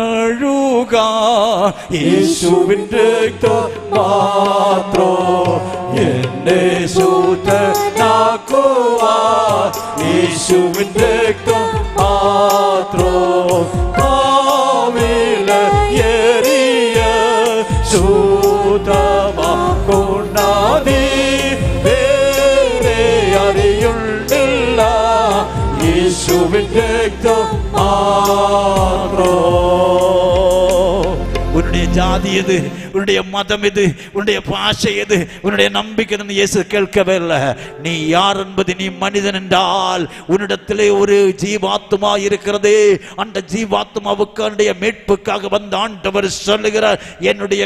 കഴുക യേശുവിൻ്റെ രക്തം മാത്രം എന്നെ ശുദ്ധനാക്കുവാ യേശുവിൻ്റെ രക്തം മാത്രം കാവില എറിയ ശുദ്ധമാക്കുണ്ടാതി വേറെ അറിയുണ്ടില്ല യേശുവിൻ്റെ രക്തം മാത്രം உன்னுடைய ஜாதி எது உன்னுடைய மதம் எது உன்னுடைய பாஷை எது உன்னுடைய நம்பிக்கை என்று இயேசு கேட்கவே இல்லை நீ யார் என்பது நீ மனிதன் என்றால் உன்னிடத்திலே ஒரு ஜீவாத்மா இருக்கிறதே அந்த ஜீவாத்மாவுக்கு அவனுடைய மீட்புக்காக வந்த ஆண்டவர் சொல்லுகிறார் என்னுடைய கட்ட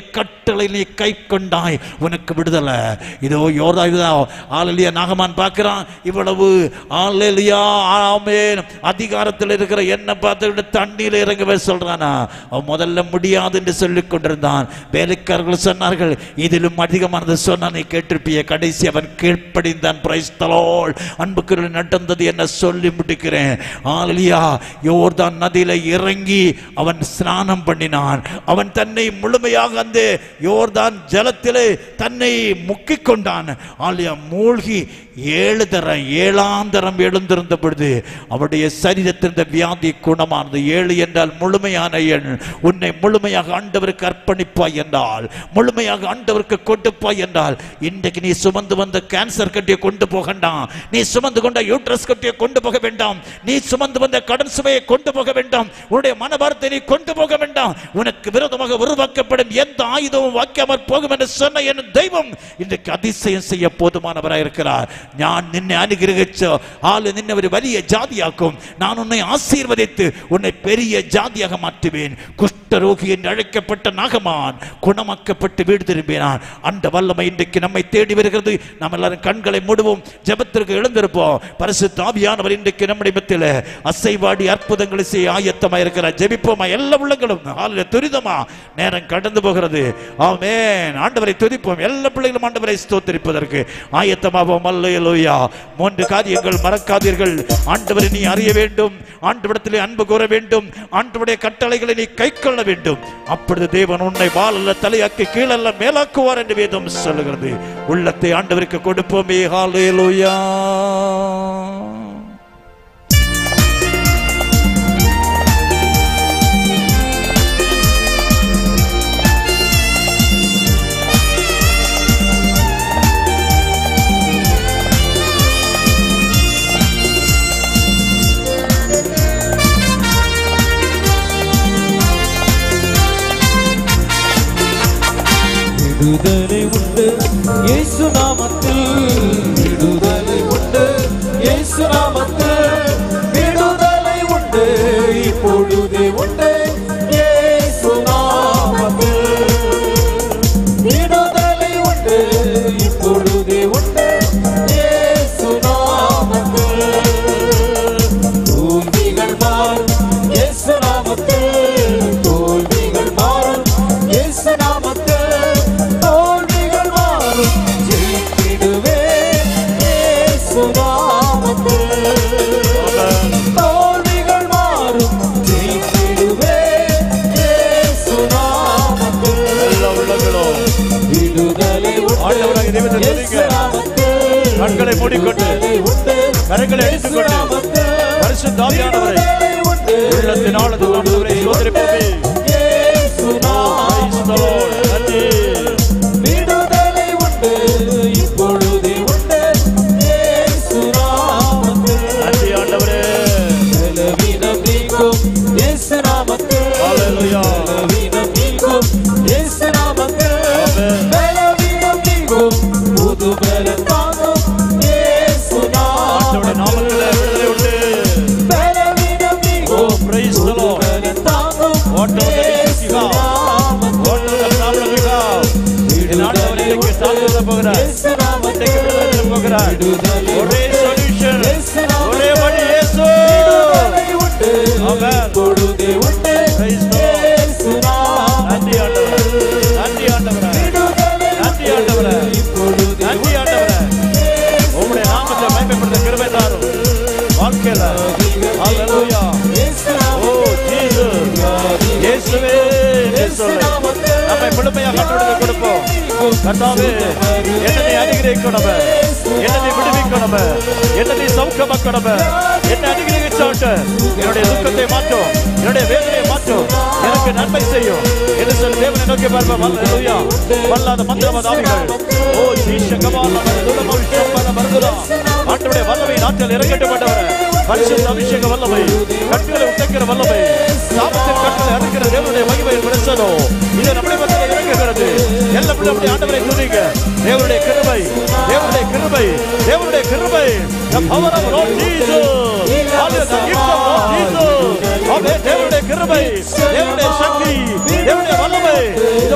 கட்டளை நீ கை கொண்டாய் உனக்கு விடுதலை இதோ யோர்தா இதோ ஆலலியா நாகமான் பார்க்கிறான் இவ்வளவு ஆலலியா ஆமேன் அதிகாரத்தில் இருக்கிற என்ன பார்த்து தண்ணியில் இறங்கவே சொல்றானா அவன் முதல்ல முடியாது என்று சொல்லிக் கொண்டிருந்தான் வேலைக்காரர்கள் சொன்னார்கள் இதிலும் அதிகமானது சொன்னா நீ கேட்டிருப்பிய கடைசி அவன் கீழ்ப்படிந்தான் பிரைஸ்தலோள் அன்புக்குரிய நடந்தது என்ன சொல்லி முடிக்கிறேன் ஆலியா யோர்தான் நதியில இறங்கி அவன் ஸ்நானம் பண்ணினான் அவன் தன்னை முழுமையாக அந்த யோர்தான் ஜலத்திலே தன்னை முக்கிக் கொண்டான் ஆலியா மூழ்கி ஏழு தரம் ஏழாம் தரம் எழுந்திருந்த பொழுது அவருடைய சரீரத்திருந்த வியாதி குணமானது ஏழு என்றால் முழுமையான எண் உன்னை முழுமையாக ஆண்டவருக்கு அர்ப்பணிப்பாய் என்றால் முழுமையாக ஆண்டவருக்கு கொடுப்பாய் என்றால் இன்றைக்கு நீ சுமந்து வந்த கேன்சர் கட்டியை கொண்டு போகண்டாம் நீ சுமந்து கொண்ட யூட்ரஸ் கட்டியை கொண்டு போக வேண்டாம் நீ சுமந்து வந்த கடன் சுமையை கொண்டு போக வேண்டாம் உன்னுடைய மனபாரத்தை நீ கொண்டு போக வேண்டாம் உனக்கு விரோதமாக உருவாக்கப்படும் எந்த ஆயுதமும் வாக்காமல் போகும் என்று சொன்ன என் தெய்வம் இன்றைக்கு அதிசயம் செய்ய போதுமானவராக இருக்கிறார் ഞാൻ നിന്നെ അനുഗ്രഹിച്ച് ആള് നിന്നെ ഒരു വലിയ ജാതിയാക്കും ഞാൻ ഉന്നെ ആശീർവദിത്ത് ഉന്നെ പെരിയ ജാതിயாக மாற்றுவேன் குஷ்டரோகி என்று அழைக்கப்பட்ட நாகமான் குணமாக்கப்பட்டு வீடு திரும்பினான் அந்த வல்லமை இன்றைக்கு நம்மை தேடி வருகிறது நாம் எல்லாரும் கண்களை மூடுவோம் ஜெபத்திற்கு எழுந்திருப்போம் பரிசு தாவியானவர் இன்றைக்கு நம்முடைய மத்தியில் அசைவாடி அற்புதங்களை செய்ய ஆயத்தமா இருக்கிறார் ஜெபிப்போமா எல்லா உள்ளங்களும் ஆளில் துரிதமா நேரம் கடந்து போகிறது ஆமென் ஆண்டவரை துதிப்போம் எல்லா பிள்ளைகளும் ஆண்டவரை ஸ்தோத்திரிப்பதற்கு ஆயத்தமாவோம் அல்லேலூயா மூன்று காரியங்கள் மறக்காதீர்கள் ஆண்டவரை நீ அறிய வேண்டும் ஆண்டவரிடத்திலே அன்பு கூற வேண்டும் ஆண்டவருடைய கட்டளைகளை நீ கை கொள்ள வேண்டும் அப்பொழுது தேவன் உன்னை வாழல்ல தலையாக்கி கீழல்ல மேலாக்குவார் என்று வேதம் சொல்லுகிறது உள்ளத்தை ஆண்டவருக்கு கொடுப்போமே ஹalleluya விடுதலை உண்டு இயேசு நாமத்தில் விடுதலை உண்டு இயேசு நாமத்தில் விடுதலை உண்டு இப்பொழுதே உண்டு இயேசு நாமத்தில் விடுதலை உண்டு இப்பொழுதே உண்டு இயேசு நாமத்தில் தோல்விகள் மாறும் இயேசு நாமத்தில் தோல்விகள் மாறும் இயேசு நாமத்தில் தோல்விகள் மாறும் ஜெயித்திடுவே இயேசு நாமத்தில் தோல்விகள் மாறும் ஜெயித்திடுவே இயேசு நாமத்தில் எல்லா உள்ளங்களும் விடுதலை ஆண்டவராகிய தெய்வத்தை துதிங்க. கண்களை மூடிக்கொண்டு கரங்களை அடித்துக்கொண்டு பரிசுத்த ஆவியானவரை உள்ளத்தின் ஆழத்தில் ஆண்டவரை சோதரிப்போமே Praise the Lord. நன்றி விடுதலை உண்டு இப்பொழுதே உண்டு இயேசு நாமத்தில் நன்றி ஆண்டவரே பலவீனம் நீக்கும் இயேசு நாமத்தில் Hallelujah. பலவீனம் நீக்கும் இயேசு நாமத்தில் Amen. பலவீனம் நீக்கும் புது பலம் தாங்கும் இயேசு ஆண்டவருடைய நாமத்தில் நாமத்திலே விடுதலை உண்டு பலவீனம் நீக்கும் Oh, praise the Lord. பலம் தாங்கும் What of the இயேசு Lord? நாமத்தில் What of the problem we have? என் ஆண்டவர் இன்றைக்கு சாதிக்க போகிறார் இயேசு நாமத்தில் இன்றைக்கு விடுதலை தர போகிறார் விடுதலை ஒரே சொல்யூஷன் இயேசு நாமத்தில் ஒரே வழி இயேசு விடுதலை உண்டு Amen. இப்பொழுதே உண்டு Praise the Lord. இயேசு நன்றி ஆண்டவரே நாமத்தில் நன்றி ஆண்டவரே விடுதலை நன்றி ஆண்டவரே இப்பொழுதே நன்றி ஆண்டவரே உம்முடைய நாமத்தை மகிமைப்படுத்த கிருபை தாரும் வாழ்க்கையில ஹalleluya இயேசு ஓ ஜீசஸ் இயேசுவே என்று சொல்லு நம்மை முழுமையாக கட்டுடுக்க கொடுப்போம் கர்த்தாவே என்னை அனுகிரகிக்கணும் என்னை விடுவிக்கணும் என்னை சௌக்கமாக்கணும் என்னை அனுகிரகிச்சாட்டு என்னுடைய துக்கத்தை மாற்றும் என்னுடைய வேதனையை மாற்றும் எனக்கு நன்மை செய்யும் என்று சொல்லி தேவனை நோக்கி பார்ப்போம் ஹalleluya வல்லாத மந்திரவாத ஆவிகள் ஓ ஜீஷகமான மருதுல மனுஷமான மருதுலா ஆண்டவருடைய வல்லமை நாட்டில் இறங்கட்டும் ஆண்டவரே பரிசுத்த அபிஷேக வல்லமை கட்டுகளை உடைக்கிற வல்லமை சாபத்தின் கட்டளை அறுக்கிற தேவனுடைய மகிமையின் பிரசனம் இது நம்முடைய மத்தியில் இறங்குகிறது எல்லா பிள்ளை நம்முடைய ஆண்டவரை துதிங்க தேவனுடைய கிருபை தேவனுடைய கிருபை தேவனுடைய கிருபை the power of Lord Jesus Hallelujah, the gift of Lord Jesus ஆமென் தேவனுடைய கிருபை தேவனுடைய சக்தி தேவனுடைய வல்லமை இதோ இறங்கி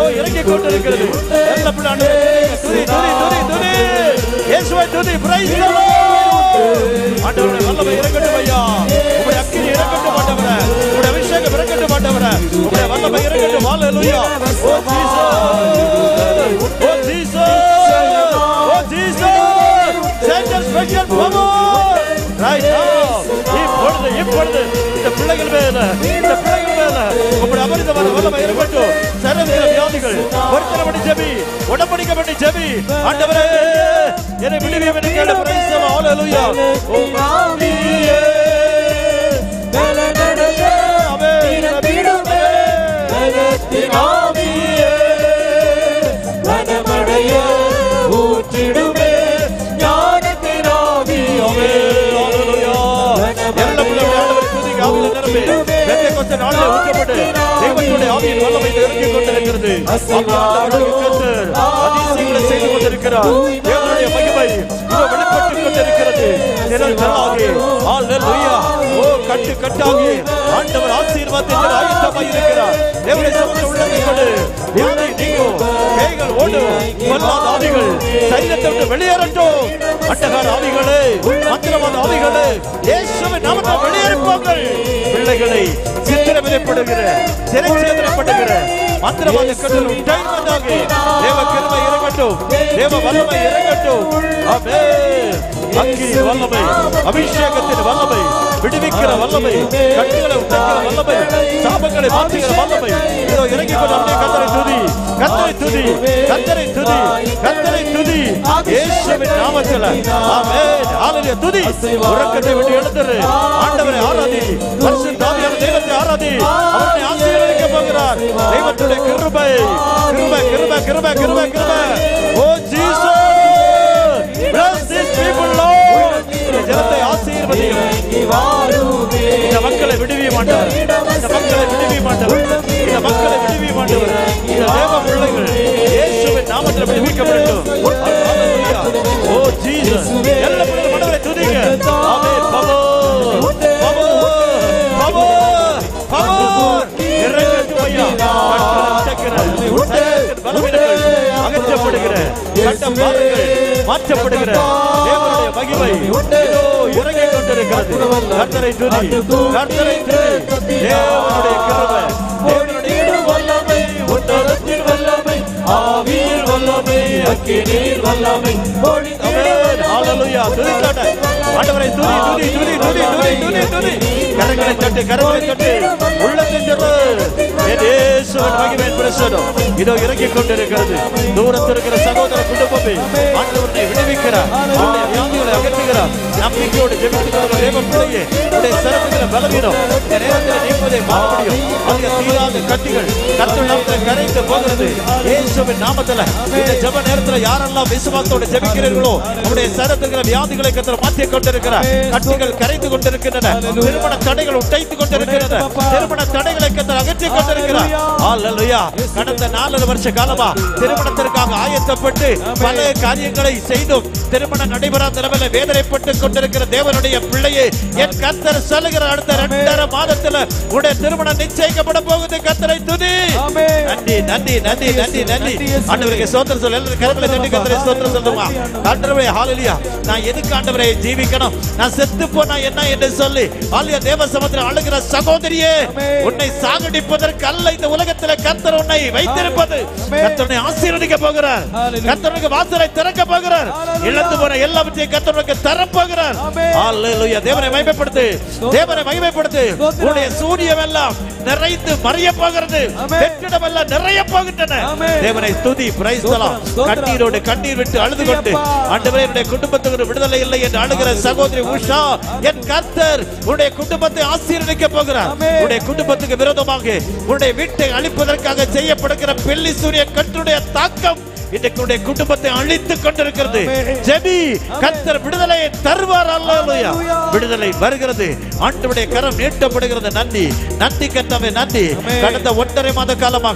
கொண்டிருக்கிறது நல்ல பிள்ளை ஆண்டவரே, துதி துதி துதி துதி இயேசுவை துதி பிரைஸ் ஆண்டவரே வல்லமை இறங்கட்டும் ஐயா உங்களுடைய அக்கினி இறங்கட்டும் ஆண்டவரே உங்களுடைய அபிஷேகம் இறங்கட்டும் ஆண்டவரே உங்களுடைய வல்லமை இறங்கட்டும் ஹalleluya oh Jesus oh Jesus oh Jesus send a special power right now இப்பொழுது இப்பொழுது இந்த பிள்ளைகள் மேல இந்த பிள்ளைகள் மேல உங்களுடைய அபரிதமான வல்லமை இறங்கட்டும் சரவிகிற வியாதிகள் ஒருத்தரப்படி ஜெபி உடம்படிக்கப்பட்டு ஜெபி ஆண்டவரே என்னை விடுவியும் என்று கேட்ட பிரைஸ் ஹalleluya ஓ ஆவியே ஊற்றிடுமே ஞானத்தின் ஆவியாவே ஹalleluya எல்லா பிள்ளைகளும் ஆண்டவரை துதிக்க ஆவியில நிரம்பி பெந்தேகோஸ்தே நாளிலே ஊற்றப்பட்டு தெய்வத்துடைய ஆவியின் வல்லமை இறங்கிக் கொண்டிருக்கிறது ஆண்டவருடைய கர்த்தர் அதிசயங்களை செய்து கொண்டிருக்கிறார் தேவனுடைய மகிமை இதோ வெளிப்பட்டுக் கொண்டிருக்கிறது திரள் திரளாகி ஹalleluya ஓ கட்டு கட்டாகி ஆண்டவர் ஆசீர்வாதத்தில் ஆயத்தமாய் இருக்கிறார் தேவனுடைய சமூகத்தில் உள்ளதை கொண்டு வியாதி நீங்கும் பேய்கள் ஓடும் பொல்லாத ஆவிகள் சைலத்தை விட்டு வெளியேறட்டும் அட்டகார ஆவிகளே மந்திரவாத ஆவிகளே இயேசுவின் நாமத்தில் வெளியேறுப்பார்கள் பிள்ளைகளை சித்திர விதைப்படுகிற சிறை சேதனப்படுகிற மந்திரவாத கட்டல் உண்டாயிருப்பதாக தேவ கிருமை இறங்கட்டும் தேவ வல்லமை இறங்கட்டும் ஆமென் அக்கினி வல்லமை அபிஷேகத்தின் வல்லமை விடுவிக்கிற வல்லமை கட்டுகளை உடைக்கிற வல்லமை சாபங்களை மாற்றுகிற வல்லமை இதோ இறங்கி கொண்டு அப்படியே கத்தரை துதி கத்தரை துதி கத்தரை துதி கத்தரை துதி இயேசுவின் நாமத்தில் ஆமென் ஹalleluya துதி உறக்கத்தை விட்டு எழுந்துரு ஆண்டவரை ஆராதி பரிசுத்த ஆவியான தெய்வத்தை ஆராதி அவரை ஆசீர்வதிக்க போகிறார் தெய்வத்துடைய கிருபை கிருபை கிருபை கிருபை கிருபை கிருபை oh Jesus bless these people lord இந்த ஜனத்தை ஆசீர்வதியும் இந்த மக்களை விடுவிய மாட்டவர் இந்த மக்களை விடுவிய மாட்டவர் இந்த மக்களை விடுவிய மாட்டவர் இந்த தேவ பிள்ளைகள் இயேசுவின் நாமத்தில் விடுவிக்கப்படட்டும் Hallelujah. ஓ ஜீசஸ் எல்லா பிள்ளைகளும் மனதை துதிங்க ஆமென் பவர் பவர் பவர் பவர் இறங்கட்டும் ஐயா கட்டக்கிற சைலத்தின் பலவீனங்கள் அகற்றப்படுகிற கட்ட பாதங்கள் மாற்றப்படுகிற தேவனுடைய மகிமை இதோ இறங்கிக் கொண்டிருக்கிறது கர்த்தரை துதி கர்த்தரை துதி தேவனுடைய கிருபை தேவனுடைய வல்லமை உன்னதத்தின் வல்லமை ஆவியின் வல்லமை அக்கினியின் வல்லமை ஆமென் ஹalleluya துதிக்காட்ட ஆண்டவரை துதி துதி துதி துதி துதி துதி துதி கரங்களை தட்டு கரங்களை தட்டு உள்ளத்தின் திரு என் இயேசுவின் மகிமையின் பிரசனம் இதோ இறங்கிக் கொண்டிருக்கிறது தூரத்தில் இருக்கிற சகோதர குடும்பமே ஆண்டவரை விடுவிக்கிறார் அவருடைய வியாதிகளை அகற்றுகிறார் நம்பிக்கையோடு ஜெபித்துக்கிற தேவ பிள்ளையே உடைய சிறப்புகிற பலவீனம் இந்த நேரத்தில் நீப்பதை மாற முடியும் அதிக தீராத கட்டிகள் கர்த்தர் நாமத்தில் கரைந்து போகிறது இயேசுவின் நாமத்தில் இந்த ஜெப நேரத்தில் யாரெல்லாம் விசுவாசத்தோடு ஜெபிக்கிறீர்களோ அவருடைய சரத்துகிற வியாதிகளை கர்த்தர் மாற்றிக் கொண்டிருக்கிறார் கட்டிகள் கரைந்து கொண்டிருக்கின்றன திருமண தடைகள் உடைத்து கொண்டிருக்கின்றன திருமண தடைகளை கர்த்தர் அகற்றிக் கொண்டிருக்கிறார் ஹalleluya கடந்த நாலரை வருஷ காலமா திருமணத்திற்காக ஆயத்தப்பட்டு பல காரியங்களை செய்தும் திருமணம் நடைபெறாத நிலைமையில வேதனைப்பட்டு கொண்டிருக்கிற தேவனுடைய பிள்ளையே என் கர்த்தர் சொல்லுகிற அடுத்த இரண்டரை மாதத்துல உடைய திருமணம் நிச்சயிக்கப்பட போகுது கர்த்தரை துதி நன்றி நன்றி நன்றி நன்றி நன்றி ஆண்டவருக்கு சோத்திரம் சொல்ல எல்லாரும் கரங்களை தட்டி கர்த்தரை சோத்திரம் சொல்லுமா ஆண்டவரே ஹalleluya நான் எதுக்கு ஆண்டவரே ஜீவிக்கணும் நான் செத்து போனா என்ன என்று சொல்லி ஹalleluya தேவ சமுத்திரம் அழுகிற சகோதரியே உன்னை சாகடிப்பதற்கு அல்ல இந்த உலகத்தில் கர்த்தர் உன்னை வைத்திருப்பது கர்த்தர் உன்னை ஆசீர்வதிக்க போகிறார் கர்த்தர் உனக்கு வாசலை திறக்க போகிறார் இழந்து போன எல்லாவற்றையும் கர்த்தர் உனக்கு தர போகிறார் ஹalleluya தேவனை மகிமைப்படுத்து தேவனை மகிமைப்படுத்து உன்னுடைய சூரியன் எல்லாம் நிறைந்து மறைய போகிறது வெற்றிடம் எல்லாம் நிறைய போகின்றன தேவனை துதி பிரைஸ் கண்ணீரோடு கண்ணீர் விட்டு அழுது கொண்டு ஆண்டவரே என்னுடைய குடும்பத்துக்கு விடுதலை இல்லை என்று அழுகிற சகோதரி உஷா என் கர்த்தர் உன்னுடைய குடும்பத்தை ஆசீர்வதிக்க போகிறார் உன்னுடைய குடும்பத்துக்கு விரோதமாக உன்னுடைய வீட்டை அழிப்பதற்காக செய்யப்படுகிற பெல்லி சூரிய கற்றுடைய தாக்கம் இன்றைக்கு உன்னுடைய குடும்பத்தை அழித்துக் கொண்டிருக்கிறது ஜெபி கர்த்தர் விடுதலையை தருவார் அல்லேலூயா விடுதலை வருகிறது ஆண்டவருடைய கரம் நீட்டப்படுகிறது நன்றி நன்றி கர்த்தாவே நன்றி கடந்த ஒன்றரை மாத காலமாக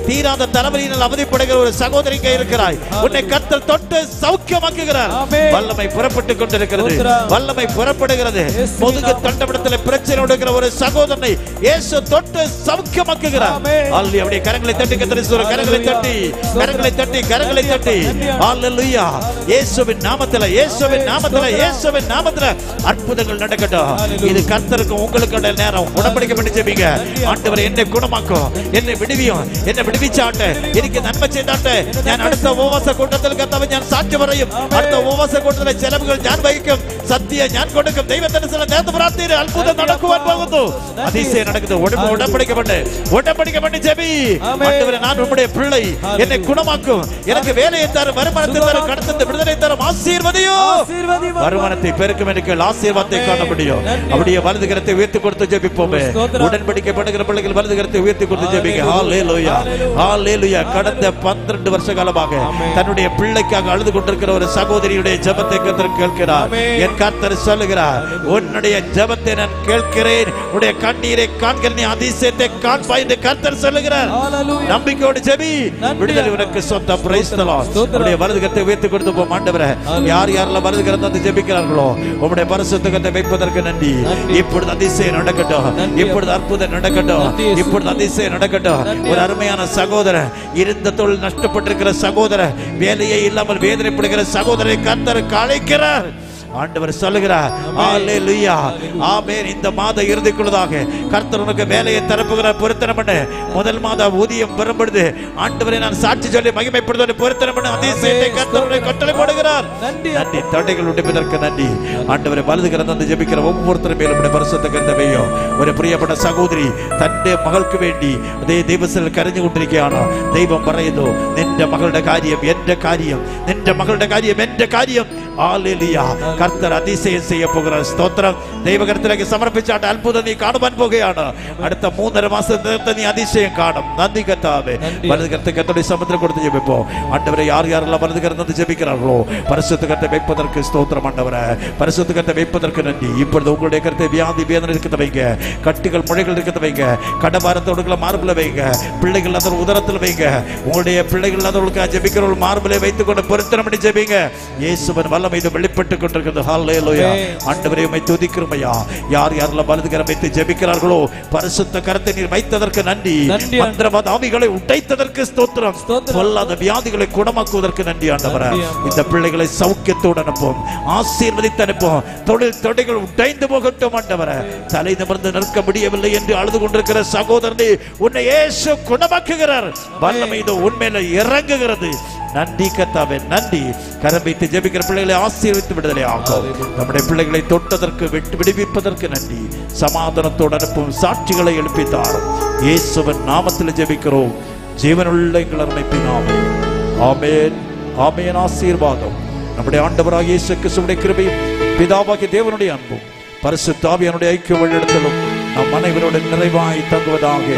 தீராத தலைவலியினால் அவதிப்படுகிற ஒரு சகோதரிக்கு இருக்கிறாய் உன்னை கத்தர் தொட்டு சௌக்கியமாக்குகிறார் வல்லமை புறப்பட்டு கொண்டிருக்கிறது வல்லமை புறப்படுகிறது முதுகு தண்டமிடத்தில் பிரச்சனை இருக்கிற ஒரு சகோதரனை இயேசு தொட்டு சௌக்கியமாக்குகிறார் அல்லி அப்படியே கரங்களை தட்டி கத்தரி கரங்களை தட்டி கரங்களை தட்டி கரங்களை தட்டி அல்லேலூயா இயேசுவின் நாமத்துல இயேசுவின் நாமத்துல இயேசுவின் நாமத்துல அற்புதங்கள் நடக்கட்டும் இது கர்த்தருக்கும் உங்களுக்கு நேரம் உடன்படிக்கப்பட்டு ஜெபிங்க ஆண்டவரை என்னை குணமாக்கும் என்னை விடுவியும் என்னை വിടിവിച്ചാട്ടെ എനിക്ക് നന്മ ചെയ്താട്ടെ ഞാൻ അടുത്ത ഉപവാസ കൂട്ടത്തിൽ കർത്താവ് ഞാൻ സാക്ഷി പറയും അടുത്ത ഉപവാസ കൂട്ടത്തിലെ ചെലവുകൾ ഞാൻ വഹിക്കും സത്യ ഞാൻ കൊടുക്കും ദൈവത്തിന് നേരത്തെ പ്രാർത്ഥന അത്ഭുതം നടക്കുവാൻ പോകുന്നു அதிசயம் நடக்குது உடம்பு உடம்படிக்கப்பட்டு உடம்படிக்கப்பட்டு ஜெபி ஆண்டவரே நான் உம்முடைய பிள்ளை என்னை குணமாக்கும் எனக்கு வேலையை தரும் வருமானத்தை தரும் கடத்தத்தை விடுதலை தரும் ஆசீர்வதியோ வருமானத்தை பெருக்கும் எனக்கு ஆசீர்வாதத்தை காண முடியும் அப்படியே வலது கரத்தை உயர்த்தி கொடுத்து ஜெபிப்போமே உடன்படிக்கை பண்ணுகிற பிள்ளைகள் வலது கரத்தை உயர்த்தி கொடுத்து ஜெபிங்க ஹalleluya ஹalleluya கடந்த 12 வருஷ காலமாக தன்னுடைய பிள்ளைக்காக அழுது கொண்டிருக்கிற ஒரு சகோதரியுடைய ஜெபத்தை கர்த்தர் கேட்கிறார் என் கர்த்தர் சொல்லுகிறார் உன்னுடைய ஜெபத்தை நான் கேட்கிறேன் உன்னுடைய கண்ணீரை காண்கிற நீ அதிசயத்தை காண்பாய் என்று கர்த்தர் சொல்லுகிறார் நம்பிக்கையோடு ஜெபி விடுதலை உனக்கு சொந்தம் பிரைஸ் தி லார்ட் உன்னுடைய வலது கரத்தை உயர்த்தி கொடுத்து போ ஆண்டவரே யார் யாரெல்லாம் வலது கரத்தை வந்து ஜெபிக்கிறார்களோ உம்முடைய பரிசுத்த கரத்தை வைப்பதற்கு நன்றி இப்பொழுது அதிசயம் நடக்கட்டும் இப்பொழுது அற்புதம் நடக்கட்டும் இப்பொழுது அதிசயம் நடக்கட்டும் ஒரு அருமையான சகோதரன் இருந்த தொழில் நஷ்டப்பட்டிருக்கிற சகோதரன் வேலையே இல்லாமல் வேதனைப்படுகிற சகோதரரை கர்த்தருக்கு அழைக்கிறார் ஆண்டவர் சொல்லுகிறார் ஹalleluya ஆமென் இந்த மாத இறுதிக்குள்ளதாக கர்த்தர் உனக்கு வேலையை தரப்புகிறார் பொருத்தனம் பண்ணு முதல் மாத ஊதியம் வரும்பொழுது ஆண்டவரை நான் சாட்சி சொல்லி மகிமைப்படுத்துவதை பொருத்தனம் பண்ணு அதிசயத்தை கர்த்தர் உனக்கு கட்டளை போடுகிறார் நன்றி தடைகள் உடைப்பதற்கு நன்றி ஆண்டவரை வலது கிடந்து வந்து ஜெபிக்கிற ஒவ்வொருத்தரும் மேலும் உடைய பரிசுத்த கருந்தவையோ ஒரு பிரியப்பட்ட சகோதரி തന്റെ മകൾക്ക് വേണ്ടി അതേ ദൈവത്തിൽ കരഞ്ഞുകൊണ്ടിരിക്കുകയാണ് ദൈവം പറയുന്നു നിന്റെ മകളുടെ കാര്യം എന്റെ കാര്യം നിന്റെ മകളുടെ കാര്യം എന്റെ കാര്യം ഹല്ലേലൂയ കർത്തർ അതിശയം ചെയ്യ പോകുന്ന സ്തോത്രം ദൈവകരത്തിലേക്ക് സമർപ്പിച്ചാട്ട് അത്ഭുതം നീ കാണുവാൻ പോകുകയാണ് അടുത്ത മൂന്നര മാസത്തെ നീ അതിശയം കാണും നന്ദി കത്താവേ വലത് കരത്തെ കത്തോടെ സമുദ്രം കൊടുത്ത് ജപിപ്പോ ஆண்டவரை யார் யாரெல்லாம் வலது கரந்து ஜெபிக்கிறார்களோ பரிசுத்த கரத்தை வைப்பதற்கு ஸ்தோத்திரம் ஆண்டவரே பரிசுத்த கரத்தை வைப்பதற்கு நன்றி இப்பொழுது உங்களுடைய கருத்தை வியாதி வேதனை இருக்கிறத வைங்க கட்டுகள் முளைகள் இருக்கிறத வைங்க கடபாரத்தோடுகளை மார்பில் வைங்க பிள்ளைகள் அதன் உதரத்தில் வைங்க உங்களுடைய பிள்ளைகள் அதற்கு ஜெபிக்கிறவர்கள் மார்பிலை வைத்துக் கொண்டு பொருத்தனம் பண்ணி ஜெபிங்க இயேசுவன் வல்லமை இது வெளிப்பட்டு கொண்டிருக்கிறது ஹalleluya ஆண்டவரே உம்மை துதிக்கிறோம் ஐயா யார் யாரெல்லாம் வலது கரம் வைத்து ஜெபிக்கிறார்களோ பரிசுத்த கரத்தை நீர் வைத்ததற்கு நன்றி மந்திரவாத ஆவிகளை உடைத்ததற்கு ஸ்தோத்திரம் பொல்லாத வியாதிகளை குணமாக்குவதற்கு நன்றி ஆண்டவரே இந்த பிள்ளைகளை சௌக்கியத்தோடு அனுப்பும் ஆசீர்வதித்து அனுப்பும் தொழில் தொடைகள் உடைந்து போகட்டும் ஆண்டவரே தலை நிமிர்ந்து நிற்க முடியவில்லை என்று அழுது கொண்டிருக்கிற சகோதரனை உன்னை இயேசு குணமாக்குகிறார் வல்லமை இது உண்மையில இறங்குகிறது நன்றி கத்தாவே நன்றி கரம் வைத்து ஜெபிக்கிற பிள்ளைகளை ஆசீர்வித்து விடுதலை ஆகும் நம்முடைய பிள்ளைகளை தொட்டதற்கு விட்டு விடுவிப்பதற்கு நன்றி சமாதானத்தோடு அனுப்பும் சாட்சிகளை எழுப்பி தாரும் இயேசுவின் நாமத்தில் ஜெபிக்கிறோம் ஜீவனுள்ள எங்கள் அருமைப்பினாமே ஆமென் ஆமென் ஆசீர்வாதம் நம்முடைய ஆண்டவராக இயேசு கிறிஸ்துவுடைய கிருபையும் பிதாவாகிய தேவனுடைய அன்பும் பரிசுத்த ஆவியானுடைய ஐக்கிய வழிநடத்தலும் நம் அனைவரோட நிறைவாய் தங்குவதாக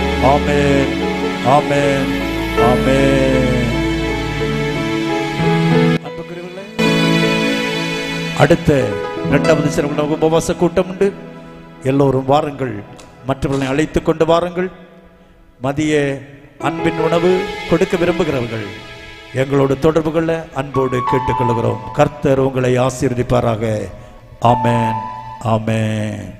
ஆமென் ஆமென் ஆமென் அன்புக்குரியவர்களே, அடுத்த இரண்டாவது சிறப்பு உபவாச கூட்டம் உண்டு எல்லோரும் வாருங்கள் மற்றவர்களை அழைத்துக் கொண்டு வாருங்கள் மதிய அன்பின் உணவு கொடுக்க விரும்புகிறவர்கள் எங்களோடு தொடர்பு கொள்ள அன்போடு கேட்டுக்கொள்கிறோம் கர்த்தர் உங்களை ஆசீர்வதிப்பாராக ஆமென் ஆமென்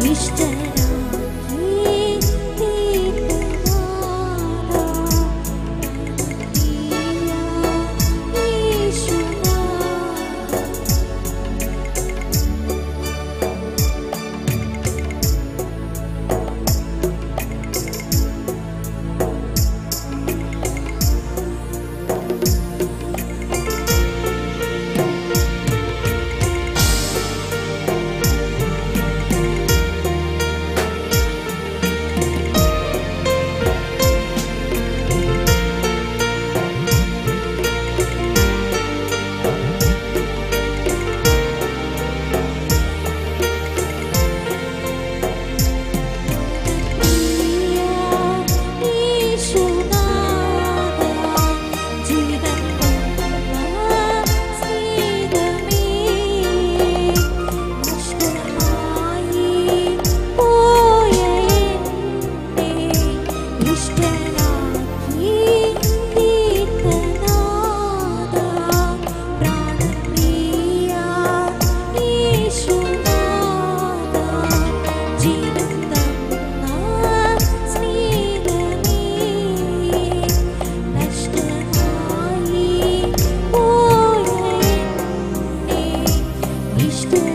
ഇഷ്ട